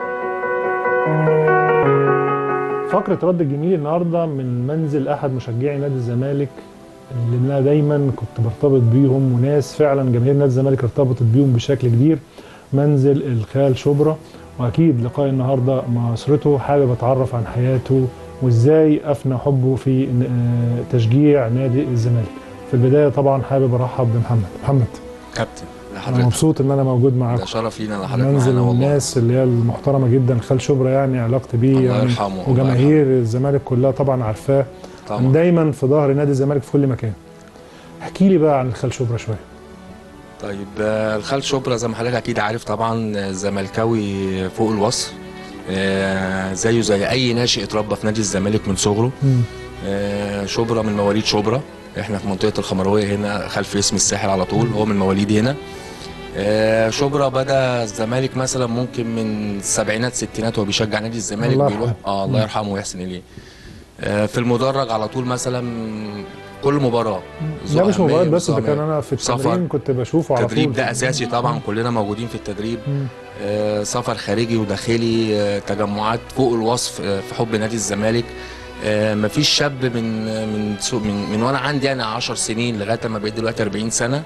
فقرة رد الجميل النهارده من منزل أحد مشجعي نادي الزمالك اللي أنا دايما كنت برتبط بيهم وناس فعلا جماهير نادي الزمالك ارتبطت بيهم بشكل كبير منزل الخال شبرا وأكيد لقاء النهارده مع أسرته حابب أتعرف عن حياته وإزاي أفنى حبه في آه، تشجيع نادي الزمالك. في البداية طبعا حابب أرحب بمحمد. محمد كابتن أنا لحضرتك مبسوط إن أنا موجود معاكم. ده شرف لينا لحضرتك منزل معانا والله الناس اللي هي المحترمه جدا خال شبرا يعني علاقتي بيه الله يعني يرحمه، الله وجماهير الزمالك كلها طبعا عارفاه طبعا. دايما في ظهر نادي الزمالك في كل مكان احكي لي بقى عن الخال شبرا شويه طيب آه، الخال شبرا زي ما حضرتك اكيد عارف طبعا آه، زملكاوي فوق الوصف آه، زيه زي اي ناشئ اتربى في نادي الزمالك من صغره آه، شبرا من مواليد شبرا احنا في منطقه الخمرويه هنا خلف اسم الساحل على طول هو من مواليد هنا آه، شبرا بدا الزمالك مثلا ممكن من السبعينات ستينات وهو بيشجع نادي الزمالك الله بيروح يرحمه. اه الله مم. يرحمه ويحسن اليه آه، في المدرج على طول مثلا كل مباراه لا مش ذو مباريات أهمية بس ده وذو كان أهمية. انا في سفر. التمرين كنت بشوفه على طول التدريب ده اساسي طبعا كلنا موجودين في التدريب مم. آه، سفر خارجي وداخلي آه، تجمعات فوق الوصف آه، في حب نادي الزمالك آه، مفيش شاب من من سو- من, من وانا عندي انا 10 سنين لغايه ما بقيت دلوقتي 40 سنه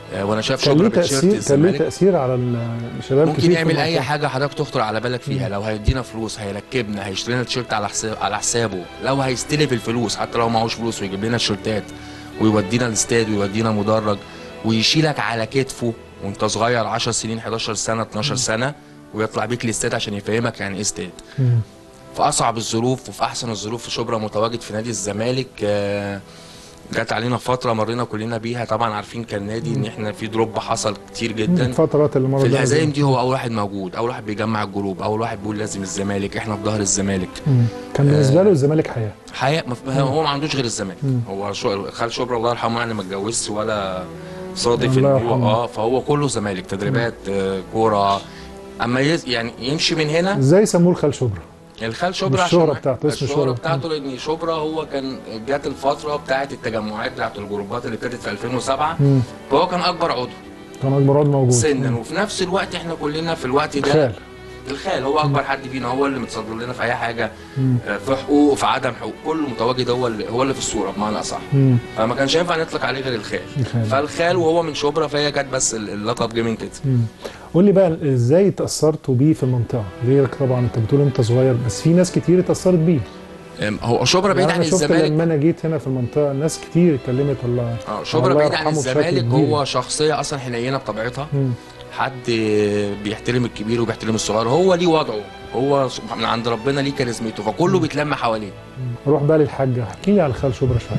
آه، وانا شايف كان ليه شبرا بتشيرت تاثير كان ليه الزمالك تاثير على الشباب ممكن كتير في يعمل اي المنطقة. حاجه حضرتك تخطر على بالك فيها لو هيدينا فلوس هيركبنا هيشتري لنا تيشيرت على حساب على حسابه لو هيستلف الفلوس حتى لو معهوش فلوس ويجيب لنا تيشيرتات ويودينا الاستاد ويودينا مدرج ويشيلك على كتفه وانت صغير 10 سنين 11 سنه 12 سنه ويطلع بيك الاستاد عشان يفهمك يعني ايه استاد مم. في اصعب الظروف وفي احسن الظروف في شبرا متواجد في نادي الزمالك آه، جت علينا فتره مرينا كلنا بيها طبعا عارفين كان نادي ان احنا في دروب حصل كتير جدا الفترات اللي مرت في بيها الهزايم دي هو اول واحد موجود اول واحد بيجمع الجروب اول واحد بيقول لازم الزمالك احنا في ظهر الزمالك مم. كان بالنسبه له الزمالك حياه حياه ما- هو ما عندوش غير الزمالك مم. هو شو- خال شبرا الله يرحمه يعني ما اتجوزش ولا صادف ان الله هو يرحمه. اه فهو كله زمالك تدريبات آه، كوره اما يز يعني يمشي من هنا ازاي سموه الخال شبرا الخال شبرا بالشهرة عشان بتاعته، اسم الشهرة شهرة. بتاعته لان شبرا هو كان جات الفتره بتاعت التجمعات بتاعت الجروبات اللي ابتدت في 2007 مم. فهو كان اكبر عضو كان اكبر عضو موجود سنا وفي نفس الوقت احنا كلنا في الوقت ده الخال الخال هو اكبر حد فينا هو اللي متصدر لنا في اي حاجه مم. آه، في حقوق في عدم حقوق كله متواجد هو اللي هو اللي في الصوره بمعنى اصح مم. فما كانش ينفع نطلق عليه غير الخال الخال. فالخال وهو من شبرا فهي جت بس ال- اللقب جه من كده مم. قول لي بقى ازاي تاثرتوا بيه في المنطقه غيرك طبعا انت بتقول انت صغير بس في ناس كتير اتاثرت بيه أم، هو شبرا بعيد يعني عن انا شفت الزمالك لما انا جيت هنا في المنطقه ناس كتير اتكلمت الله اه شبرا الله بعيد عن يرحمه بشكل الزمالك كبير. هو شخصيه اصلا حنينه بطبيعتها مم. حد بيحترم الكبير وبيحترم الصغير هو ليه وضعه هو سبحان- من عند ربنا ليه كاريزمته فكله بيتلم حواليه روح بقى للحاجه احكي لي عن خال شبرا شويه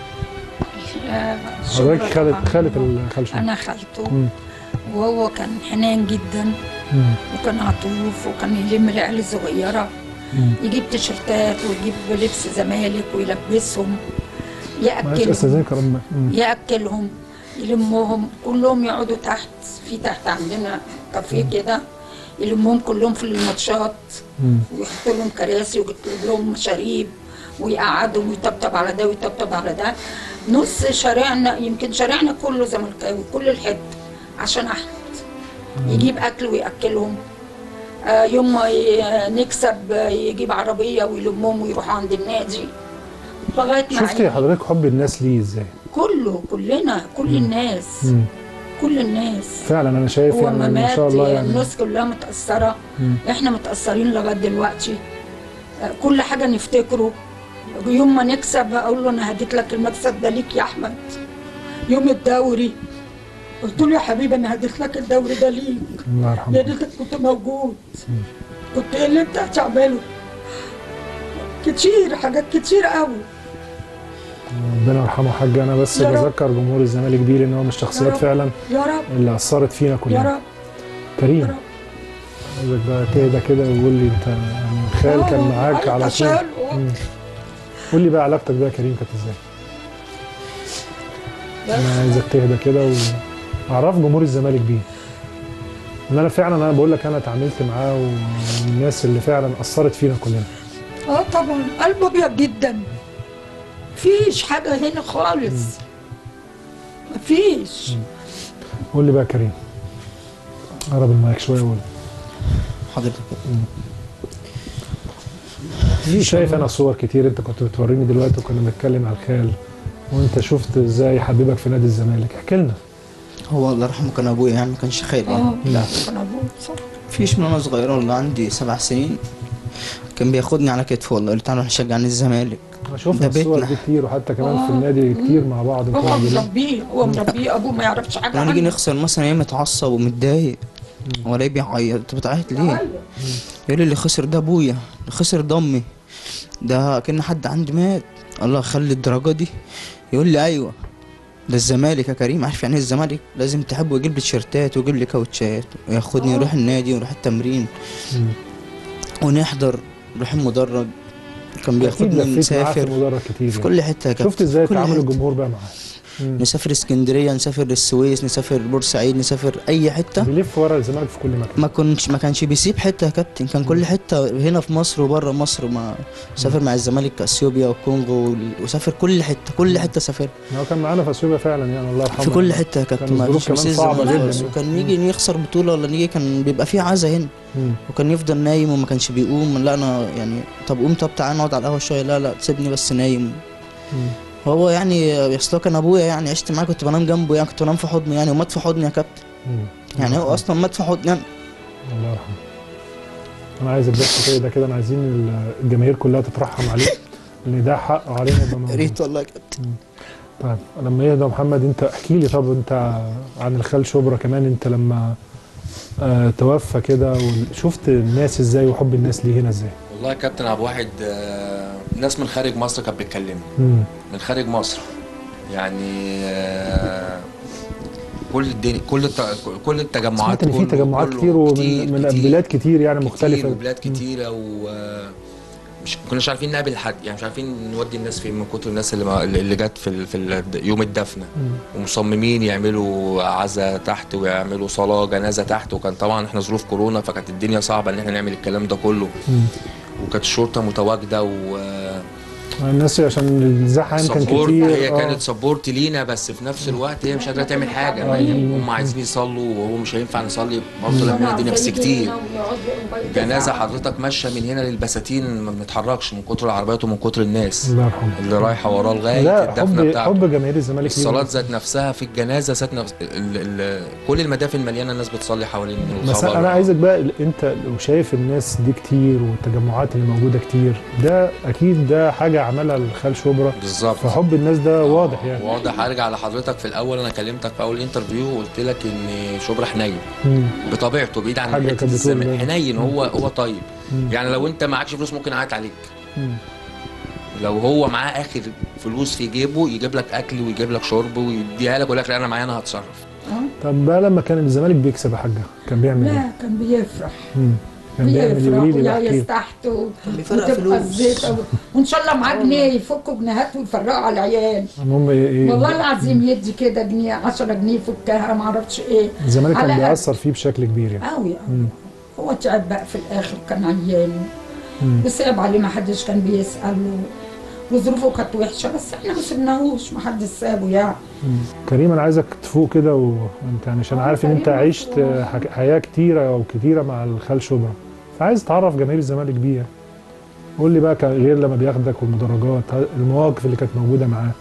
آه، حضرتك شكراً خالة طبعاً. خالة الخال شبرا انا خالته مم. وهو كان حنان جدا مم. وكان عطوف وكان يلم العيال الصغيره مم. يجيب تيشرتات ويجيب لبس زمالك ويلبسهم معلش ياكلهم استاذنك يا رب مم. ياكلهم يلمهم كلهم يقعدوا تحت في تحت عندنا كافيه كده يلمهم كلهم في الماتشات مم. ويحط لهم كراسي ويجيب لهم مشاريب ويقعدهم ويطبطب على ده ويطبطب على ده نص شارعنا يمكن شارعنا كله زملكاوي كل الحته عشان احمد يجيب اكل وياكلهم آه، يوم ما ي- نكسب آه، يجيب عربيه ويلمهم ويروحوا عند النادي لغايه ما شفتي عيل- حضرتك حب الناس ليه ازاي كله كلنا كل الناس مم. كل الناس فعلا انا شايف هو يعني ما ما مات شاء الله يعني الناس كلها متأثرة مم. احنا متأثرين لغاية دلوقتي آه، كل حاجة نفتكره يوم ما نكسب اقول له انا هديت لك المكسب ده ليك يا احمد يوم الدوري قلت له يا حبيبي انا هديت لك الدوري ده ليك الله يا يرحمه ريتك كنت موجود كنت ايه اللي انت هتعمله كتير حاجات كتير قوي ربنا يرحمه حاج انا بس يا رب. بذكر جمهور الزمالك بيه لان هو من الشخصيات رب. فعلا يا رب اللي اثرت فينا يا كلنا رب كريم يا رب. عايزك بقى تهدى كده وقول لي انت يعني الخال كان آه، معاك أيوة، على طول عشان هو- مم. قول لي بقى علاقتك بقى يا كريم كانت ازاي؟ انا عايزك تهدى كده واعرف جمهور الزمالك بيه ان انا فعلا انا بقول لك انا اتعاملت معاه والناس اللي فعلا اثرت فينا كلنا اه طبعا قلبه ابيض جدا مفيش حاجه هنا خالص مفيش قول لي بقى يا كريم قرب المايك شويه وقول حضرتك شايف انا صور كتير انت كنت بتوريني دلوقتي وكنا بنتكلم على الخال وانت شفت ازاي حبيبك في نادي الزمالك احكي لنا هو الله يرحمه كان ابويا يعني ما كانش خالي اه يعني لا كان ابوه صح فيش من وانا صغير والله عندي سبع سنين كان بياخدني على كتفه والله يقول لي تعالى نروح نشجع نادي الزمالك انا شفنا ده الصور بيتنا. دي كتير وحتى كمان في آه. النادي كتير مع بعض هو وكده دلوقتي. مربيه هو مربيه ابوه ما يعرفش حاجه لما نيجي عنه نخسر مثلا ايه متعصب ومتضايق ولا بيعيط انت بتعيط ليه؟ يقول لي اللي خسر ده ابويا اللي خسر ده امي ده كان حد عندي مات الله خلي الدرجه دي يقول لي ايوه ده الزمالك يا كريم عارف يعني ايه الزمالك لازم تحبه ويجيب لي تيشيرتات ويجيب لي كاوتشات وياخدني نروح النادي ونروح التمرين مم. ونحضر نروح المدرج كان اكيد بياخدني لفيت معاه في نسافر المدرج كتير في يعني. كل حته يا كابتن شفت ازاي في كل تعامل حتة. الجمهور بقى معاه مم. نسافر اسكندريه نسافر السويس نسافر بورسعيد نسافر اي حته بيلف ورا الزمالك في كل مكان ما كنتش ما كانش بيسيب حته يا كابتن كان كل حته هنا في مصر وبره مصر ما سافر مع الزمالك اثيوبيا والكونغو وال- وسافر كل حته كل حته سافر هو كان معانا في اثيوبيا فعلا يعني الله يرحمه في كل حته يا كابتن كان ما الظروف فيش كمان مسيس صعبة زمان جدا خالص. يعني. وكان نيجي نخسر بطوله ولا نيجي كان بيبقى في عزا هنا مم. وكان يفضل نايم وما كانش بيقوم لا انا يعني طب قوم طب تعالى نقعد على القهوه شويه لا لا تسيبني بس نايم مم. هو يعني يا اسطى كان ابويا يعني عشت معاه كنت بنام جنبه يعني كنت بنام في حضنه يعني ومات في حضني يا كابتن مم. يعني هو اصلا مات في حضني يعني الله يرحمه انا عايزك بس كده كده انا عايزين ال- الجماهير كلها تترحم عليه لان ده حقه علينا يبقى يا موجود. ريت والله يا كابتن طيب لما يهدى محمد انت احكي لي طب انت عن الخال شبرا كمان انت لما آه توفى كده شفت الناس ازاي وحب الناس ليه هنا ازاي؟ والله يا كابتن عبد الواحد آه، ناس من خارج مصر كانت بتكلمني مم. من خارج مصر يعني آه، كل الدنيا كل الت- كل التجمعات سمعت ان في كله- تجمعات كله كتير ومن كتير من كتير بلاد كتير يعني كتير مختلفه وبلاد كتيره و مش ما كناش عارفين نقابل حد يعني مش عارفين نودي الناس فين من كتر الناس اللي ما- اللي جت في ال- في ال- يوم الدفنه مم. ومصممين يعملوا عزا تحت ويعملوا صلاه جنازه تحت وكان طبعا احنا ظروف كورونا فكانت الدنيا صعبه ان احنا نعمل الكلام ده كله مم. وكانت الشرطه متواجده و الناس عشان الزحام كان سبورت كتير هي آه. كانت سبورت لينا بس في نفس الوقت هي مش قادره تعمل حاجه ما آه. هي هم عايزين يصلوا وهو مش هينفع نصلي برضه لما دي نفس كتير جنازه حضرتك ماشيه من هنا للبساتين ما بنتحركش من كتر العربيات ومن كتر الناس الله يرحمه اللي رايحه وراه لغايه لا الدفنه حب بتاعته حب جماهير الزمالك ليه الصلاة ذات نفسها في الجنازة ذات نفس ال... ال... كل المدافن مليانة ناس بتصلي حوالين بس الخبر انا عايزك بقى انت لو شايف الناس دي كتير والتجمعات اللي موجوده كتير ده اكيد ده حاجه عملها الخال شبرا بالظبط فحب الناس ده واضح يعني واضح ارجع لحضرتك في الاول انا كلمتك في اول انترفيو وقلت لك ان شبرا حنين مم. بطبيعته بعيد عن حاجة حته كانت بتقول الزمان ده. حنين مم. هو هو طيب مم. يعني لو انت معكش فلوس ممكن يعيط عليك مم. لو هو معاه اخر فلوس في جيبه يجيب لك اكل ويجيب لك شرب ويديها لك ويقول لك لا انا معايا انا هتصرف طب بقى لما كان الزمالك بيكسب يا حاجه كان بيعمل ايه؟ لا كان بيفرح مم. كان بيعمل ايه؟ بيفرح قولي لي بقى احكي ويعيش لي. تحت و- بيفرق وتبقى فلوس. الزيت وان شاء الله معاه جنيه يفكوا جنيهات ويفرقوا على العيال المهم ايه ايه والله العظيم يدي كده جنيه 10 جنيه يفكها ما اعرفش ايه الزمالك كان على بيأثر فيه بشكل كبير يعني قوي مم. هو تعب بقى في الاخر كان عيان مم. وصعب عليه ما حدش كان بيسال و- وظروفه كانت وحشه بس احنا ما سبناهوش ما حدش سابه يعني مم. كريم انا عايزك تفوق كده وانت يعني عشان عارف ان انت عشت حك- حياه كتيره او كتيره مع الخال شبرا فعايز تعرف جماهير الزمالك بيه يعني. قول لي بقى كان غير لما بياخدك والمدرجات ه- المواقف اللي كانت موجوده معاه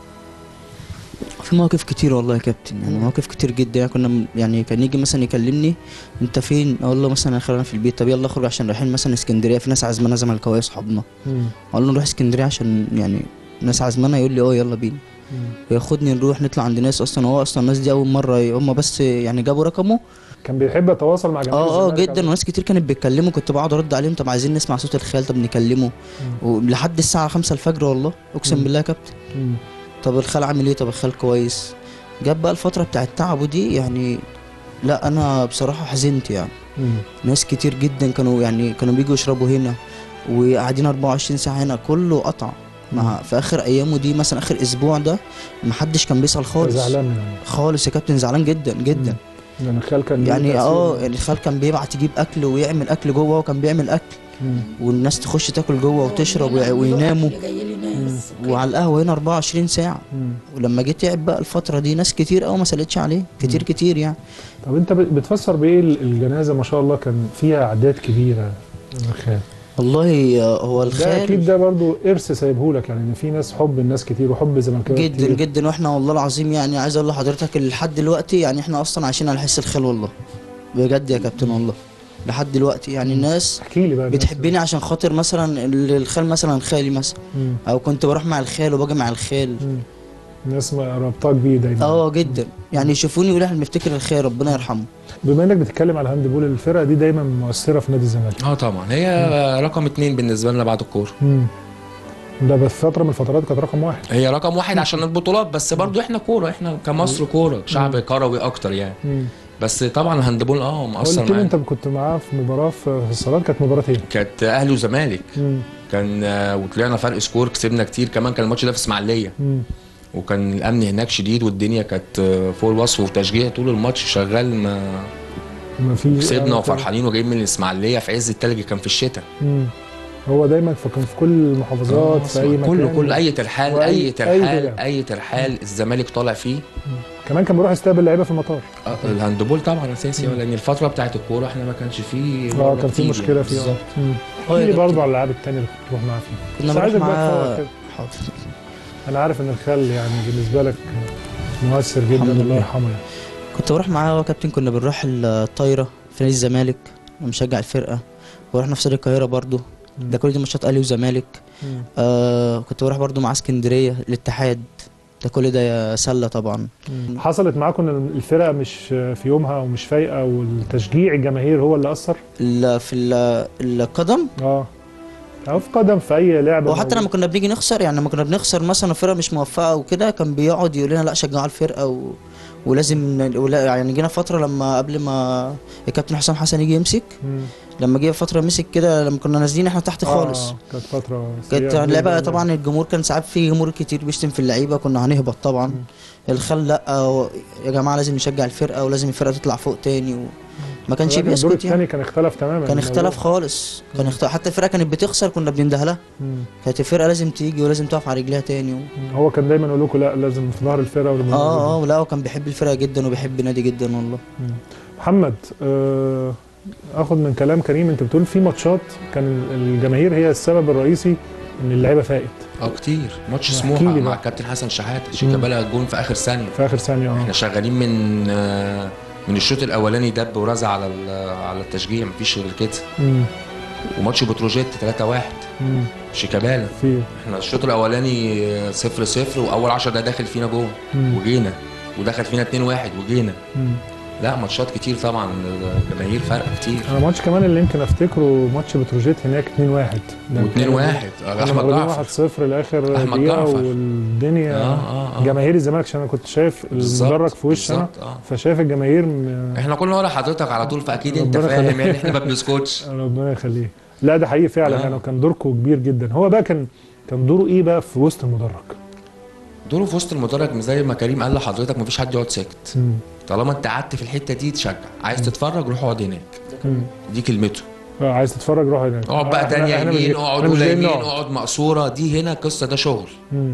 في مواقف كتير والله يا كابتن يعني مواقف كتير جدا يعني كنا م- يعني كان يجي مثلا يكلمني انت فين اقول له مثلا انا خلينا في البيت طب يلا اخرج عشان رايحين مثلا اسكندريه في ناس عازمانا زملكاويه اصحابنا مم. اقول له نروح اسكندريه عشان يعني ناس عازمانا يقول لي اه يلا بينا مم. وياخدني نروح نطلع عند ناس اصلا هو اصلا الناس دي اول مره هم بس يعني جابوا رقمه كان بيحب يتواصل مع جماهير اه اه الزمالك جدا وناس كتير كانت بتكلمه كنت بقعد ارد عليهم طب عايزين نسمع صوت الخيال طب نكلمه ولحد الساعه 5 الفجر والله اقسم مم. بالله يا كابتن مم. طب الخال عامل ايه طب الخال كويس جاب بقى الفتره بتاعت تعبه دي يعني لا انا بصراحه حزنت يعني مم. ناس كتير جدا كانوا يعني كانوا بيجوا يشربوا هنا وقاعدين 24 ساعه هنا كله قطع مع في اخر ايامه دي مثلا اخر اسبوع ده محدش كان بيسال خالص زعلان يعني خالص يا كابتن زعلان جدا جدا يعني الخال كان ليه يعني تأثير. اه يعني الخال كان بيبعت يجيب اكل ويعمل اكل جوه وكان بيعمل اكل مم. والناس تخش تاكل جوه وتشرب وي- ويناموا اللي جاي لي ناس وعلى القهوه هنا 24 ساعه مم. ولما جه تعب بقى الفتره دي ناس كتير قوي ما سالتش عليه كتير كتير يعني طب انت بت- بتفسر بايه ال- الجنازه ما شاء الله كان فيها اعداد كبيره الخال والله آه، هو ده الخال اكيد ده برضو ارث سايبه لك يعني ان في ناس حب الناس كتير وحب الزملكاويه جدا كتير جدا واحنا والله العظيم يعني عايز اقول لحضرتك لحد دلوقتي يعني احنا اصلا عايشين على حس الخال والله بجد يا كابتن والله لحد دلوقتي يعني الناس احكي لي بقى الناس- بتحبني عشان خاطر مثلا ال- الخال مثلا خالي مثلا مم. او كنت بروح مع الخال وباجي مع الخال مم. الناس ما- رابطاك بيه دايما اه جدا يعني يشوفوني يقولوا احنا بنفتكر الخير ربنا يرحمه بما انك بتتكلم على الهاند بول الفرقه دي دايما مؤثره في نادي الزمالك اه طبعا هي رقم اتنين بالنسبه لنا بعد الكوره مم. ده بس فتره من الفترات كانت رقم واحد هي رقم واحد عشان البطولات بس برضو احنا كوره احنا كمصر كوره شعب كروي اكتر يعني مم. بس طبعا الهاندبول اه مؤثر قلت لي معانا انت كنت معاه في مباراه في في الصالات كانت مباراه ايه؟ كانت اهلي وزمالك مم. كان آه، وطلعنا فرق سكور كسبنا كتير كمان كان الماتش ده في اسماعيليه مم. وكان الامن هناك شديد والدنيا كانت آه، فوق الوصف وتشجيع طول الماتش شغال ما ما في كسبنا وفرحانين وجايين من الاسماعيليه في عز التلج كان في الشتاء مم. هو دايما في كان في كل المحافظات في اي مكان كله كل اي ترحال وأي- اي ترحال فرقة. اي ترحال الزمالك طالع فيه كمان كان بيروح يستقبل لعيبه في المطار آه، الهاندبول طبعا اساسي لان الفتره بتاعت الكوره احنا ما كانش فيه اه مرة كان في كتير مشكله يعني. فيه اه بالظبط. مم. اه احكي يا لي كابتن. برضه على الالعاب التانيه اللي كنت بتروح معاه فيها كنا بس بنروح عايزك بقى معاه تفوق كده. حاضر انا عارف ان الخل يعني بالنسبه لك مؤثر جدا الحمد الله لله. يرحمه يعني. كنت بروح معاه هو كابتن كنا بنروح الطايره في نادي الزمالك أنا مشجع الفرقه ورحنا في استاد القاهره برضو ده كل دي ماتشات اهلي وزمالك مم. آه كنت بروح برضو مع اسكندريه الاتحاد ده كل ده سله طبعا حصلت معاكم ان الفرقه مش في يومها ومش فايقه والتشجيع الجماهير هو اللي اثر ال- في ال- القدم اه او في قدم في اي لعبه وحتى لما موجودة. كنا بنيجي نخسر يعني لما كنا بنخسر مثلا الفرقه مش موفقه وكده كان بيقعد يقول لنا لا شجعوا الفرقه و... ولازم ن- ولا يعني جينا فتره لما قبل ما الكابتن حسام حسن يجي يمسك مم. لما جه فتره مسك كده لما كنا نازلين احنا تحت خالص آه كانت فتره كانت سيئة اللعبه جداً. طبعا الجمهور كان ساعات في جمهور كتير بيشتم في اللعيبه كنا هنهبط طبعا الخل لا و- يا جماعه لازم نشجع الفرقه ولازم الفرقه تطلع فوق تاني وما كانش ولكن الدور بيسكت يعني الثاني كان اختلف تماما كان الموضوع. اختلف خالص كان اخت... حتى الفرقه كانت بتخسر كنا بننده لها مم. كانت الفرقه لازم تيجي ولازم تقف على رجليها تاني و... هو كان دايما يقول لكم لا لازم في ظهر الفرقه والجمهور اه اه ولا هو كان بيحب الفرقه جدا وبيحب النادي جدا والله محمد آه، اخد من كلام كريم انت بتقول في ماتشات كان الجماهير هي السبب الرئيسي ان اللعيبه فاقت اه كتير ماتش احكي سموحه لي مع بقى. الكابتن حسن شحاته شيكابالا الجون في اخر ثانيه في اخر ثانيه اه احنا شغالين من آه، من الشوط الاولاني دب ورزع على ال- على التشجيع مفيش غير كده مم. وماتش بتروجيت 3-1 مم. شيكابالا في احنا الشوط الاولاني 0 0 واول 10 دقايق داخل فينا جون مم. وجينا ودخل فينا 2 1 وجينا مم. لا ماتشات كتير طبعا جماهير فرق كتير انا ماتش كمان اللي يمكن افتكره ماتش بتروجيت هناك 2-1 ده و2 كان- 1 كنا احمد مغلوبين جعفر 1-0 لاخر أحمد دقيقه جعفر. والدنيا آه، آه، آه. جماهير الزمالك عشان انا كنت شايف بالظبط، المدرج في وشي انا بالظبط، آه. فشايف الجماهير م- احنا كنا ورا حضرتك على طول فاكيد انت ربنا فاهم يخليك. يعني احنا ما بنسكتش ربنا يخليه لا ده حقيقي فعلا آه. يعني كان دوركم كبير جدا هو بقى كان كان دوره ايه بقى في وسط المدرج دوره في وسط المدرج زي ما كريم قال لحضرتك مفيش حد يقعد ساكت مم. طالما انت قعدت في الحته دي تشجع عايز تتفرج روح اقعد هناك مم. دي كلمته اه عايز تتفرج روح هناك اقعد بقى إحنا- تانية إحنا مش يمين جاي- اقعد إحنا مش اولى جايين يمين نقعد. اقعد مقصوره دي هنا القصه ده شغل مم.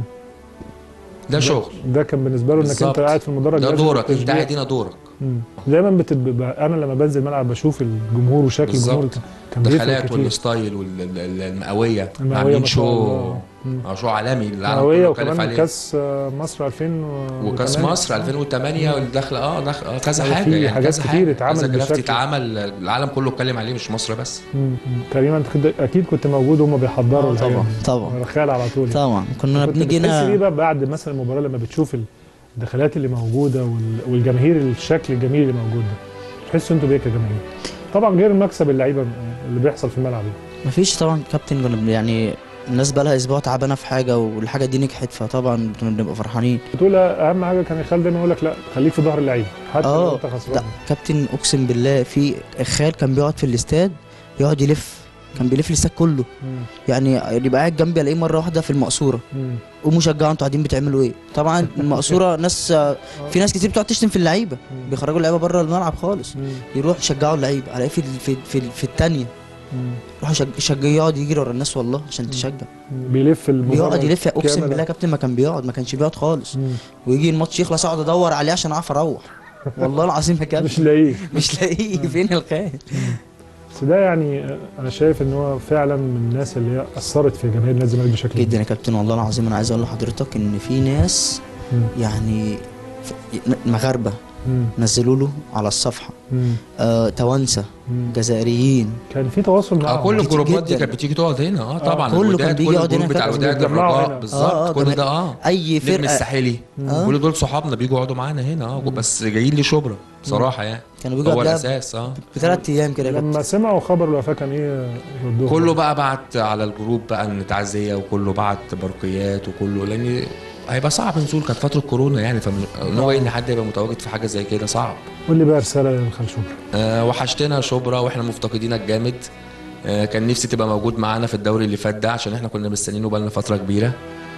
ده شغل ده كان بالنسبه له انك انت بالظبط. قاعد في المدرج ده لازم دورك انت التشجيع. قاعد هنا دورك مم. دايما بتبقى انا لما بنزل الملعب بشوف الجمهور وشكل الجمهور بالظبط كان بيفرق الدخلات كتير والستايل والمئويه المئوية عاملين ما شاء شو الله. مم. آه، شو عالمي العالم مئوية كله اتكلم وكمان عليه كاس آه، مصر 2008 وكاس مصر 2008 والدخله اه دخل اه كذا يعني حاجه في يعني حاجات كذا كتير حاجه اتعمل كذا جرافت بشكل- اتعمل العالم كله اتكلم عليه مش مصر بس مم. كريم انت كنت اكيد كنت موجود وهم بيحضروا الحاجات طبعا دي. طبعا رخال على طول يعني. طبعا كنا كنت بنيجي بتحس ايه هنا بقى بعد مثلا المباراه لما بتشوف الدخلات اللي موجوده وال- والجماهير الشكل الجميل اللي موجود ده تحسوا انتوا بايه كجماهير طبعا غير المكسب اللعيبه اللي بيحصل في الملعب ده. مفيش طبعا كابتن كنا بن- يعني الناس بقى لها اسبوع تعبانه في حاجه والحاجه دي نجحت فطبعا كنا بنبقى فرحانين بتقول اهم حاجه كان خالد دايما يقول لك لا خليك في ظهر اللعيبه حتى لو اه انت خسران لا كابتن اقسم بالله في خال كان بيقعد في الاستاد يقعد يلف كان بيلف الاستاد كله مم. يعني يبقى قاعد جنبي الاقيه مره واحده في المقصوره مم. قوموا شجعوا انتوا قاعدين بتعملوا ايه طبعا المقصوره ناس في ناس كتير بتقعد تشتم في اللعيبه بيخرجوا اللعيبه بره الملعب خالص مم. يروح يشجعوا اللعيبه الاقيه في في في, في الثانيه مم. يروح يشج- يشجع يقعد يجري ورا الناس والله عشان تشجع بيلف المباراه بيقعد يلف اقسم كاملة. بالله يا كابتن ما كان بيقعد ما كانش بيقعد خالص مم. ويجي الماتش يخلص اقعد ادور عليه عشان اعرف اروح والله العظيم يا كابتن مش لاقيه مش لاقيه فين الخير بس ده يعني آه، انا شايف ان هو فعلا من الناس اللي هي اثرت في جماهير نادي الزمالك بشكل جدا يا كابتن والله العظيم انا عايز اقول لحضرتك ان في ناس مم. يعني ف- مغاربه مم. نزلوا له على الصفحه مم. آه توانسه مم. جزائريين كان في تواصل اه معاهم كل كتير الجروبات دي جداً. كانت بتيجي تقعد هنا اه طبعا كله كان الوداد، بيجي كل يقعد هنا الجروب بتاع كابتن. الوداد بيتجمعوا الرجاء هنا. بالظبط آه، آه، كل جماهير- ده اه اي نجم فرقه الساحلي آه. كل دول صحابنا بيجوا يقعدوا معانا هنا اه بس جايين لي شبرا بصراحه يعني كانوا بيجوا هو قبلها الاساس اه بثلاث ايام كده يا كابتن لما سمعوا خبر الوفاه كان ايه ردهم كله بقى بعت على الجروب بقى ان تعزيه وكله بعت برقيات وكله لان هيبقى صعب نزول كانت فتره كورونا يعني فان هو ان حد يبقى متواجد في حاجه زي كده صعب قول لي بقى رساله للخال شكرا أه وحشتنا شبرا واحنا مفتقدينك جامد أه كان نفسي تبقى موجود معانا في الدوري اللي فات ده عشان احنا كنا مستنيينه بقالنا فتره كبيره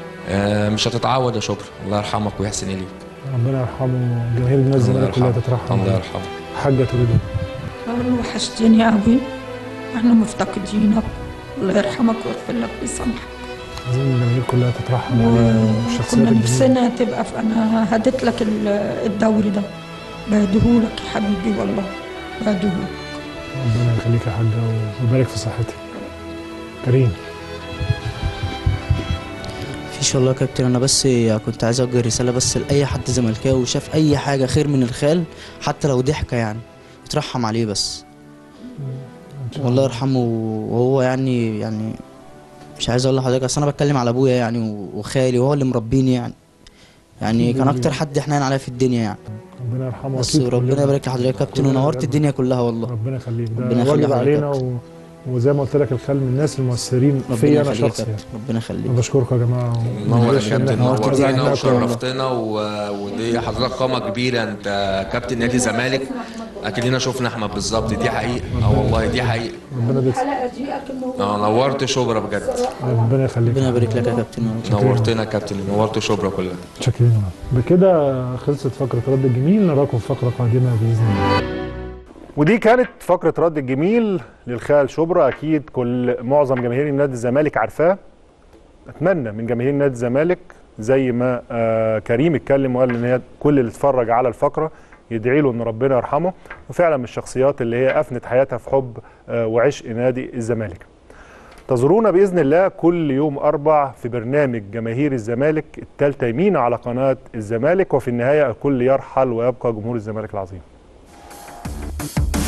أه مش هتتعوض يا شبرا الله يرحمك ويحسن اليك ربنا يرحمه جماهير نادي الزمالك كلها تترحم الله عليه. يرحمه حاجه تريد قال وحشتني قوي احنا مفتقدينك الله يرحمك ويغفر لك ويسامحك عايزين الجماهير كلها تترحم عليه والشخصيات كنا الجميله نفسنا تبقى في انا هديت لك ال- الدوري ده بهديهولك يا حبيبي والله بهديهولك ربنا يخليك يا حاجه ويبارك في صحتك كريم مفيش والله يا كابتن انا بس كنت عايز اوجه رساله بس لاي حد زملكاوي وشاف اي حاجه خير من الخال حتى لو ضحكه يعني اترحم عليه بس والله يرحمه وهو يعني يعني مش عايز اقول لحضرتك اصل انا بتكلم على ابويا يعني وخالي وهو اللي مربيني يعني يعني كان اكتر حد حنين عليا في الدنيا يعني ربنا يرحمه بس أكيد ربنا كلنا- يبارك لحضرتك يا كابتن كلنا ونورت بجد. الدنيا كلها والله ربنا يخليك ربنا ده يخلي واجب حضرتك علينا يا و... وزي ما قلت لك الخال من الناس المؤثرين ربنا فيا انا يخليك يا شخصيا كابتن، ربنا يخليك أنا بشكركم يا جماعه نور يا ومعلش إن كابتن إحنا نورتنا زعلناكم والله. وشرفتنا و- ودي حضرتك قامه كبيره انت كابتن نادي الزمالك اكننا شفنا احمد بالظبط دي حقيقه اه والله دي حقيقه ربنا يبارك اه نورت شبرا بجد ربنا يخليك ربنا يبارك لك يا كابتن نورتنا يا كابتن نورت شبرا كلها شكرا بكده خلصت فقره رد الجميل نراكم في فقره قادمه باذن الله ودي كانت فقره رد الجميل للخال شبرا اكيد كل معظم جماهير نادي الزمالك عارفاه اتمنى من جماهير نادي الزمالك زي ما آه كريم اتكلم وقال ان هي كل اللي اتفرج على الفقره يدعي له ان ربنا يرحمه وفعلا من الشخصيات اللي هي افنت حياتها في حب آه وعشق نادي الزمالك تزورونا باذن الله كل يوم اربع في برنامج جماهير الزمالك التالتة يمين على قناه الزمالك وفي النهايه الكل يرحل ويبقى جمهور الزمالك العظيم